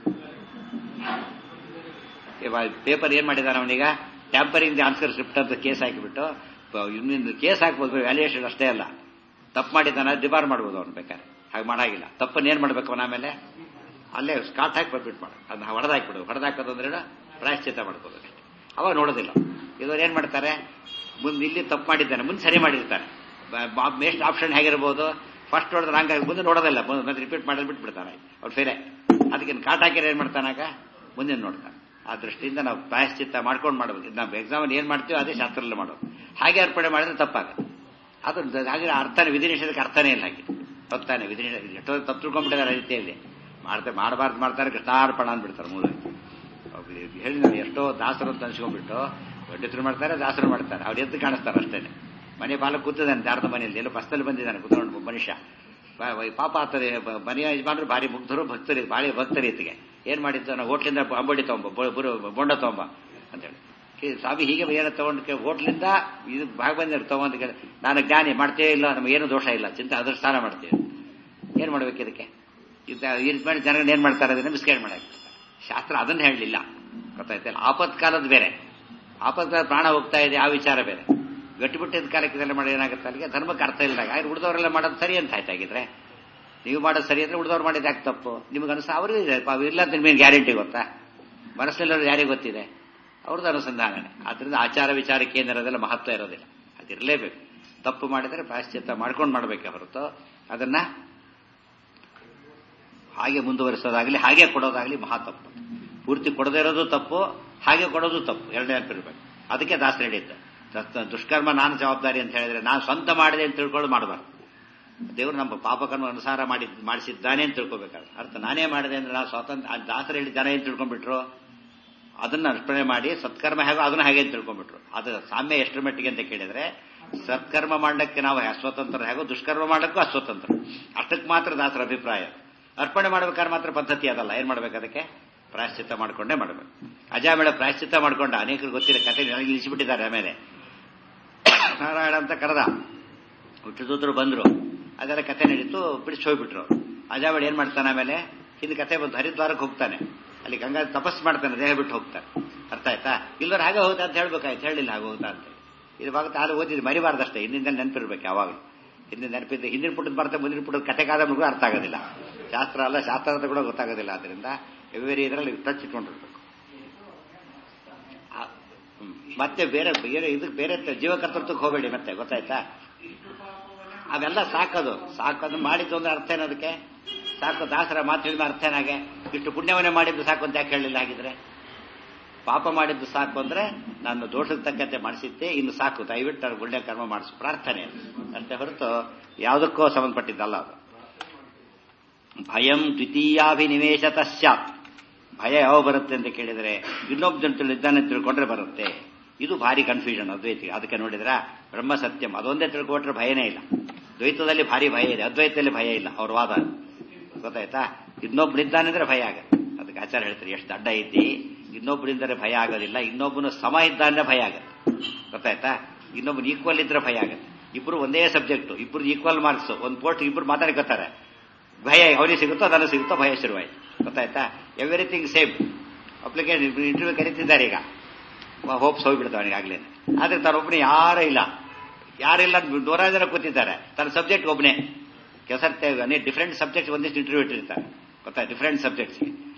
ಪೇಪರ್ ಏನ್ ಮಾಡಿದಾನೆ ಅವನೀಗ ಟ್ಯಾಂಪರಿಂಗ್ ಆನ್ಸರ್ ಸ್ಕ್ರಿಪ್ಟ್ ಅಂತ ಕೇಸ್ ಹಾಕಿಬಿಟ್ಟು ಇನ್ನೊಂದು ಕೇಸ್ ಹಾಕ್ಬೋದು ವ್ಯಾಲ್ಯೂಯೇಷನ್ ಅಷ್ಟೇ ಅಲ್ಲ ತಪ್ಪು ಮಾಡಿದ್ದಾನೆ ಡಿಬಾರ್ ಮಾಡ್ಬೋದು ಅವ್ನು ಬೇಕಾದ್ರೆ ಹಾಗೆ ಮಾಡಾಗಿಲ್ಲ ತಪ್ಪನ್ನು ಏನ್ ಮಾಡ್ಬೇಕು ಅವನ ಆಮೇಲೆ ಅಲ್ಲೇ ಸ್ಕಾಟ್ ಹಾಕಿ ಬರ್ಬಿಟ್ಟು ಮಾಡು ಅದನ್ನ ಹೊಡೆದಾಕ್ಬಿಡು ಹೊಡೆದಾಕೋದು ಅಂದ್ರೆ ಪ್ರಾಯಶ್ಚಿತ್ತ ಮಾಡ್ಕೋದು ಅವಾಗ ನೋಡೋದಿಲ್ಲ ಇವರು ಏನ್ ಮಾಡ್ತಾರೆ ಮುಂದೆ ಇಲ್ಲಿ ತಪ್ಪು ಮಾಡಿದ್ದಾನೆ ಮುಂದೆ ಸರಿ ಮಾಡಿರ್ತಾನೆ ಮೇಸ್ಟ್ ಆಪ್ಷನ್ ಹೇಗಿರ್ಬೋದು ಫಸ್ಟ್ ಹೊಡೆದ್ರೆ ಹಂಗಾಗಿ ಮುಂದೆ ನೋಡೋದಿಲ್ಲ ಮತ್ತೆ ರಿಪೀಟ್ ಮಾಡಿ ಬಿಟ್ಬಿಡ್ತಾನೆ ಅವ್ರು ಫೇರೆ ಅದಕ್ಕೆ ಕಾಟ್ ಹಾಕಿರ ಏನ್ ಮಾಡ್ತಾನಾಗ ಮುಂದೆ ನೋಡ್ತಾನೆ ಆ ದೃಷ್ಟಿಯಿಂದ ನಾವು ಪ್ರಾಯಶ್ಚಿತ್ತ ಮಾಡ್ಕೊಂಡು ಮಾಡ್ಬೇಕು ನಾವು ಎಕ್ಸಾಮ್ ಏನ್ ಮಾಡ್ತೀವೋ ಅದೇ ಶಾಸ್ತ್ರದಲ್ಲಿ ಮಾಡೋದು ಹಾಗೆ ಅರ್ಪಣೆ ಮಾಡಿದ್ರೆ ತಪ್ಪಾಗುತ್ತೆ ಅದು ಹಾಗೆ ಅರ್ಥನೇ ವಿಧಿ ನಿಷೇಧಕ್ಕೆ ಅರ್ಥನೇ ಇಲ್ಲ ಹಾಗೆ ತಪ್ಪಾನೆ ವಿಧಿ ನಿಷೇಧ ಎಷ್ಟೋ ತಪ್ಪು ತಿಳ್ಕೊಂಡ್ಬಿಟ್ಟಿದ್ದಾರೆ ರೀತಿಯಲ್ಲಿ ಮಾಡ್ತಾರೆ ಮಾಡಬಾರ್ದು ಮಾಡ್ತಾರೆ ಕೃಷ್ಣಾರ್ಪಣ ಅಂದ್ಬಿಡ್ತಾರೆ ಮೂಲ ಹೇಳಿ ನಾವು ಎಷ್ಟೋ ದಾಸರು ಅಂತ ಅನ್ಸ್ಕೊಂಡ್ಬಿಟ್ಟು ಪಂಡಿತರು ಮಾಡ್ತಾರೆ ದಾಸರು ಮಾಡ್ತಾರೆ ಅವ್ರು ಎದ್ದು ಕಾಣಿಸ್ತಾರೆ ಅಷ್ಟೇನೆ ಮನೆ ಬಾಲ ಕೂತಿದ್ದಾನೆ ದಾರದ ಮನೆಯಲ್ಲಿ ಎಲ್ಲೋ ಬಸ್ಸಲ್ಲಿ ಬಂದಿದ್ದಾನೆ ಕೂತ್ಕೊಂಡು ಮನುಷ್ಯ ಪಾಪ ಆಗ್ತದೆ ಮನೆಯ ಯಜಮಾನರು ಭಾರಿ ಮುಗ್ಧರು ಭಕ್ತರಿ ಭಾರಿ ಭಕ್ತರಿ ಇತ್ತಿಗೆ ಏನ್ ಮಾಡಿದ್ದು ನಾವು ಹೋಟ್ಲಿಂದ ಅಂಬಡಿ ತಗೊಂಬ ಬೊಂಡ ತಗೊಂಬ ಅಂತೇಳಿ ಸ್ವಾಮಿ ಹೀಗೆ ಏನು ತಗೊಂಡು ಹೋಟ್ಲಿಂದ ಇದು ಭಾಗ ಬಂದಿರು ತಗೊಂಡು ನಾನು ಜ್ಞಾನಿ ಮಾಡ್ತೇ ಇಲ್ಲ ನಮ್ಗೆ ಏನು ದೋಷ ಇಲ್ಲ ಚಿಂತೆ ಅದ್ರ ಸ್ಥಾನ ಮಾಡ್ತೀವಿ ಏನ್ ಮಾಡ್ಬೇಕು ಇದಕ್ಕೆ ಇದು ಮಾಡಿ ಜನಗಳನ್ನ ಏನ್ ಮಾಡ್ತಾರೆ ಅದನ್ನ ಮಿಸ್ಗೈಡ್ ಮಾಡಕ್ಕೆ ಶಾಸ್ತ್ರ ಅದನ್ನ ಹೇಳಲಿಲ್ಲ ಗೊತ್ತಾಯ್ತಲ್ಲ ಆಪತ್ಕಾಲದ ಬೇರೆ ಆಪತ್ಕಾಲ ಪ್ರಾಣ ಹೋಗ್ತಾ ಇದೆ ಆ ವಿಚಾರ ಬೇರೆ ಗಟ್ಟಿಬಿಟ್ಟಿದ್ದ ಕಾಲಕ್ಕೆ ಇದೆಲ್ಲ ಮಾಡಿ ಏನಾಗುತ್ತೆ ಅಲ್ಲಿಗೆ ಧರ್ಮಕ್ಕೆ ಅರ್ಥ ಇಲ್ಲದಾಗ ಆಯ್ತು ಉಳಿದವರೆಲ್ಲ ಮಾಡೋದು ಸರಿ ಅಂತ ಆಯ್ತಾಗಿದ್ರೆ ನೀವು ಮಾಡೋದು ಸರಿ ಅಂದ್ರೆ ಉಳಿದವ್ರು ಮಾಡಿದ ಯಾಕೆ ತಪ್ಪು ನಿಮ್ಗೆ ಅನಿಸ ಅವ್ರಿಗೂ ಇದೆ ಇಲ್ಲ ಅಂತ ನಿಮಗೆ ಗ್ಯಾರಂಟಿ ಗೊತ್ತಾ ಮನಸ್ಸಲ್ಲಿ ಯಾರಿಗೆ ಗೊತ್ತಿದೆ ಅವ್ರದ್ದು ಅನುಸಂಧಾನನೆ ಆದ್ರಿಂದ ಆಚಾರ ವಿಚಾರಕ್ಕೆ ಏನಿರೋದಿಲ್ಲ ಮಹತ್ವ ಇರೋದಿಲ್ಲ ಅದಿರಲೇಬೇಕು ತಪ್ಪು ಮಾಡಿದರೆ ಪ್ರಾಶ್ಚಿತ್ತ ಮಾಡ್ಕೊಂಡು ಮಾಡಬೇಕೆ ಹೊರತು ಅದನ್ನ ಹಾಗೆ ಮುಂದುವರಿಸೋದಾಗಲಿ ಹಾಗೆ ಕೊಡೋದಾಗಲಿ ಮಹಾ ತಪ್ಪು ಪೂರ್ತಿ ಕೊಡದೇ ಇರೋದು ತಪ್ಪು ಹಾಗೆ ಕೊಡೋದು ತಪ್ಪು ಎರಡನೇ ನೆನಪಿರ್ಬೇಕು ಅದಕ್ಕೆ ದಾಸರು ಹೇಳಿದ್ದ ದುಷ್ಕರ್ಮ ನಾನು ಜವಾಬ್ದಾರಿ ಅಂತ ಹೇಳಿದ್ರೆ ನಾನು ಸ್ವಂತ ಮಾಡಿದೆ ಅಂತ ತಿಳ್ಕೊಂಡು ಮಾಡಬಾರ್ದು ದೇವರು ನಮ್ಮ ಪಾಪಕರ್ಮ ಅನುಸಾರ ಮಾಡಿ ಮಾಡಿಸಿದ್ದಾನೆ ಅಂತ ತಿಳ್ಕೊಬೇಕಾದ್ರೆ ಅರ್ಥ ನಾನೇ ಮಾಡಿದೆ ಅಂದ್ರೆ ನಾವು ಸ್ವಾತಂತ್ರ್ಯ ದಾಸರು ಹೇಳಿ ಜನ ಏನ್ ತಿಳ್ಕೊಂಡ್ಬಿಟ್ರು ಅದನ್ನ ಅರ್ಪಣೆ ಮಾಡಿ ಸತ್ಕರ್ಮ ಹೇಗೋ ಅದನ್ನ ಹಾಗೆ ತಿಳ್ಕೊಂಡ್ಬಿಟ್ರು ಅದು ಸಾಮ್ಯ ಎಷ್ಟರ ಮಟ್ಟಿಗೆ ಅಂತ ಕೇಳಿದ್ರೆ ಸತ್ಕರ್ಮ ಮಾಡಕ್ಕೆ ನಾವು ಅಸ್ವತಂತ್ರ ಹೇಗೋ ದುಷ್ಕರ್ಮ ಮಾಡಕ್ಕೂ ಅಸ್ವತಂತ್ರ ಅಷ್ಟಕ್ಕೆ ಮಾತ್ರ ದಾಸರ ಅಭಿಪ್ರಾಯ ಅರ್ಪಣೆ ಮಾಡ್ಬೇಕಾದ್ರೆ ಮಾತ್ರ ಪದ್ಧತಿ ಅದಲ್ಲ ಏನ್ ಮಾಡ್ಬೇಕು ಅದಕ್ಕೆ ಪ್ರಾಯಶ್ಚಿತ್ತ ಮಾಡ್ಕೊಂಡೇ ಮಾಡಬೇಕು ಅಜಾಮೇಳ ಪ್ರಾಯಶ್ಚಿತ್ತ ಮಾಡ್ಕೊಂಡ ಅನೇಕರು ಗೊತ್ತಿಲ್ಲ ಕತೆ ನನಗೆ ನಿಲ್ಲಿಸಿಬಿಟ್ಟಿದ್ದಾರೆ ಆಮೇಲೆ ನಾರಾಯಣ ಅಂತ ಕರೆದ ಹುಟ್ಟಿದೂತರು ಬಂದ್ರು ಅದೆಲ್ಲ ಕತೆ ನಡೀತು ಬಿಡಿಸಿ ಹೋಗ್ಬಿಟ್ರು ಅಜಾಮೇಳ ಏನ್ ಮಾಡ್ತಾನೆ ಆಮೇಲೆ ಹಿಂದೆ ಕತೆ ಬಂದು ಹರಿದ್ವಾರಕ್ಕೆ ಹೋಗ್ತಾನೆ ಅಲ್ಲಿ ಗಂಗಾ ತಪಸ್ ಮಾಡ್ತಾನೆ ದೇಹ ಬಿಟ್ಟು ಹೋಗ್ತಾನೆ ಅರ್ಥ ಆಯ್ತಾ ಇಲ್ಲವ್ರು ಹಾಗೆ ಹೋಗ್ತಾ ಅಂತ ಹೇಳ್ಬೇಕಾಯ್ತು ಹೇಳಿಲ್ಲ ಹಾಗೆ ಹೋಗ್ತಾ ಅಂತ ಇದು ಭಾಗ ಅದು ಓದಿದ್ದು ಮರಿಬಾರ್ದಷ್ಟೇ ಹಿಂದಿನ ನೆನಪಿರ್ಬೇಕು ಯಾವಾಗಲೂ ಹಿಂದಿನ ನೆನಪಿದ್ದ ಹಿಂದಿನ ಪುಟದ ಬರ್ತಾ ಮುಂದಿನ ಪುಟದ ಕತೆ ಕಾದಂಬರಿಗೂ ಅರ್ಥ ಆಗೋದಿಲ್ಲ ಶಾಸ್ತ್ರ ಅಲ್ಲ ಶಾಸ್ತ್ರದ ಕೂಡ ಗೊತ್ತಾಗೋದಿಲ್ಲ ಅದರಿಂದ ಎವ್ರಿ ಇದರಲ್ಲಿ ಟಚ್ ಇಟ್ಕೊಂಡಿರ್ಬೇಕು ಮತ್ತೆ ಬೇರೆ ಬೇರೆ ಇದಕ್ಕೆ ಬೇರೆ ಜೀವಕರ್ತೃತ್ವಕ್ಕೆ ಹೋಗಬೇಡಿ ಮತ್ತೆ ಗೊತ್ತಾಯ್ತಾ ಅವೆಲ್ಲ ಸಾಕೋದು ಸಾಕೋದು ಮಾಡಿದ್ದು ಅಂದ್ರೆ ಅರ್ಥ ಏನದಕ್ಕೆ ಸಾಕು ದಾಸರ ಮಾತು ಹೇಳಿದ ಅರ್ಥ ಏನಾಗೆ ಇಷ್ಟು ಪುಣ್ಯವನ್ನೇ ಮಾಡಿದ್ದು ಸಾಕು ಅಂತ ಯಾಕೆ ಹೇಳಿಲ್ಲ ಹಾಗಿದ್ರೆ ಪಾಪ ಮಾಡಿದ್ದು ಸಾಕು ಅಂದ್ರೆ ನಾನು ದೋಷದ ತಕ್ಕಂತೆ ಮಾಡಿಸಿದ್ದೆ ಇನ್ನು ಸಾಕು ದಯವಿಟ್ಟು ಅವ್ರು ಗುಳ್ಳೆ ಕರ್ಮ ಮಾಡಿಸು ಪ್ರಾರ್ಥನೆ ಅಷ್ಟೇ ಹೊರತು ಯಾವುದಕ್ಕೂ ಸಂಬಂಧಪಟ್ಟಿದ್ದಲ್ಲ ಅದು ಭಯಂ ದ್ವಿತೀಯಾಭಿನಿವೇಶತ ಸ್ಯಾತ್ ಭಯ ಯಾವ ಬರುತ್ತೆ ಅಂತ ಕೇಳಿದ್ರೆ ಇನ್ನೊಬ್ಬ ಜಂತುಳು ಇದ್ದಾನೆ ತಿಳ್ಕೊಂಡ್ರೆ ಬರುತ್ತೆ ಇದು ಭಾರಿ ಕನ್ಫ್ಯೂಷನ್ ಅದ್ವೈತಿಗೆ ಅದಕ್ಕೆ ನೋಡಿದ್ರ ಬ್ರಹ್ಮ ಸತ್ಯಂ ಅದೊಂದೇ ತಿಳ್ಕೊಟ್ರೆ ಭಯನೇ ಇಲ್ಲ ದ್ವೈತದಲ್ಲಿ ಭಾರಿ ಭಯ ಇದೆ ಅದ್ವೈತದಲ್ಲಿ ಭಯ ಇಲ್ಲ ಅವ್ರ ವಾದ ಗೊತ್ತಾಯ್ತಾ ಇನ್ನೊಬ್ಬನಿದ್ದಾನೆ ಅಂದ್ರೆ ಭಯ ಆಗತ್ತೆ ಅದಕ್ಕೆ ಆಚಾರ ಹೇಳ್ತಾರೆ ಎಷ್ಟು ಅಡ್ಡ ಐತಿ ಇನ್ನೊಬ್ಬರಿಂದರೆ ಭಯ ಆಗೋದಿಲ್ಲ ಇನ್ನೊಬ್ಬನು ಸಮ ಇದ್ದಾನೆ ಭಯ ಆಗತ್ತೆ ಗೊತ್ತಾಯ್ತಾ ಇನ್ನೊಬ್ಬನು ಈಕ್ವಲ್ ಇದ್ರೆ ಭಯ ಆಗತ್ತೆ ಇಬ್ರು ಒಂದೇ ಸಬ್ಜೆಕ್ಟ್ ಇಬ್ರು ಈಕ್ವಲ್ ಮಾರ್ಕ್ಸ್ ಒಂದು ಪೋಸ್ಟ್ ಇಬ್ರು ಮಾತಾಡ್ಕೊತಾರೆ ಭಯ ಅವನಿಗೆ ಸಿಗುತ್ತೋ ಅದನ್ನು ಸಿಗುತ್ತೋ ಭಯ ಶುರುವಾಯ್ತು ಗೊತ್ತಾಯ್ತಾ ಎವ್ರಿಥಿಂಗ್ ಸೇಮ್ ಅಪ್ಲಿಕೇಶನ್ ಇಂಟರ್ವ್ಯೂ ಕರೀತಿದ್ದಾರೆ ಈಗ ಹೋಪ್ಸ್ ಹೋಗ್ಬಿಡ್ತಾವೆ ಅವನಿಗಾಗ್ಲೇ ಆದ್ರೆ ತಾನೊಬ್ಬನೇ ಯಾರೂ ಇಲ್ಲ ಯಾರಿಲ್ಲ ನೂರಾರು ಜನ ಕೂತಿದ್ದಾರೆ ತನ್ನ ಸಬ್ಜೆಕ್ಟ್ ಒಬ್ಬನೇ ಕೆಸರ್ತೆ ಡಿಫ್ರೆಂಟ್ ಸಬ್ಜೆಕ್ಟ್ ಒಂದಿಷ್ಟು ಇಂಟರ್ವ್ಯೂ ಇಟ್ಟಿರ್ತಾರೆ ಗೊತ್ತಾ ಡಿಫ್ರೆಂಟ್ ಸಬ್ಜೆಕ್ಟ್ಸ್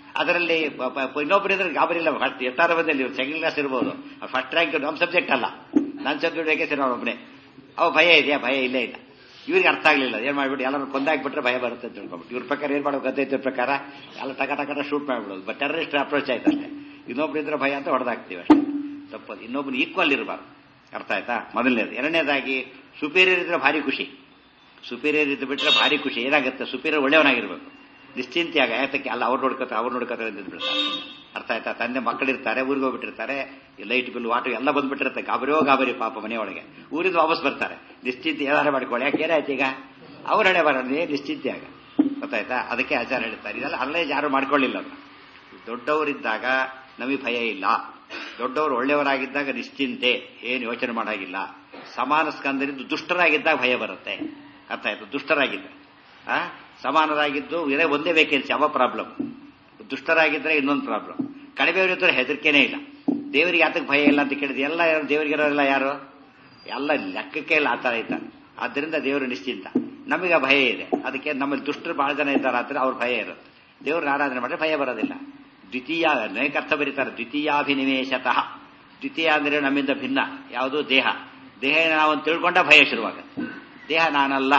ಅದರಲ್ಲಿ ಇನ್ನೊಬ್ರು ಇದ್ರೆ ಗಾಬರಿ ಇಲ್ಲ ಫಸ್ಟ್ ಎಷ್ಟಾರ ಬಂದಲ್ಲಿ ಸೆಕೆಂಡ್ ಕ್ಲಾಸ್ ಇರ್ಬೋದು ಫಸ್ಟ್ ರ್ಯಾಂಕ್ ನಮ್ಮ ಸಬ್ಜೆಕ್ಟ್ ಅಲ್ಲ ನನ್ನ ಸಬ್ಜೆಕ್ಟ್ ಸೇರೋ ಒಬ್ಬನೇ ಅವ ಭಯ ಇದೆಯಾ ಭಯ ಇಲ್ಲೇ ಇಲ್ಲ ಇವ್ರಿಗೆ ಅರ್ಥ ಆಗ್ಲಿಲ್ಲ ಏನ್ ಮಾಡ್ಬಿಟ್ಟು ಎಲ್ಲರೂ ಕೊಂದಾಕ್ಬಿಟ್ರೆ ಭಯ ಬರುತ್ತೆ ಅಂತ ತಿಳ್ಕೊಂಬಿಟ್ಟು ಇವ್ರ ಪ್ರಕಾರ ಏನ್ ಮಾಡೋ ಗದ್ದೆ ಪ್ರಕಾರ ಎಲ್ಲ ಟಕ ಟಕ ಶೂಟ್ ಮಾಡ್ಬಿಡೋದು ಬಟ್ ಟೆರರಿಸ್ಟ್ ಅಪ್ರೋಚ್ ಆಯ್ತು ಅಷ್ಟೇ ಇನ್ನೊಬ್ರು ಇದ್ರೆ ಭಯ ಅಂತ ಹೊಡೆದಾಕ್ತೀವಿ ಅಷ್ಟೇ ತಪ್ಪದು ಇನ್ನೊಬ್ರು ಈಕ್ವಲ್ ಇರಬಾರ್ದು ಅರ್ಥ ಆಯ್ತಾ ಮೊದಲನೇದು ಎರಡನೇದಾಗಿ ಸುಪೀರಿಯರ್ ಇದ್ರೆ ಭಾರಿ ಖುಷಿ ಸುಪೀರಿಯರ್ ಇದ್ದು ಬಿಟ್ರೆ ಭಾರಿ ಖುಷಿ ಏನಾಗುತ್ತೆ ಸುಪೀರಿಯರ್ ಒಳ್ಳೆಯವನಾಗಿರ್ಬೇಕು ನಿಶ್ಚಿಂತೆಯಾಗ ಯಾತಕ್ಕೆ ಅಲ್ಲ ಅವ್ರು ನೋಡ್ಕೋತಾರೆ ಅವ್ರು ನೋಡ್ಕೋತಾರೆ ಅಂತ ಬಿಡ್ತಾರೆ ಅರ್ಥ ಆಯ್ತಾ ತಂದೆ ಮಕ್ಕಳಿರ್ತಾರೆ ಊರಿಗೆ ಹೋಗ್ಬಿಟ್ಟಿರ್ತಾರೆ ಲೈಟ್ ಬಿಲ್ ವಾಟರ್ ಎಲ್ಲ ಬಂದ್ಬಿಟ್ಟಿರುತ್ತೆ ಗಾಬರಿಯೋ ಗಾಬರಿ ಪಾಪ ಮನೆಯೊಳಗೆ ಊರಿಂದ ವಾಪಸ್ ಬರ್ತಾರೆ ನಿಶ್ಚಿಂತೆ ಏನಾರ ಮಾಡ್ಕೊಳ್ಳಿ ಯಾಕೆ ಏನಾಯ್ತು ಈಗ ಅವ್ರ ಹಣೆ ಬರೋದೇ ನಿಶ್ಚಿಂತೆ ಆಗ ಗೊತ್ತಾಯ್ತಾ ಅದಕ್ಕೆ ಆಚಾರ ಹೇಳ್ತಾರೆ ಇದೆಲ್ಲ ಅಲ್ಲೇ ಯಾರು ಮಾಡ್ಕೊಳ್ಳಿಲ್ಲ ಅದನ್ನ ದೊಡ್ಡವರಿದ್ದಾಗ ನಮಗೆ ಭಯ ಇಲ್ಲ ದೊಡ್ಡವರು ಒಳ್ಳೆಯವರಾಗಿದ್ದಾಗ ನಿಶ್ಚಿಂತೆ ಏನು ಯೋಚನೆ ಮಾಡಾಗಿಲ್ಲ ಸಮಾನ ಸ್ಕಂದರಿದ್ದು ದುಷ್ಟರಾಗಿದ್ದಾಗ ಭಯ ಬರುತ್ತೆ ಅರ್ಥ ಆಯ್ತು ದುಷ್ಟರಾಗಿದ್ದ ಆ ಸಮಾನರಾಗಿದ್ದು ಇದೇ ಒಂದೇ ವೇಕೆನ್ಸಿ ಅವ ಪ್ರಾಬ್ಲಮ್ ದುಷ್ಟರಾಗಿದ್ರೆ ಇನ್ನೊಂದು ಪ್ರಾಬ್ಲಮ್ ಕಡಿಮೆಯವರಿದ್ರೆ ಹೆದರಿಕೆನೇ ಇಲ್ಲ ದೇವರಿಗೆ ಯಾತಕ್ಕೆ ಭಯ ಇಲ್ಲ ಅಂತ ಕೇಳಿದ್ರೆ ಎಲ್ಲ ಯಾರು ದೇವರಿಗೆ ಇರೋಲ್ಲ ಯಾರು ಎಲ್ಲ ಲೆಕ್ಕಕ್ಕೆ ಇಲ್ಲ ಆ ಥರ ಇದ್ದಾರೆ ಆದ್ದರಿಂದ ದೇವರು ನಿಶ್ಚಿಂತ ನಮಗೆ ಭಯ ಇದೆ ಅದಕ್ಕೆ ನಮ್ಮಲ್ಲಿ ದುಷ್ಟರು ಬಹಳ ಜನ ಇದ್ದಾರೆ ಆದ್ರೆ ಅವ್ರ ಭಯ ಇರುತ್ತೆ ದೇವ್ರನ್ನ ಆರಾಧನೆ ಮಾಡಿದ್ರೆ ಭಯ ಬರೋದಿಲ್ಲ ದ್ವಿತೀಯ ಅನೇಕ ಅರ್ಥ ಬರೀತಾರೆ ದ್ವಿತೀಯಾಭಿನಿವೇಶತಃ ದ್ವಿತೀಯ ಅಂದ್ರೆ ನಮ್ಮಿಂದ ಭಿನ್ನ ಯಾವುದು ದೇಹ ದೇಹ ನಾವು ತಿಳ್ಕೊಂಡ ಭಯ ಶುರುವಾಗುತ್ತೆ ದೇಹ ನಾನಲ್ಲ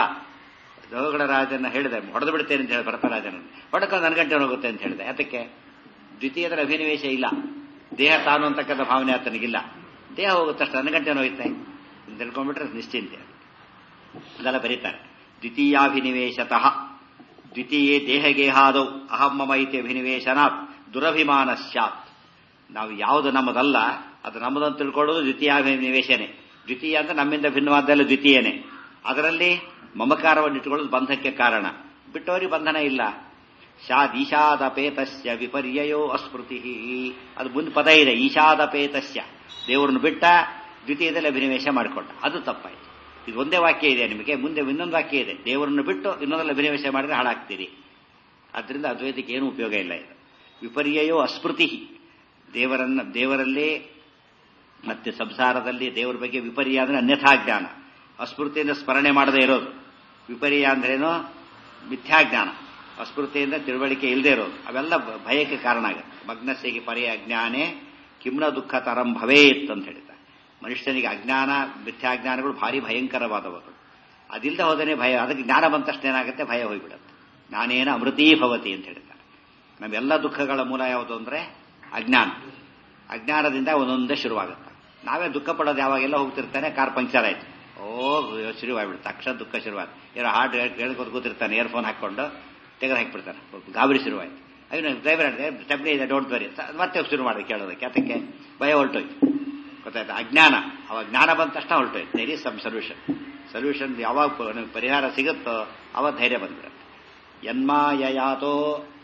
ರೋಗಗಳ ರಾಜನ ಹೇಳಿದೆ ಹೊಡೆದು ಬಿಡ್ತೇನೆ ಅಂತ ಹೇಳಿ ಭರತರಾಜನ ಹೊಡಕೊಂಡು ನನ್ನ ಗಂಟೆ ಹೋಗುತ್ತೆ ಅಂತ ಹೇಳಿದೆ ಅದಕ್ಕೆ ದ್ವಿತೀಯದರ ಅಭಿನಿವೇಶ ಇಲ್ಲ ದೇಹ ತಾನು ಅಂತಕ್ಕಂಥ ಭಾವನೆ ಆತನಿಗಿಲ್ಲ ದೇಹ ಹೋಗುತ್ತಷ್ಟು ನನ್ನ ಗಂಟೆ ಹೋಯ್ತೆ ತಿಳ್ಕೊಂಡ್ಬಿಟ್ರೆ ನಿಶ್ಚಿಂತೆ ಅದೆಲ್ಲ ಬರೀತಾರೆ ದ್ವಿತೀಯಾಭಿನಿವೇಶತಃ ದ್ವಿತೀಯೇ ದೇಹಗೇಹಾದೌ ಅಹಂ ಮಮ ಇತಿ ಅಭಿನಿವೇಶನಾತ್ ದುರಭಿಮಾನ ಸ್ಯಾತ್ ನಾವು ಯಾವುದು ನಮ್ಮದಲ್ಲ ಅದು ನಮ್ಮದಂತ ತಿಳ್ಕೊಳ್ಳೋದು ದ್ವಿತೀಯಾಭಿನಿವೇಶನೇ ದ್ವಿತೀಯ ಅಂತ ನಮ್ಮಿಂದ ಭಿನ್ನವಾದ್ದಲ್ಲ ದ್ವಿತೀಯನೇ ಅದರಲ್ಲಿ ಮಮಕಾರವನ್ನು ಇಟ್ಟುಕೊಳ್ಳೋದು ಬಂಧಕ್ಕೆ ಕಾರಣ ಬಿಟ್ಟವರಿಗೆ ಬಂಧನ ಇಲ್ಲ ಶಾದ್ ಈಶಾದಪೇತಸ್ಯ ವಿಪರ್ಯಯೋ ಅಸ್ಮೃತಿ ಅದು ಮುಂದೆ ಪದ ಇದೆ ಈಶಾದಪೇತಸ್ಯ ದೇವರನ್ನು ಬಿಟ್ಟ ದ್ವಿತೀಯದಲ್ಲಿ ಅಭಿನಿವೇಶ ಮಾಡಿಕೊಂಡ ಅದು ತಪ್ಪಾಯ್ತು ಇದು ಒಂದೇ ವಾಕ್ಯ ಇದೆ ನಿಮಗೆ ಮುಂದೆ ಇನ್ನೊಂದು ವಾಕ್ಯ ಇದೆ ದೇವರನ್ನು ಬಿಟ್ಟು ಇನ್ನೊಂದಲ್ಲಿ ಅಭಿನಿವೇಶ ಮಾಡಿದ್ರೆ ಹಾಳಾಗ್ತೀರಿ ಅದರಿಂದ ಅದ್ವೈತಕ್ಕೆ ಏನು ಉಪಯೋಗ ಇಲ್ಲ ಇದು ವಿಪರ್ಯಯೋ ಅಸ್ಮೃತಿ ದೇವರನ್ನ ದೇವರಲ್ಲಿ ಮತ್ತೆ ಸಂಸಾರದಲ್ಲಿ ದೇವರ ಬಗ್ಗೆ ವಿಪರ್ಯ ಅಂದ್ರೆ ಅನ್ಯಥಾ ಜ್ಞಾನ ಅಸ್ಮೃತಿಯಿಂದ ಸ್ಮರಣೆ ಮಾಡದೇ ಇರೋದು ವಿಪರ್ಯ ಅಂದ್ರೇನು ಮಿಥ್ಯಾಜ್ಞಾನ ಅಸ್ಮೃತಿಯಿಂದ ತಿಳುವಳಿಕೆ ಇಲ್ಲದೆ ಇರೋದು ಅವೆಲ್ಲ ಭಯಕ್ಕೆ ಕಾರಣ ಆಗುತ್ತೆ ಮಗ್ನಸ್ಸಿಗೆ ಪರ್ಯ ಅಜ್ಞಾನೇ ಕಿಮ್ನ ದುಃಖ ತರಂ ಭವೇತ್ ಅಂತ ಹೇಳ್ತಾರೆ ಮನುಷ್ಯನಿಗೆ ಅಜ್ಞಾನ ಮಿಥ್ಯಾಜ್ಞಾನಗಳು ಭಾರಿ ಭಯಂಕರವಾದವರು ಅದಿಲ್ಲದೆ ಹೋದನೆ ಭಯ ಅದಕ್ಕೆ ಜ್ಞಾನ ಬಂದ ತಕ್ಷಣ ಏನಾಗುತ್ತೆ ಭಯ ಹೋಗ್ಬಿಡುತ್ತೆ ನಾನೇನ ಅಮೃತೀ ಭವತಿ ಅಂತ ಹೇಳ್ತಾರೆ ನಮ್ಮೆಲ್ಲ ದುಃಖಗಳ ಮೂಲ ಯಾವುದು ಅಂದ್ರೆ ಅಜ್ಞಾನ ಅಜ್ಞಾನದಿಂದ ಒಂದೊಂದೇ ಶುರುವಾಗುತ್ತೆ ನಾವೇ ದುಃಖ ಪಡೋದು ಯಾವಾಗೆಲ್ಲ ಹೋಗ್ತಿರ್ತಾನೆ ಕಾರ್ ಪಂಕ್ಚರ್ ಆಯ್ತು ಓ ಶುರುವಾಗ್ಬಿಡುತ್ತೆ ತಕ್ಷಣ ದುಃಖ ಶುರುವಾಯ್ತು ಏನೋ ಹಾರ್ಟ್ ಕೇಳ್ಕೊತ ಕೂತಿರ್ತಾನೆ ಇಯರ್ಫೋನ್ ಹಾಕೊಂಡು ತೆಗೆದು ಹಾಕಿಬಿಡ್ತಾನೆ ಗಾಬರಿ ಶುರುವಾಯ್ತು ಅವನು ಡ್ರೈವರ್ ಸ್ಟೆಪ್ನಿ ಇದೆ ಡೋಂಟ್ ಬರಿ ಮತ್ತೆ ಶುರು ಮಾಡಿ ಕೇಳೋದಕ್ಕೆ ಅದಕ್ಕೆ ಭಯ ಹೊರಟೋಯ್ತು ಗೊತ್ತಾಯ್ತು ಅಜ್ಞಾನ ಅವಾಗ ಜ್ಞಾನ ಬಂದ ತಕ್ಷಣ ಹೊರಟೋಯ್ತು there is some solution solution ಯಾವಾಗ ಪರಿಹಾರ ಸಿಗುತ್ತೋ ಅವಾಗ ಧೈರ್ಯ ಬಂದ್ಬಿಡುತ್ತೆ ಯನ್ಮಾಯಯಾತೋ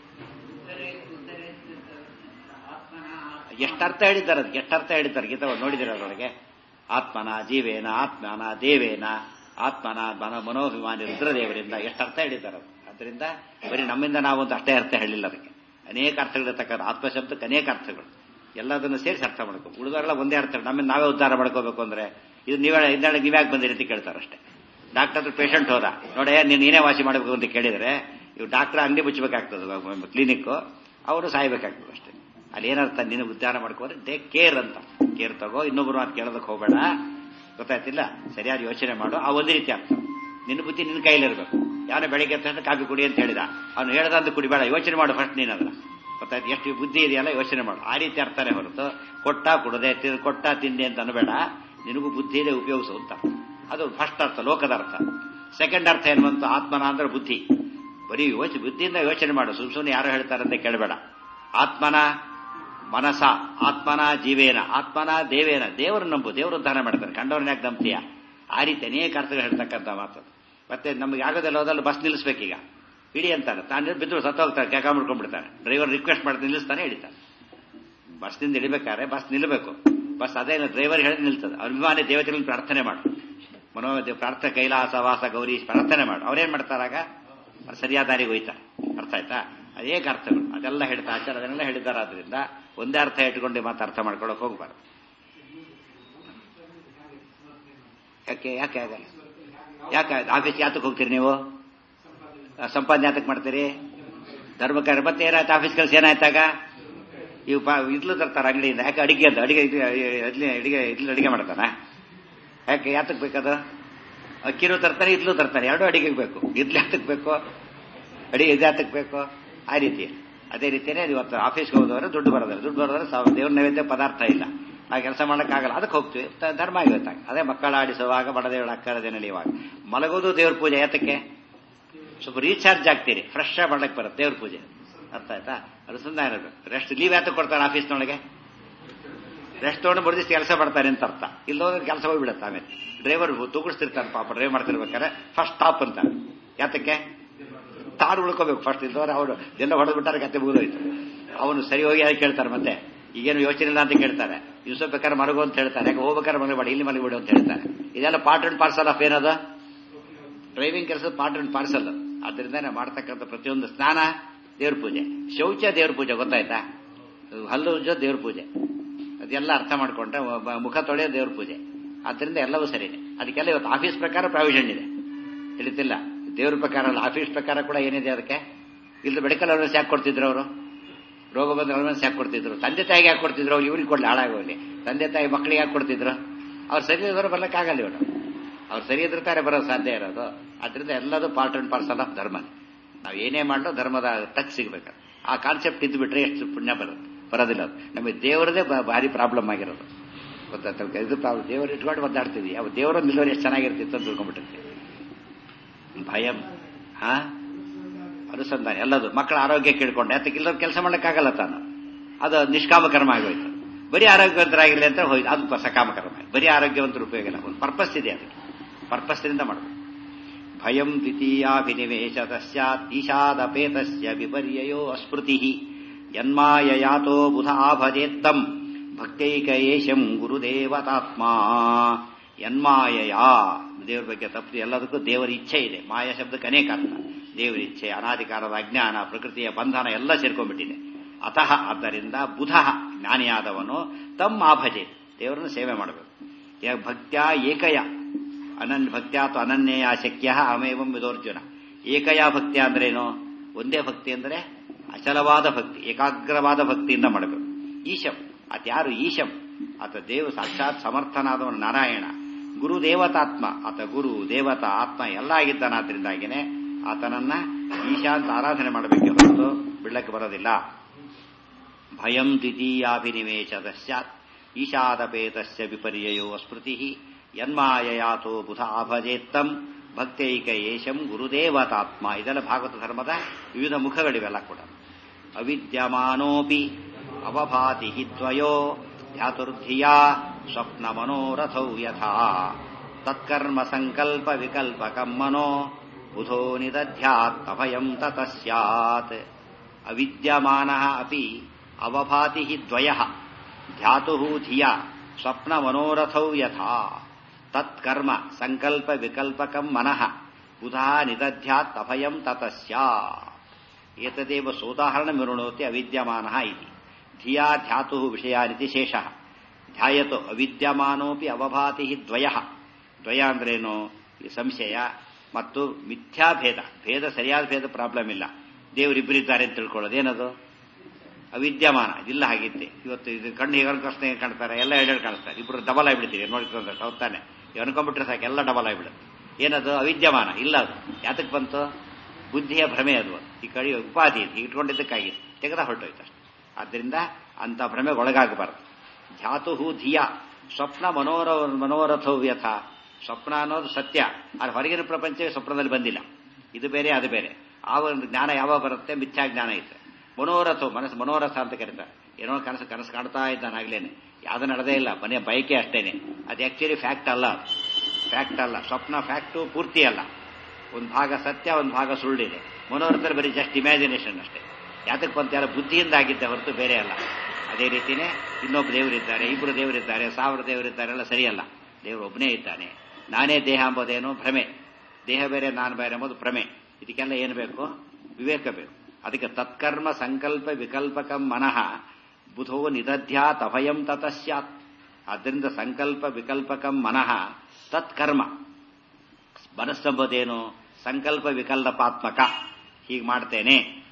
ಎಷ್ಟರ್ಥ ಹೇಳಿದ್ದಾರೆ ಅದಕ್ಕೆ ಎಷ್ಟರ್ಥ ಹೇಳಿದ್ದಾರೆ ಗೀತ ನೋಡಿದಿರ ಅದರೊಳಗೆ ಆತ್ಮನ ಜೀವೇನ ಆತ್ಮನ ದೇವೇನ ಆತ್ಮನ ಮನ ಮನೋಭಿಮಾನಿ ರುದ್ರದೇವರಿಂದ ಎಷ್ಟು ಅರ್ಥ ಹೇಳಿದ್ದಾರೆ ಅದರಿಂದ ಬರೀ ನಮ್ಮಿಂದ ನಾವು ಒಂದು ಅಷ್ಟೇ ಅರ್ಥ ಹೇಳಿಲ್ಲ ಅದಕ್ಕೆ ಅನೇಕ ಅರ್ಥಗಳಿರ್ತಕ್ಕಂಥ ಆತ್ಮಶಬ್ದಕ್ಕೆ ಅನೇಕ ಅರ್ಥಗಳು ಎಲ್ಲದನ್ನು ಸೇರಿಸಿ ಅರ್ಥ ಮಾಡ್ಕೋ ಉಳಿದವರೆಲ್ಲ ಒಂದೇ ಅರ್ಥ ನಮ್ಮಿಂದ ನಾವೇ ಉದ್ಧಾರ ಮಾಡ್ಕೋಬೇಕು ಅಂದ್ರೆ ಇದು ನೀವೇ ಇದ್ದಾಳೆ ನೀವ್ಯಾಕೆ ಬಂದಿರಿ ಅಂತ ಕೇಳ್ತಾರೆ ಅಷ್ಟೇ ಡಾಕ್ಟರ್ ಹತ್ರ ಪೇಷಂಟ್ ಹೋದ ನೋಡೇ ನೀನು ನೀನೇ ವಾಸಿ ಮಾಡಬೇಕು ಅಂತ ಕೇಳಿದ್ರೆ ಇವು ಡಾಕ್ಟರ್ ಅಂಗಡಿ ಮುಚ್ಚಬೇಕಾಗ್ತದೆ ಕ್ಲಿನಿಕ್ ಅವರು ಸಾಯ್ಬೇಕಾಗ್ತದೆ ಅಷ್ಟೇ ಅಲ್ಲಿ ಏನರ್ಥ ನೀನು ಉದ್ಧಾರ ಮಾಡ್ಕೋದ್ರೆ ಟೇಕ್ ಕೇರ್ ಅಂತ ಕೇರ್ ತಗೋ ಇನ್ನೊಬ್ರು ಅಂತ ಕೇಳೋದಕ್ಕೆ ಹೋಗಬೇಡ ಗೊತ್ತಾಯ್ತಿಲ್ಲ ಸರಿಯಾದ ಯೋಚನೆ ಮಾಡು ಆ ಒಂದು ರೀತಿ ಅರ್ಥ ನಿನ್ನ ಬುದ್ಧಿ ನಿನ್ನ ಕೈಲಿರ್ಬೇಕು ಯಾರೋ ಬೆಳಿಗ್ಗೆ ತಕ್ಷಣ ಕಾಫಿ ಕುಡಿ ಅಂತ ಹೇಳಿದ ಅವ್ನು ಹೇಳ್ದ ಅಂತ ಕುಡಿಬೇಡ ಯೋಚನೆ ಮಾಡು ಫಸ್ಟ್ ನೀನು ಅದನ್ನ ಗೊತ್ತಾಯ್ತು ಎಷ್ಟು ಬುದ್ಧಿ ಇದೆಯಲ್ಲ ಯೋಚನೆ ಮಾಡು ಆ ರೀತಿ ಅರ್ಥನೇ ಹೊರತು ಕೊಟ್ಟ ಕುಡದೆ ಕೊಟ್ಟ ತಿಂದೆ ಅಂತ ಅನ್ಬೇಡ ನಿನಗೂ ಬುದ್ಧಿ ಇದೆ ಉಪಯೋಗಿಸು ಅಂತ ಅದು ಫಸ್ಟ್ ಅರ್ಥ ಲೋಕದ ಅರ್ಥ ಸೆಕೆಂಡ್ ಅರ್ಥ ಏನು ಬಂತು ಆತ್ಮನ ಅಂದ್ರೆ ಬುದ್ಧಿ ಬರೀ ಯೋಚನೆ ಬುದ್ಧಿಯಿಂದ ಯೋಚನೆ ಮಾಡು ಸುಮ್ ಸುಮ್ಮನೆ ಯಾರು ಹೇಳ್ತಾರೆ ಅಂತ ಕೇಳಬೇಡ ಆತ್ಮನ ಮನಸ ಆತ್ಮನ ಜೀವೇನ ಆತ್ಮನ ದೇವೇನ ದೇವರು ನಂಬು ದೇವರು ಉದ್ಧಾರ ಮಾಡ್ತಾರೆ ಕಂಡವ್ರನ್ನ ಯಾಕೆ ನಂಬ್ತೀಯ ಆ ರೀತಿ ಅನೇಕ ಅರ್ಥಗಳು ಹೇಳ್ತಕ್ಕಂಥ ಮಾತು ಮತ್ತೆ ನಮ್ಗೆ ಆಗೋದೆಲ್ಲ ಹೋದಲ್ಲಿ ಬಸ್ ನಿಲ್ಲಿಸ್ಬೇಕೀಗ ಇಡಿ ಅಂತಾರೆ ತಾನು ಬಿದ್ದು ಸತ್ತ ಹೋಗ್ತಾರೆ ಕೇಕ ಮಾಡ್ಕೊಂಡ್ಬಿಡ್ತಾನೆ ಡ್ರೈವರ್ ರಿಕ್ವೆಸ್ಟ್ ಮಾಡಿ ನಿಲ್ಲಿಸ್ತಾನೆ ಹಿಡಿತಾನೆ ಬಸ್ನಿಂದ ಇಳಿಬೇಕಾದ್ರೆ ಬಸ್ ನಿಲ್ಲಬೇಕು ಬಸ್ ಅದೇ ಡ್ರೈವರ್ ಹೇಳಿ ನಿಲ್ತದೆ ಅಭಿಮಾನಿ ದೇವತೆಗಳನ್ನ ಪ್ರಾರ್ಥನೆ ಮಾಡು ಮನೋ ಪ್ರಾರ್ಥನೆ ಕೈಲಾಸ ವಾಸ ಗೌರಿ ಪ್ರಾರ್ಥನೆ ಮಾಡು ಅವ್ರೇನ್ ಮಾಡ್ತಾರಾಗ ಸರಿಯಾದ ದಾರಿಗೆ ಹೋಯ್ತಾರೆ ಅರ್ಥ ಆಯ್ತಾ ಅನೇಕ ಅರ್ಥಗಳು ಅದೆಲ್ಲ ಹೇಳ್ತಾ ಆಚಾರ ಅದನ್ನೆಲ್ಲ ಹೇಳಿದ್ದಾರೆ ಆದ್ರಿಂದ ಒಂದೇ ಅರ್ಥ ಇಟ್ಕೊಂಡು ಮಾತು ಅರ್ಥ ಮಾಡ್ಕೊಳಕ್ ಹೋಗ್ಬಾರ್ದು ಯಾಕೆ ಯಾಕೆ ಆಗಲ್ಲ ಯಾಕೆ ಆಫೀಸ್ ಯಾತಕ್ಕೆ ಹೋಗ್ತೀರಿ ನೀವು ಸಂಪಾದನೆ ಯಾತಕ್ಕೆ ಮಾಡ್ತೀರಿ ಧರ್ಮ ಕಾರ್ಯ ಮತ್ತೆ ಏನಾಯ್ತು ಆಫೀಸ್ ಕೆಲಸ ಏನಾಯ್ತಾಗ ಇವು ಪಾ ಇದ್ಲು ತರ್ತಾರೆ ಅಂಗಡಿಯಿಂದ ಯಾಕೆ ಅಡಿಗೆ ಅಂತ ಅಡಿಗೆ ಇದು ಅಡ್ಲಿ ಅಡಿಗೆ ಇದ್ಲು ಅಡಿಗೆ ಮಾಡ್ತಾನ ಯಾಕೆ ಯಾತಕ್ ಬೇಕದು ಅಕ್ಕಿನೂ ತರ್ತಾರೆ ಇದ್ಲು ತರ್ತಾರೆ ಎರಡು ಅಡಿಗೆಗೆ ಬೇಕು ಇದ್ಲು ಯಾತಕ್ ಬೇಕು ಅಡಿಗೆ ಇದು ಯಾತಕ್ ಬೇಕು ಆ ರೀತಿ ಅದೇ ರೀತಿಯೇ ಇವತ್ತು ಆಫೀಸ್ಗೆ ಹೋದವರು ದುಡ್ಡು ಬರೋದಿಲ್ಲ ದುಡ್ಡು ಬರೋದ್ರೆ ಸಾವಿರ ದೇವ್ರ ನೈವೇದ್ಯ ಪದಾರ್ಥ ಇಲ್ಲ ನಾವು ಕೆಲಸ ಮಾಡೋಕ್ಕಾಗಲ್ಲ ಅದಕ್ಕೆ ಹೋಗ್ತೀವಿ ತ- ಧರ್ಮ ಆಗಿರುತ್ತೆ ಅದೇ ಮಕ್ಕಳ ಆಡಿಸುವಾಗ ಬಡದೇವಳ ಅಕ್ಕರದೇ ನಡೆಯುವಾಗ ಮಲಗೋದು ದೇವ್ರ ಪೂಜೆ ಯಾತಕ್ಕೆ ಸ್ವಲ್ಪ ರೀಚಾರ್ಜ್ ಆಗ್ತೀರಿ ಫ್ರೆಶ್ ಆಗಿ ಮಾಡ್ಲಿಕ್ಕೆ ಬರುತ್ತೆ ದೇವ್ರ ಪೂಜೆ ಅರ್ಥ ಆಯ್ತಾ ಅದು ಸುಮ್ಮನೆ ಇರಬೇಕು ರೆಸ್ಟ್ ಲೀವ್ ಯಾತಕ್ಕೆ ಕೊಡ್ತಾನೆ ಆಫೀಸ್ನೊಳಗೆ ರೆಸ್ಟ್ ತೊಗೊಂಡು ಮೂರು ದಿವಸ ಕೆಲಸ ಮಾಡ್ತಾರೆ ಅಂತ ಅರ್ಥ ಇಲ್ಲೋದ್ರೆ ಕೆಲಸ ಹೋಗ್ಬಿಡುತ್ತೆ ಆಮೇಲೆ ಡ್ರೈವರ್ ತೂಗಿಸ್ತಿರ್ತಾನೆ ಪಾಪ ಡ್ರೈವ್ ಮಾಡ್ತಿರ್ಬೇಕಾದ್ರೆ ಫಸ್ಟ್ ಸ್ಟಾಪ್ ಅಂತ ಯಾತಕ್ಕೆ ತಾಡು ಉಳ್ಕೋಬೇಕು ಫಸ್ಟ್ ಇದ್ದವ್ರೆ ಅವರು ಎಲ್ಲ ಹೊಡೆದ್ಬಿಟ್ಟಾರೆ ಕತೆ ಮುಗಿದೋಯ್ತು ಅವನು ಸರಿ ಹೋಗಿ ಯಾಕೆ ಕೇಳ್ತಾರೆ ಮತ್ತೆ ಈಗೇನು ಯೋಚನೆ ಇಲ್ಲ ಅಂತ ಕೇಳ್ತಾರೆ ಯೂಸಫ್ ಬೇಕಾದ್ರೆ ಮಲಗು ಅಂತ ಹೇಳ್ತಾರೆ ಯಾಕೆ ಹೋಗ್ಬೇಕಾದ್ರೆ ಮಲಗಬೇಡ ಇಲ್ಲಿ ಮಲಗಿಬಿಡು ಅಂತ ಹೇಳ್ತಾರೆ ಇದೆಲ್ಲ ಪಾರ್ಟ್ ಅಂಡ್ ಪಾರ್ಸಲ್ ಆಫ್ ಏನದ ಡ್ರೈವಿಂಗ್ ಕೆಲಸದ ಪಾರ್ಟ್ ಅಂಡ್ ಪಾರ್ಸಲ್ ಅದರಿಂದ ನಾವು ಮಾಡ್ತಕ್ಕಂಥ ಪ್ರತಿಯೊಂದು ಸ್ನಾನ ದೇವ್ರ ಪೂಜೆ ಶೌಚ ದೇವ್ರ ಪೂಜೆ ಗೊತ್ತಾಯ್ತಾ ಹಲ್ಲು ಉಜ್ಜೋ ದೇವ್ರ ಪೂಜೆ ಅದೆಲ್ಲ ಅರ್ಥ ಮಾಡ್ಕೊಂಡ್ರೆ ಒಬ್ಬ ಮುಖ ತೊಳೆಯೋ ದೇವ್ರ ಪೂಜೆ ಆದ್ದರಿಂದ ಎಲ್ಲವೂ ಸರಿನೇ ಅದಕ್ಕೆಲ್ಲ ಇವತ್ತು ಆಫೀಸ್ ಪ್ರಕಾರ ಪ್ರಾವಿಷನ್ ಇದೆ ತಿಳಿತಿಲ್ಲ ದೇವ್ರ ಪ್ರಕಾರ ಅಲ್ಲ ಆಫೀಸ್ ಪ್ರಕಾರ ಕೂಡ ಏನಿದೆ ಅದಕ್ಕೆ ಇಲ್ಲಿ ಮೆಡಿಕಲ್ ಅಲವೆನ್ಸ್ ಯಾಕೆ ಕೊಡ್ತಿದ್ರು ಅವರು ರೋಗ ಬಂದ ಅಲವೆನ್ಸ್ ಯಾಕೆ ಕೊಡ್ತಿದ್ರು ತಂದೆ ತಾಯಿಗೆ ಯಾಕೆ ಕೊಡ್ತಿದ್ರು ಅವ್ರು ಇವ್ರಿಗೆ ಕೊಡ್ಲಿ ಹಾಳಾಗೋಗ್ಲಿ ತಂದೆ ತಾಯಿ ಮಕ್ಕಳಿಗೆ ಯಾಕೆ ಕೊಡ್ತಿದ್ರು ಅವ್ರು ಸರಿ ಇದ್ದವರು ಬರ್ಲಿಕ್ಕಾಗಲ್ಲ ಇವರು ಅವ್ರು ಸರಿ ಇದ್ರೆ ತಾನೇ ಬರೋದು ಸಾಧ್ಯ ಇರೋದು ಅದರಿಂದ ಎಲ್ಲದೂ ಪಾರ್ಟ್ ಅಂಡ್ ಪಾರ್ಸಲ್ ಆಫ್ ಧರ್ಮ ನಾವು ಏನೇ ಮಾಡೋ ಧರ್ಮದ ಟಚ್ ಸಿಗ್ಬೇಕು ಆ ಕಾನ್ಸೆಪ್ಟ್ ಇದ್ದು ಬಿಟ್ರೆ ಎಷ್ಟು ಪುಣ್ಯ ಬರುತ್ತೆ ಬರೋದಿಲ್ಲ ಅದು ನಮಗೆ ದೇವರದೇ ಬ- ಭಾರಿ ಪ್ರಾಬ್ಲಮ್ ಆಗಿರೋದು ಗೊತ್ತಾಗ್ತದೆ ಇದು ಪ್ರಾಬ್ಲಮ್ ದೇವರು ಇಟ್ಕೊಂಡು ಒದ್ದಾಡ್ತಿದ್ವಿ ಅವು ದೇವರ ನಿಲ್ಲೋರು ಎಷ್ಟು ಚೆನ್ನಾಗಿರ್ತಿತ್ತು ಅಂತ ತಿಳ್ಕೊಂಡ್ಬಿಟ್ಟಿರ್ತೀವಿ ಭಯಂ ಹಾ ಅನುಸಂಧಾನ ಎಲ್ಲದು ಮಕ್ಕಳ ಆರೋಗ್ಯ ಕೇಳ್ಕೊಂಡೆ ಅದಕ್ಕೆ ಇಲ್ಲದ ಕೆಲಸ ಮಾಡಕ್ಕಾಗಲ್ಲ ತಾನು ಅದು ನಿಷ್ಕಾಮ ಕರ್ಮ ಆಗೋಯ್ತು ಬರೀ ಆರೋಗ್ಯವಂತರಾಗಿರಲಿ ಅಂತ ಹೋಯ್ತು ಅದು ಸಕಾಮ ಕರ್ಮ ಬರೀ ಆರೋಗ್ಯವಂತರ ಉಪಯೋಗ ಇಲ್ಲ ಒಂದು ಪರ್ಪಸ್ ಇದೆ ಅದಕ್ಕೆ ಪರ್ಪಸ್ನಿಂದ ಮಾಡಬೇಕು ಭಯಂ ದ್ವಿತೀಯಾಭಿನಿವೇಶತ ಸ್ಯಾತ್ ಈಶಾದಪೇತಸ್ಯ ವಿಪರ್ಯಯೋ ಅಸ್ಮೃತಿ ಯನ್ಮಾಯಯಾತೋ ಬುಧ ಆಭಜೇತ್ತಂ ಭಕ್ತೈಕ ಏಷಂ ಗುರುದೇವತಾತ್ಮ ಯನ್ಮಾಯಯಾ ದೇವರ ಬಗ್ಗೆ ತಪ್ಪು ಎಲ್ಲದಕ್ಕೂ ದೇವರ ಇಚ್ಛೆ ಇದೆ ಮಾಯಾ ಶಬ್ದಕ್ಕೆ ಅನೇಕ ಅರ್ಥ ದೇವರ ಇಚ್ಛೆ ಅನಾಧಿಕಾರದ ಅಜ್ಞಾನ ಪ್ರಕೃತಿಯ ಬಂಧನ ಎಲ್ಲ ಸೇರ್ಕೊಂಡ್ಬಿಟ್ಟಿದೆ ಅತಃ ಆದ್ದರಿಂದ ಬುಧ ಜ್ಞಾನಿಯಾದವನು ತಮ್ಮ ಆಭಜೆ ದೇವರನ್ನು ಸೇವೆ ಮಾಡಬೇಕು ಯಾ- ಭಕ್ತ್ಯಾ ಏಕಯ ಅನನ್ಯ ಭಕ್ತ್ಯಾ ಅಥವಾ ಅನನ್ಯ ಶಕ್ಯ ಅಮೇವಂ ವಿದೋರ್ಜುನ ಏಕಯ ಭಕ್ತಿ ಅಂದ್ರೇನು ಒಂದೇ ಭಕ್ತಿ ಅಂದರೆ ಅಚಲವಾದ ಭಕ್ತಿ ಏಕಾಗ್ರವಾದ ಭಕ್ತಿಯಿಂದ ಮಾಡಬೇಕು ಈಶಂ ಅತ್ಯಾರು ಈಶಂ ಆತ ದೇವ ಸಾಕ್ಷಾತ್ ಸಮರ್ಥನಾದವನು ನಾರಾಯಣ ಗುರು ದೇವತಾತ್ಮ ಆತ ಗುರು ದೇವತಾ ಆತ್ಮ ಎಲ್ಲ ಆಗಿದ್ದಾನಾದ್ರಿಂದಾಗಿನೇ ಆತನನ್ನ ಈಶಾ ಅಂತ ಆರಾಧನೆ ಮಾಡಬೇಕೆ ಹೊರತು ಬಿಡಕ್ಕೆ ಬರೋದಿಲ್ಲ ಭಯಂ ದ್ವಿತೀಯಾಭಿನಿವೇಶದ ಸ್ಯಾತ್ ಈಶಾದಪೇತಸ್ಯ ವಿಪರ್ಯಯೋ ಸ್ಮೃತಿ ಯನ್ಮಾಯಯಾತೋ ಬುಧ ಆಭಜೇತ್ತಂ ಭಕ್ತೈಕ ಏಷಂ ಗುರುದೇವತಾತ್ಮ ಇದೆಲ್ಲ ಭಾಗವತ ಧರ್ಮದ ವಿವಿಧ ಮುಖಗಳಿವೆಲ್ಲ ಕೂಡ ಅವಿದ್ಯಮಾನೋಪಿ ಅವಭಾತಿ ಹಿ ದ್ವಯೋ ಧ್ಯಾತುರ್ಧಿಯಾ ಸ್ವಪ್ನ ಮನೋರಥೌ ಯಥಾ ತತ್ಕರ್ಮ ಸಂಕಲ್ಪ ವಿಕಲ್ಪಕಂ ಮನೋ ಬುಧೋ ನಿದಧ್ಯಾತ್ ಅಭಯಂ ತತಃ ಸ್ಯಾತ್ ಅವಿದ್ಯಮಾನ ಅಪಿ ಅವಭಾತಿ ಹಿ ದ್ವಯ ಧ್ಯಾತು ಧಿಯಾ ಸ್ವಪ್ನ ಮನೋರಥೌ ಯಥಾ ತತ್ಕರ್ಮ ಸಂಕಲ್ಪ ವಿಕಲ್ಪಕಂ ಮನಃ ಬುಧ ನಿದಧ್ಯಾತ್ ಅಭಯಂ ತತಃ ಸ್ಯಾತ್ ಏತದೇವ ಸೋದಾಹರಣ ಮಿರುಣೋತಿ ಅವಿದ್ಯಮಾನ ಇತಿ ಧಿಯಾ ಧ್ಯಾತು ವಿಷಯಾನಿತಿ ಶೇಷ ಧ್ಯಾಯತು ಅವಿದ್ಯಮಾನೋಪಿ ಅವಭಾತಿ ದ್ವಯ ದ್ವಯ ಅಂದ್ರೇನು ಈ ಸಂಶಯ ಮತ್ತು ಮಿಥ್ಯಾಭೇದ ಭೇದ ಸರಿಯಾದ ಭೇದ ಪ್ರಾಬ್ಲಮ್ ಇಲ್ಲ ದೇವರಿಬ್ಬರಿದ್ದಾರೆ ಅಂತ ತಿಳ್ಕೊಳ್ಳೋದು ಏನದು ಅವಿದ್ಯಮಾನ ಇದಿಲ್ಲ ಹಾಗಿತ್ತೆ ಇವತ್ತು ಇದು ಕಣ್ಣು ಹೇಗೆ ಅನ್ಕೋಸ್ತ ಕಾಣ್ತಾರೆ ಎಲ್ಲ ಎರಡೆರಡು ಕಾಣಿಸ್ತಾರೆ ಇಬ್ರು ಡಬಲ್ ಆಗಿಬಿಡ್ತೀವಿ ನೋಡ್ಕೊಂಡ್ರೆ ಹೌದಾನೆ ಅನ್ಕೊಂಡ್ಬಿಟ್ರೆ ಸಾಕು ಎಲ್ಲ ಡಬಲ್ ಆಗಿಬಿಡುತ್ತೆ ಏನದು ಅವಿದ್ಯಮಾನ ಇಲ್ಲ ಅದು ಯಾತಕ್ಕೆ ಬಂತು ಬುದ್ಧಿಯ ಭ್ರಮೆ ಅದು ಈ ಕಡೆ ಉಪಾಧಿ ಇದು ಇಟ್ಕೊಂಡಿದ್ದಕ್ಕಾಗಿದೆ ತೆಗೆದ ಹೊರಟೋಯ್ತು ಅಷ್ಟೆ ಆದ್ದರಿಂದ ಅಂತ ಭ್ರಮೆಗೆ ಒಳಗಾಗಬಾರದು ಧ್ಯಾತು ಧಿಯ ಸ್ವಪ್ನ ಮನೋರ ಮನೋರಥೋ ವ್ಯಥ ಸ್ವಪ್ನ ಅನ್ನೋದು ಸತ್ಯ ಅದು ಹೊರಗಿನ ಪ್ರಪಂಚವೇ ಸ್ವಪ್ನದಲ್ಲಿ ಬಂದಿಲ್ಲ ಇದು ಬೇರೆ ಅದು ಬೇರೆ ಆ ಒಂದು ಜ್ಞಾನ ಯಾವಾಗ ಬರುತ್ತೆ ಮಿಥ್ಯಾ ಜ್ಞಾನ ಇತ್ತು ಮನೋರಥ ಮನಸ್ಸು ಮನೋರಥ ಅಂತ ಕರೀತಾರೆ ಏನೋ ಕನಸು ಕನಸು ಕಾಣ್ತಾ ಇದ್ದಾನಾಗ್ಲೇನೆ ಯಾವ್ದು ನಡೆದೇ ಇಲ್ಲ ಮನೆ ಬಯಕೆ ಅಷ್ಟೇನೆ ಅದು ಆಕ್ಚುಲಿ ಫ್ಯಾಕ್ಟ್ ಅಲ್ಲ ಫ್ಯಾಕ್ಟ್ ಅಲ್ಲ ಸ್ವಪ್ನ ಫ್ಯಾಕ್ಟು ಪೂರ್ತಿ ಅಲ್ಲ ಒಂದು ಭಾಗ ಸತ್ಯ ಒಂದು ಭಾಗ ಸುಳ್ಳಿದೆ ಮನೋರಥದಲ್ಲಿ ಬರೀ ಜಸ್ಟ್ ಇಮ್ಯಾಜಿನೇಷನ್ ಅಷ್ಟೇ ಯಾತಕ್ಕೆ ಬಂತ ಬುದ್ಧಿಯಿಂದ ಆಗಿದ್ದೆ ಹೊರತು ಬೇರೆ ಅಲ್ಲ ಅದೇ ರೀತಿನೇ ಇನ್ನೊಬ್ಬ ದೇವರಿದ್ದಾರೆ ಇಬ್ಬರು ದೇವರಿದ್ದಾರೆ ಸಾವಿರ ದೇವರಿದ್ದಾರೆ ಎಲ್ಲ ಸರಿಯಲ್ಲ ದೇವರು ಒಬ್ಬನೇ ಇದ್ದಾನೆ ನಾನೇ ದೇಹ ಎಂಬುದೇನು ಭ್ರಮೆ ದೇಹ ಬೇರೆ ನಾನು ಬೇರೆ ಎಂಬುದು ಭ್ರಮೆ ಇದಕ್ಕೆಲ್ಲ ಏನು ಬೇಕು ವಿವೇಕ ಬೇಕು ಅದಕ್ಕೆ ತತ್ಕರ್ಮ ಸಂಕಲ್ಪ ವಿಕಲ್ಪಕಂ ಮನಃ ಬುಧೋ ನಿದಧ್ಯಾತ್ ಅಭಯಂ ತತಃ ಸ್ಯಾತ್ ಆದ್ದರಿಂದ ಸಂಕಲ್ಪ ವಿಕಲ್ಪಕಂ ಮನಃ ತತ್ಕರ್ಮ ಮನಸ್ಸೆಂಬುದೇನು ಸಂಕಲ್ಪ ವಿಕಲ್ಪಾತ್ಮಕ ಹೀಗೆ ಮಾಡ್ತೇನೆ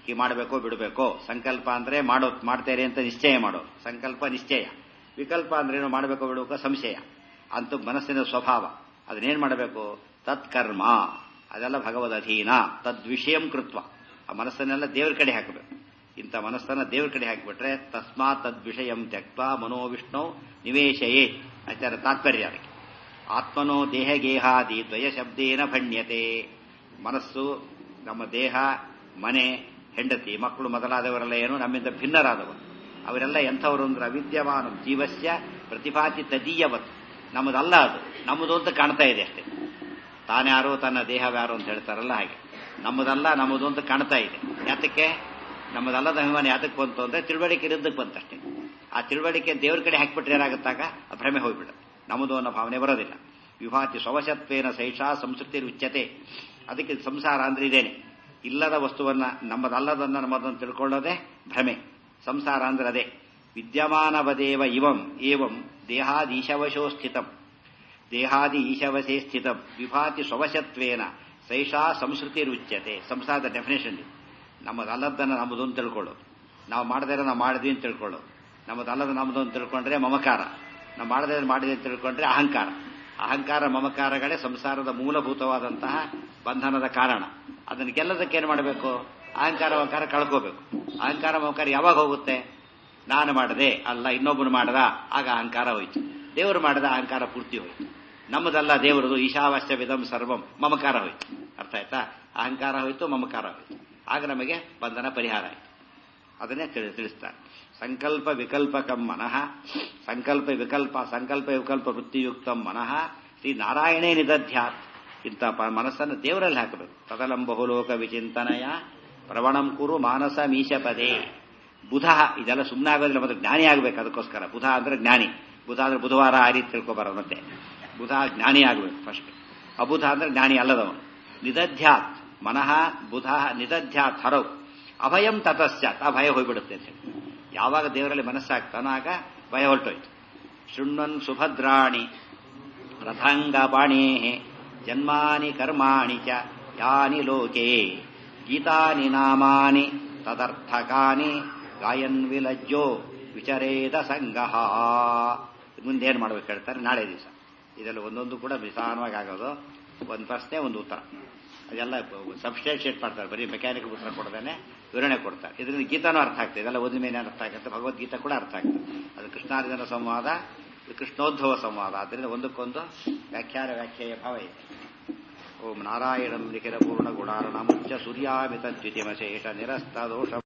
ಈ ಮಾಡಬೇಕೋ ಬಿಡಬೇಕೋ ಸಂಕಲ್ಪ ಅಂದ್ರೆ ಮಾಡೋ ಮಾಡ್ತೇನೆ ಅಂತ ನಿಶ್ಚಯ ಮಾಡೋ ಸಂಕಲ್ಪ ನಿಶ್ಚಯ ವಿಕಲ್ಪ ಅಂದ್ರೆ ಏನು ಮಾಡಬೇಕೋ ಬಿಡಬೇಕೋ ಸಂಶಯ ಅಂತೂ ಮನಸ್ಸಿನ ಸ್ವಭಾವ ಅದನ್ನೇನ್ ಮಾಡಬೇಕು ತತ್ಕರ್ಮ ಅದೆಲ್ಲ ಭಗವದ್ ಅಧೀನ ತದ್ವಿಷಯಂ ಕೃತ್ವ ಆ ಮನಸ್ಸನ್ನೆಲ್ಲ ದೇವ್ರ ಕಡೆ ಹಾಕಬೇಕು ಇಂಥ ಮನಸ್ಸನ್ನ ದೇವ್ರ ಕಡೆ ಹಾಕಿಬಿಟ್ರೆ ತಸ್ಮಾತ್ ತದ್ವಿಷಯಂ ತ್ಯಕ್ತ ಮನೋವಿಷ್ಣು ನಿವೇಶಯೇ ಆಚಾರ ತಾತ್ಪರ್ಯ ಅದಕ್ಕೆ ಆತ್ಮನೋ ದೇಹಗೇಹಾದಿ ದ್ವಯ ಶಬ್ದೇನ ಭಣ್ಯತೆ ಮನಸ್ಸು ನಮ್ಮ ದೇಹ ಮನೆ ಹೆಂಡತಿ ಮಕ್ಕಳು ಮೊದಲಾದವರೆಲ್ಲ ಏನು ನಮ್ಮಿಂದ ಭಿನ್ನರಾದವರು ಅವರೆಲ್ಲ ಎಂಥವರು ಅಂದ್ರೆ ಅವಿದ್ಯಮಾನ ಜೀವಸ್ಯ ಪ್ರತಿಭಾತಿ ತದೀಯವತ್ ನಮ್ಮದಲ್ಲ ಅದು ನಮ್ಮದು ಅಂತ ಕಾಣ್ತಾ ಇದೆ ಅಷ್ಟೇ ತಾನ್ಯಾರು ತನ್ನ ದೇಹವ್ಯಾರು ಅಂತ ಹೇಳ್ತಾರಲ್ಲ ಹಾಗೆ ನಮ್ಮದಲ್ಲ ನಮ್ಮದು ಅಂತ ಕಾಣ್ತಾ ಇದೆ ಯಾತಕ್ಕೆ ನಮ್ಮದಲ್ಲದ ಅಭಿಮಾನ ಯಾತಕ್ಕೆ ಬಂತು ಅಂದ್ರೆ ತಿಳುವಳಿಕೆ ಇರೋದಕ್ಕೆ ಬಂತಷ್ಟೇ ಆ ತಿಳುವಳಿಕೆ ದೇವ್ರ ಕಡೆ ಹಾಕಿಬಿಟ್ರೆ ಏನಾಗುತ್ತಾಗ ಆ ಭ್ರಮೆ ಹೋಗ್ಬಿಡುತ್ತೆ ನಮ್ಮದು ಅನ್ನೋ ಭಾವನೆ ಬರೋದಿಲ್ಲ ವಿಭಾತಿ ಸ್ವವಶತ್ವೇನ ಸೈಷಾ ಸಂಸ್ಕೃತಿ ಉಚ್ಯತೆ ಅದಕ್ಕೆ ಸಂಸಾರ ಅಂದ್ರೆ ಇದೇನೆ ಇಲ್ಲದ ವಸ್ತುವನ್ನ ನಮ್ಮದಲ್ಲದನ್ನ ನಮ್ಮದನ್ನು ತಿಳ್ಕೊಳ್ಳೋದೇ ಭ್ರಮೆ ಸಂಸಾರ ಅಂದ್ರೆ ಅದೇ ವಿದ್ಯಮಾನವದೇವ ಇವಂ ಏವಂ ದೇಹಾದೀಶವಶೋ ಸ್ಥಿತಂ ದೇಹಾದಿ ಈಶವಶೇ ಸ್ಥಿತಂ ವಿಭಾತಿ ಸ್ವವಶತ್ವೇನ ಸೈಷಾ ಸಂಸ್ಕೃತಿ ರುಚ್ಯತೆ ಸಂಸಾರದ ಡೆಫಿನೇಷನ್ ಇದು ನಮ್ಮದಲ್ಲದನ್ನ ನಮ್ಮದು ಅಂತ ತಿಳ್ಕೊಳ್ಳೋದು ನಾವು ಮಾಡದೇ ನಾವು ಮಾಡಿದ್ವಿ ಅಂತ ತಿಳ್ಕೊಳ್ಳೋದು ನಮ್ಮದಲ್ಲದ ನಮ್ಮದು ಅಂತ ತಿಳ್ಕೊಂಡ್ರೆ ಮಮಕಾರ ನಾವು ಮಾಡದೇ ಮಾಡಿದೆ ಅಂತ ತಿಳ್ಕೊಂಡ್ರೆ ಅಹಂಕಾರ ಅಹಂಕಾರ ಮಮಕಾರಗಳೇ ಸಂಸಾರದ ಮೂಲಭೂತವಾದಂತಹ ಬಂಧನದ ಕಾರಣ ಅದನ್ನು ಗೆಲ್ಲದಕ್ಕೆ ಏನು ಮಾಡಬೇಕು ಅಹಂಕಾರ ಮಮಕಾರ ಕಳ್ಕೋಬೇಕು ಅಹಂಕಾರ ಮಮಕಾರ ಯಾವಾಗ ಹೋಗುತ್ತೆ ನಾನು ಮಾಡದೆ ಅಲ್ಲ ಇನ್ನೊಬ್ಬನು ಮಾಡದ ಆಗ ಅಹಂಕಾರ ಹೋಯ್ತು ದೇವರು ಮಾಡದ ಅಹಂಕಾರ ಪೂರ್ತಿ ಹೋಯ್ತು ನಮ್ಮದಲ್ಲ ದೇವರದು ಈಶಾವಾಸ್ಯ ವಿಧಂ ಸರ್ವಂ ಮಮಕಾರ ಹೋಯ್ತು ಅರ್ಥ ಆಯ್ತಾ ಅಹಂಕಾರ ಹೋಯ್ತು ಮಮಕಾರ ಹೋಯ್ತು ಆಗ ನಮಗೆ ಬಂಧನ ಪರಿಹಾರ ಆಯ್ತು ಅದನ್ನೇ ತಿಳಿ ತಿಳಿಸ್ತಾರೆ ಸಂಕಲ್ಪ ವಿಕಲ್ಪಕಂ ಮನಃ ಸಂಕಲ್ಪ ವಿಕಲ್ಪ ಸಂಕಲ್ಪ ವಿಕಲ್ಪ ವೃತ್ತಿಯುಕ್ತಂ ಮನಃ ಶ್ರೀ ನಾರಾಯಣೇ ನಿದಧ್ಯಾತ್ ಇಂಥ ಮನಸ್ಸನ್ನು ದೇವರಲ್ಲಿ ಹಾಕಬೇಕು ತದಲಂ ಬಹುಲೋಕ ವಿಚಿಂತನಯ ಪ್ರವಣಂ ಕುರು ಮಾನಸ ಮೀಶಪದೇ ಬುಧ ಇದೆಲ್ಲ ಸುಮ್ಮನೆ ಆಗೋದಿಲ್ಲ ಮತ್ತೆ ಜ್ಞಾನಿ ಆಗಬೇಕು ಅದಕ್ಕೋಸ್ಕರ ಬುಧ ಅಂದ್ರೆ ಜ್ಞಾನಿ ಬುಧ ಅಂದ್ರೆ ಬುಧವಾರ ಆ ರೀತಿ ತಿಳ್ಕೊಬಾರದು ಮತ್ತೆ ಬುಧ ಜ್ಞಾನಿ ಆಗಬೇಕು ಫಸ್ಟ್ ಅಬುಧ ಅಂದ್ರೆ ಜ್ಞಾನಿ ಅಲ್ಲದವನು ನಿದಧ್ಯಾತ್ ಮನಃ ಬುಧ ನಿದಧ್ಯಾತ್ ಹರವು ಅಭಯಂ ತತಶ್ಚಾತ್ ಆ ಭಯ ಹೋಗ್ಬಿಡುತ್ತೆ ಅಂತ ಹೇಳಿ ಯಾವಾಗ ದೇವರಲ್ಲಿ ಮನಸ್ಸಾಗ್ತಾನೋ ಆಗ ಭಯ ಹೊರಟೋಯ್ತು ಶೃಣ್ವನ್ ಸುಭದ್ರಾಣಿ ರಥಾಂಗಪಾಣೇ ಜನ್ಮಾನಿ ಕರ್ಮಾಣಿ ಚ ಯಾನಿ ಲೋಕೆ ಗೀತಾನಿ ನಾಮಾನಿ ತದರ್ಥಕಾನಿ ಗಾಯನ್ ವಿಲಜ್ಜೋ ವಿಚರೇದ ಸಂಗಹ ಮುಂದೇನು ಮಾಡ್ಬೇಕು ಹೇಳ್ತಾರೆ ನಾಳೆ ದಿವಸ ಇದರಲ್ಲಿ ಒಂದೊಂದು ಕೂಡ ನಿಧಾನವಾಗಿ ಆಗೋದು ಒಂದು ಪ್ರಶ್ನೆ ಒಂದು ಉತ್ತರ ಅದೆಲ್ಲ ಸಬ್ಸ್ಟೇನ್ಶಿಯೇಟ್ ಮಾಡ್ತಾರೆ ಬರೀ ಮೆಕ್ಯಾನಿಕಲ್ ಉತ್ತರ ಕೊಡದೇನೆ ವಿವರಣೆ ಕೊಡ್ತಾರೆ ಇದರಿಂದ ಗೀತಾನೂ ಅರ್ಥ ಆಗ್ತದೆ ಇದೆಲ್ಲ ಓದಿದ ಮೇಲೆ ಅರ್ಥ ಆಗುತ್ತೆ ಭಗವದ್ಗೀತಾ ಕೂಡ ಅರ್ಥ ಆಗ್ತದೆ ಅದು ಕೃಷ್ಣಾರ್ಜುನ ಸಂವಾದ ಕೃಷ್ಣೋದ್ಭವ ಸಂವಾದ ಆದ್ದರಿಂದ ಒಂದಕ್ಕೊಂದು ವ್ಯಾಖ್ಯಾನ ವ್ಯಾಖ್ಯಾಯ ಭಾವ ಇದೆ ಓಂ ನಾರಾಯಣಂ ಲಿಖಿತ ಪೂರ್ಣ ಗುಣಾರ್ಣಮುಚ್ಚ ಸೂರ್ಯಾಮಿತ ದ್ವಿತೀಯಮಶೇಷ ನಿರಸ್ತ ದೋಷ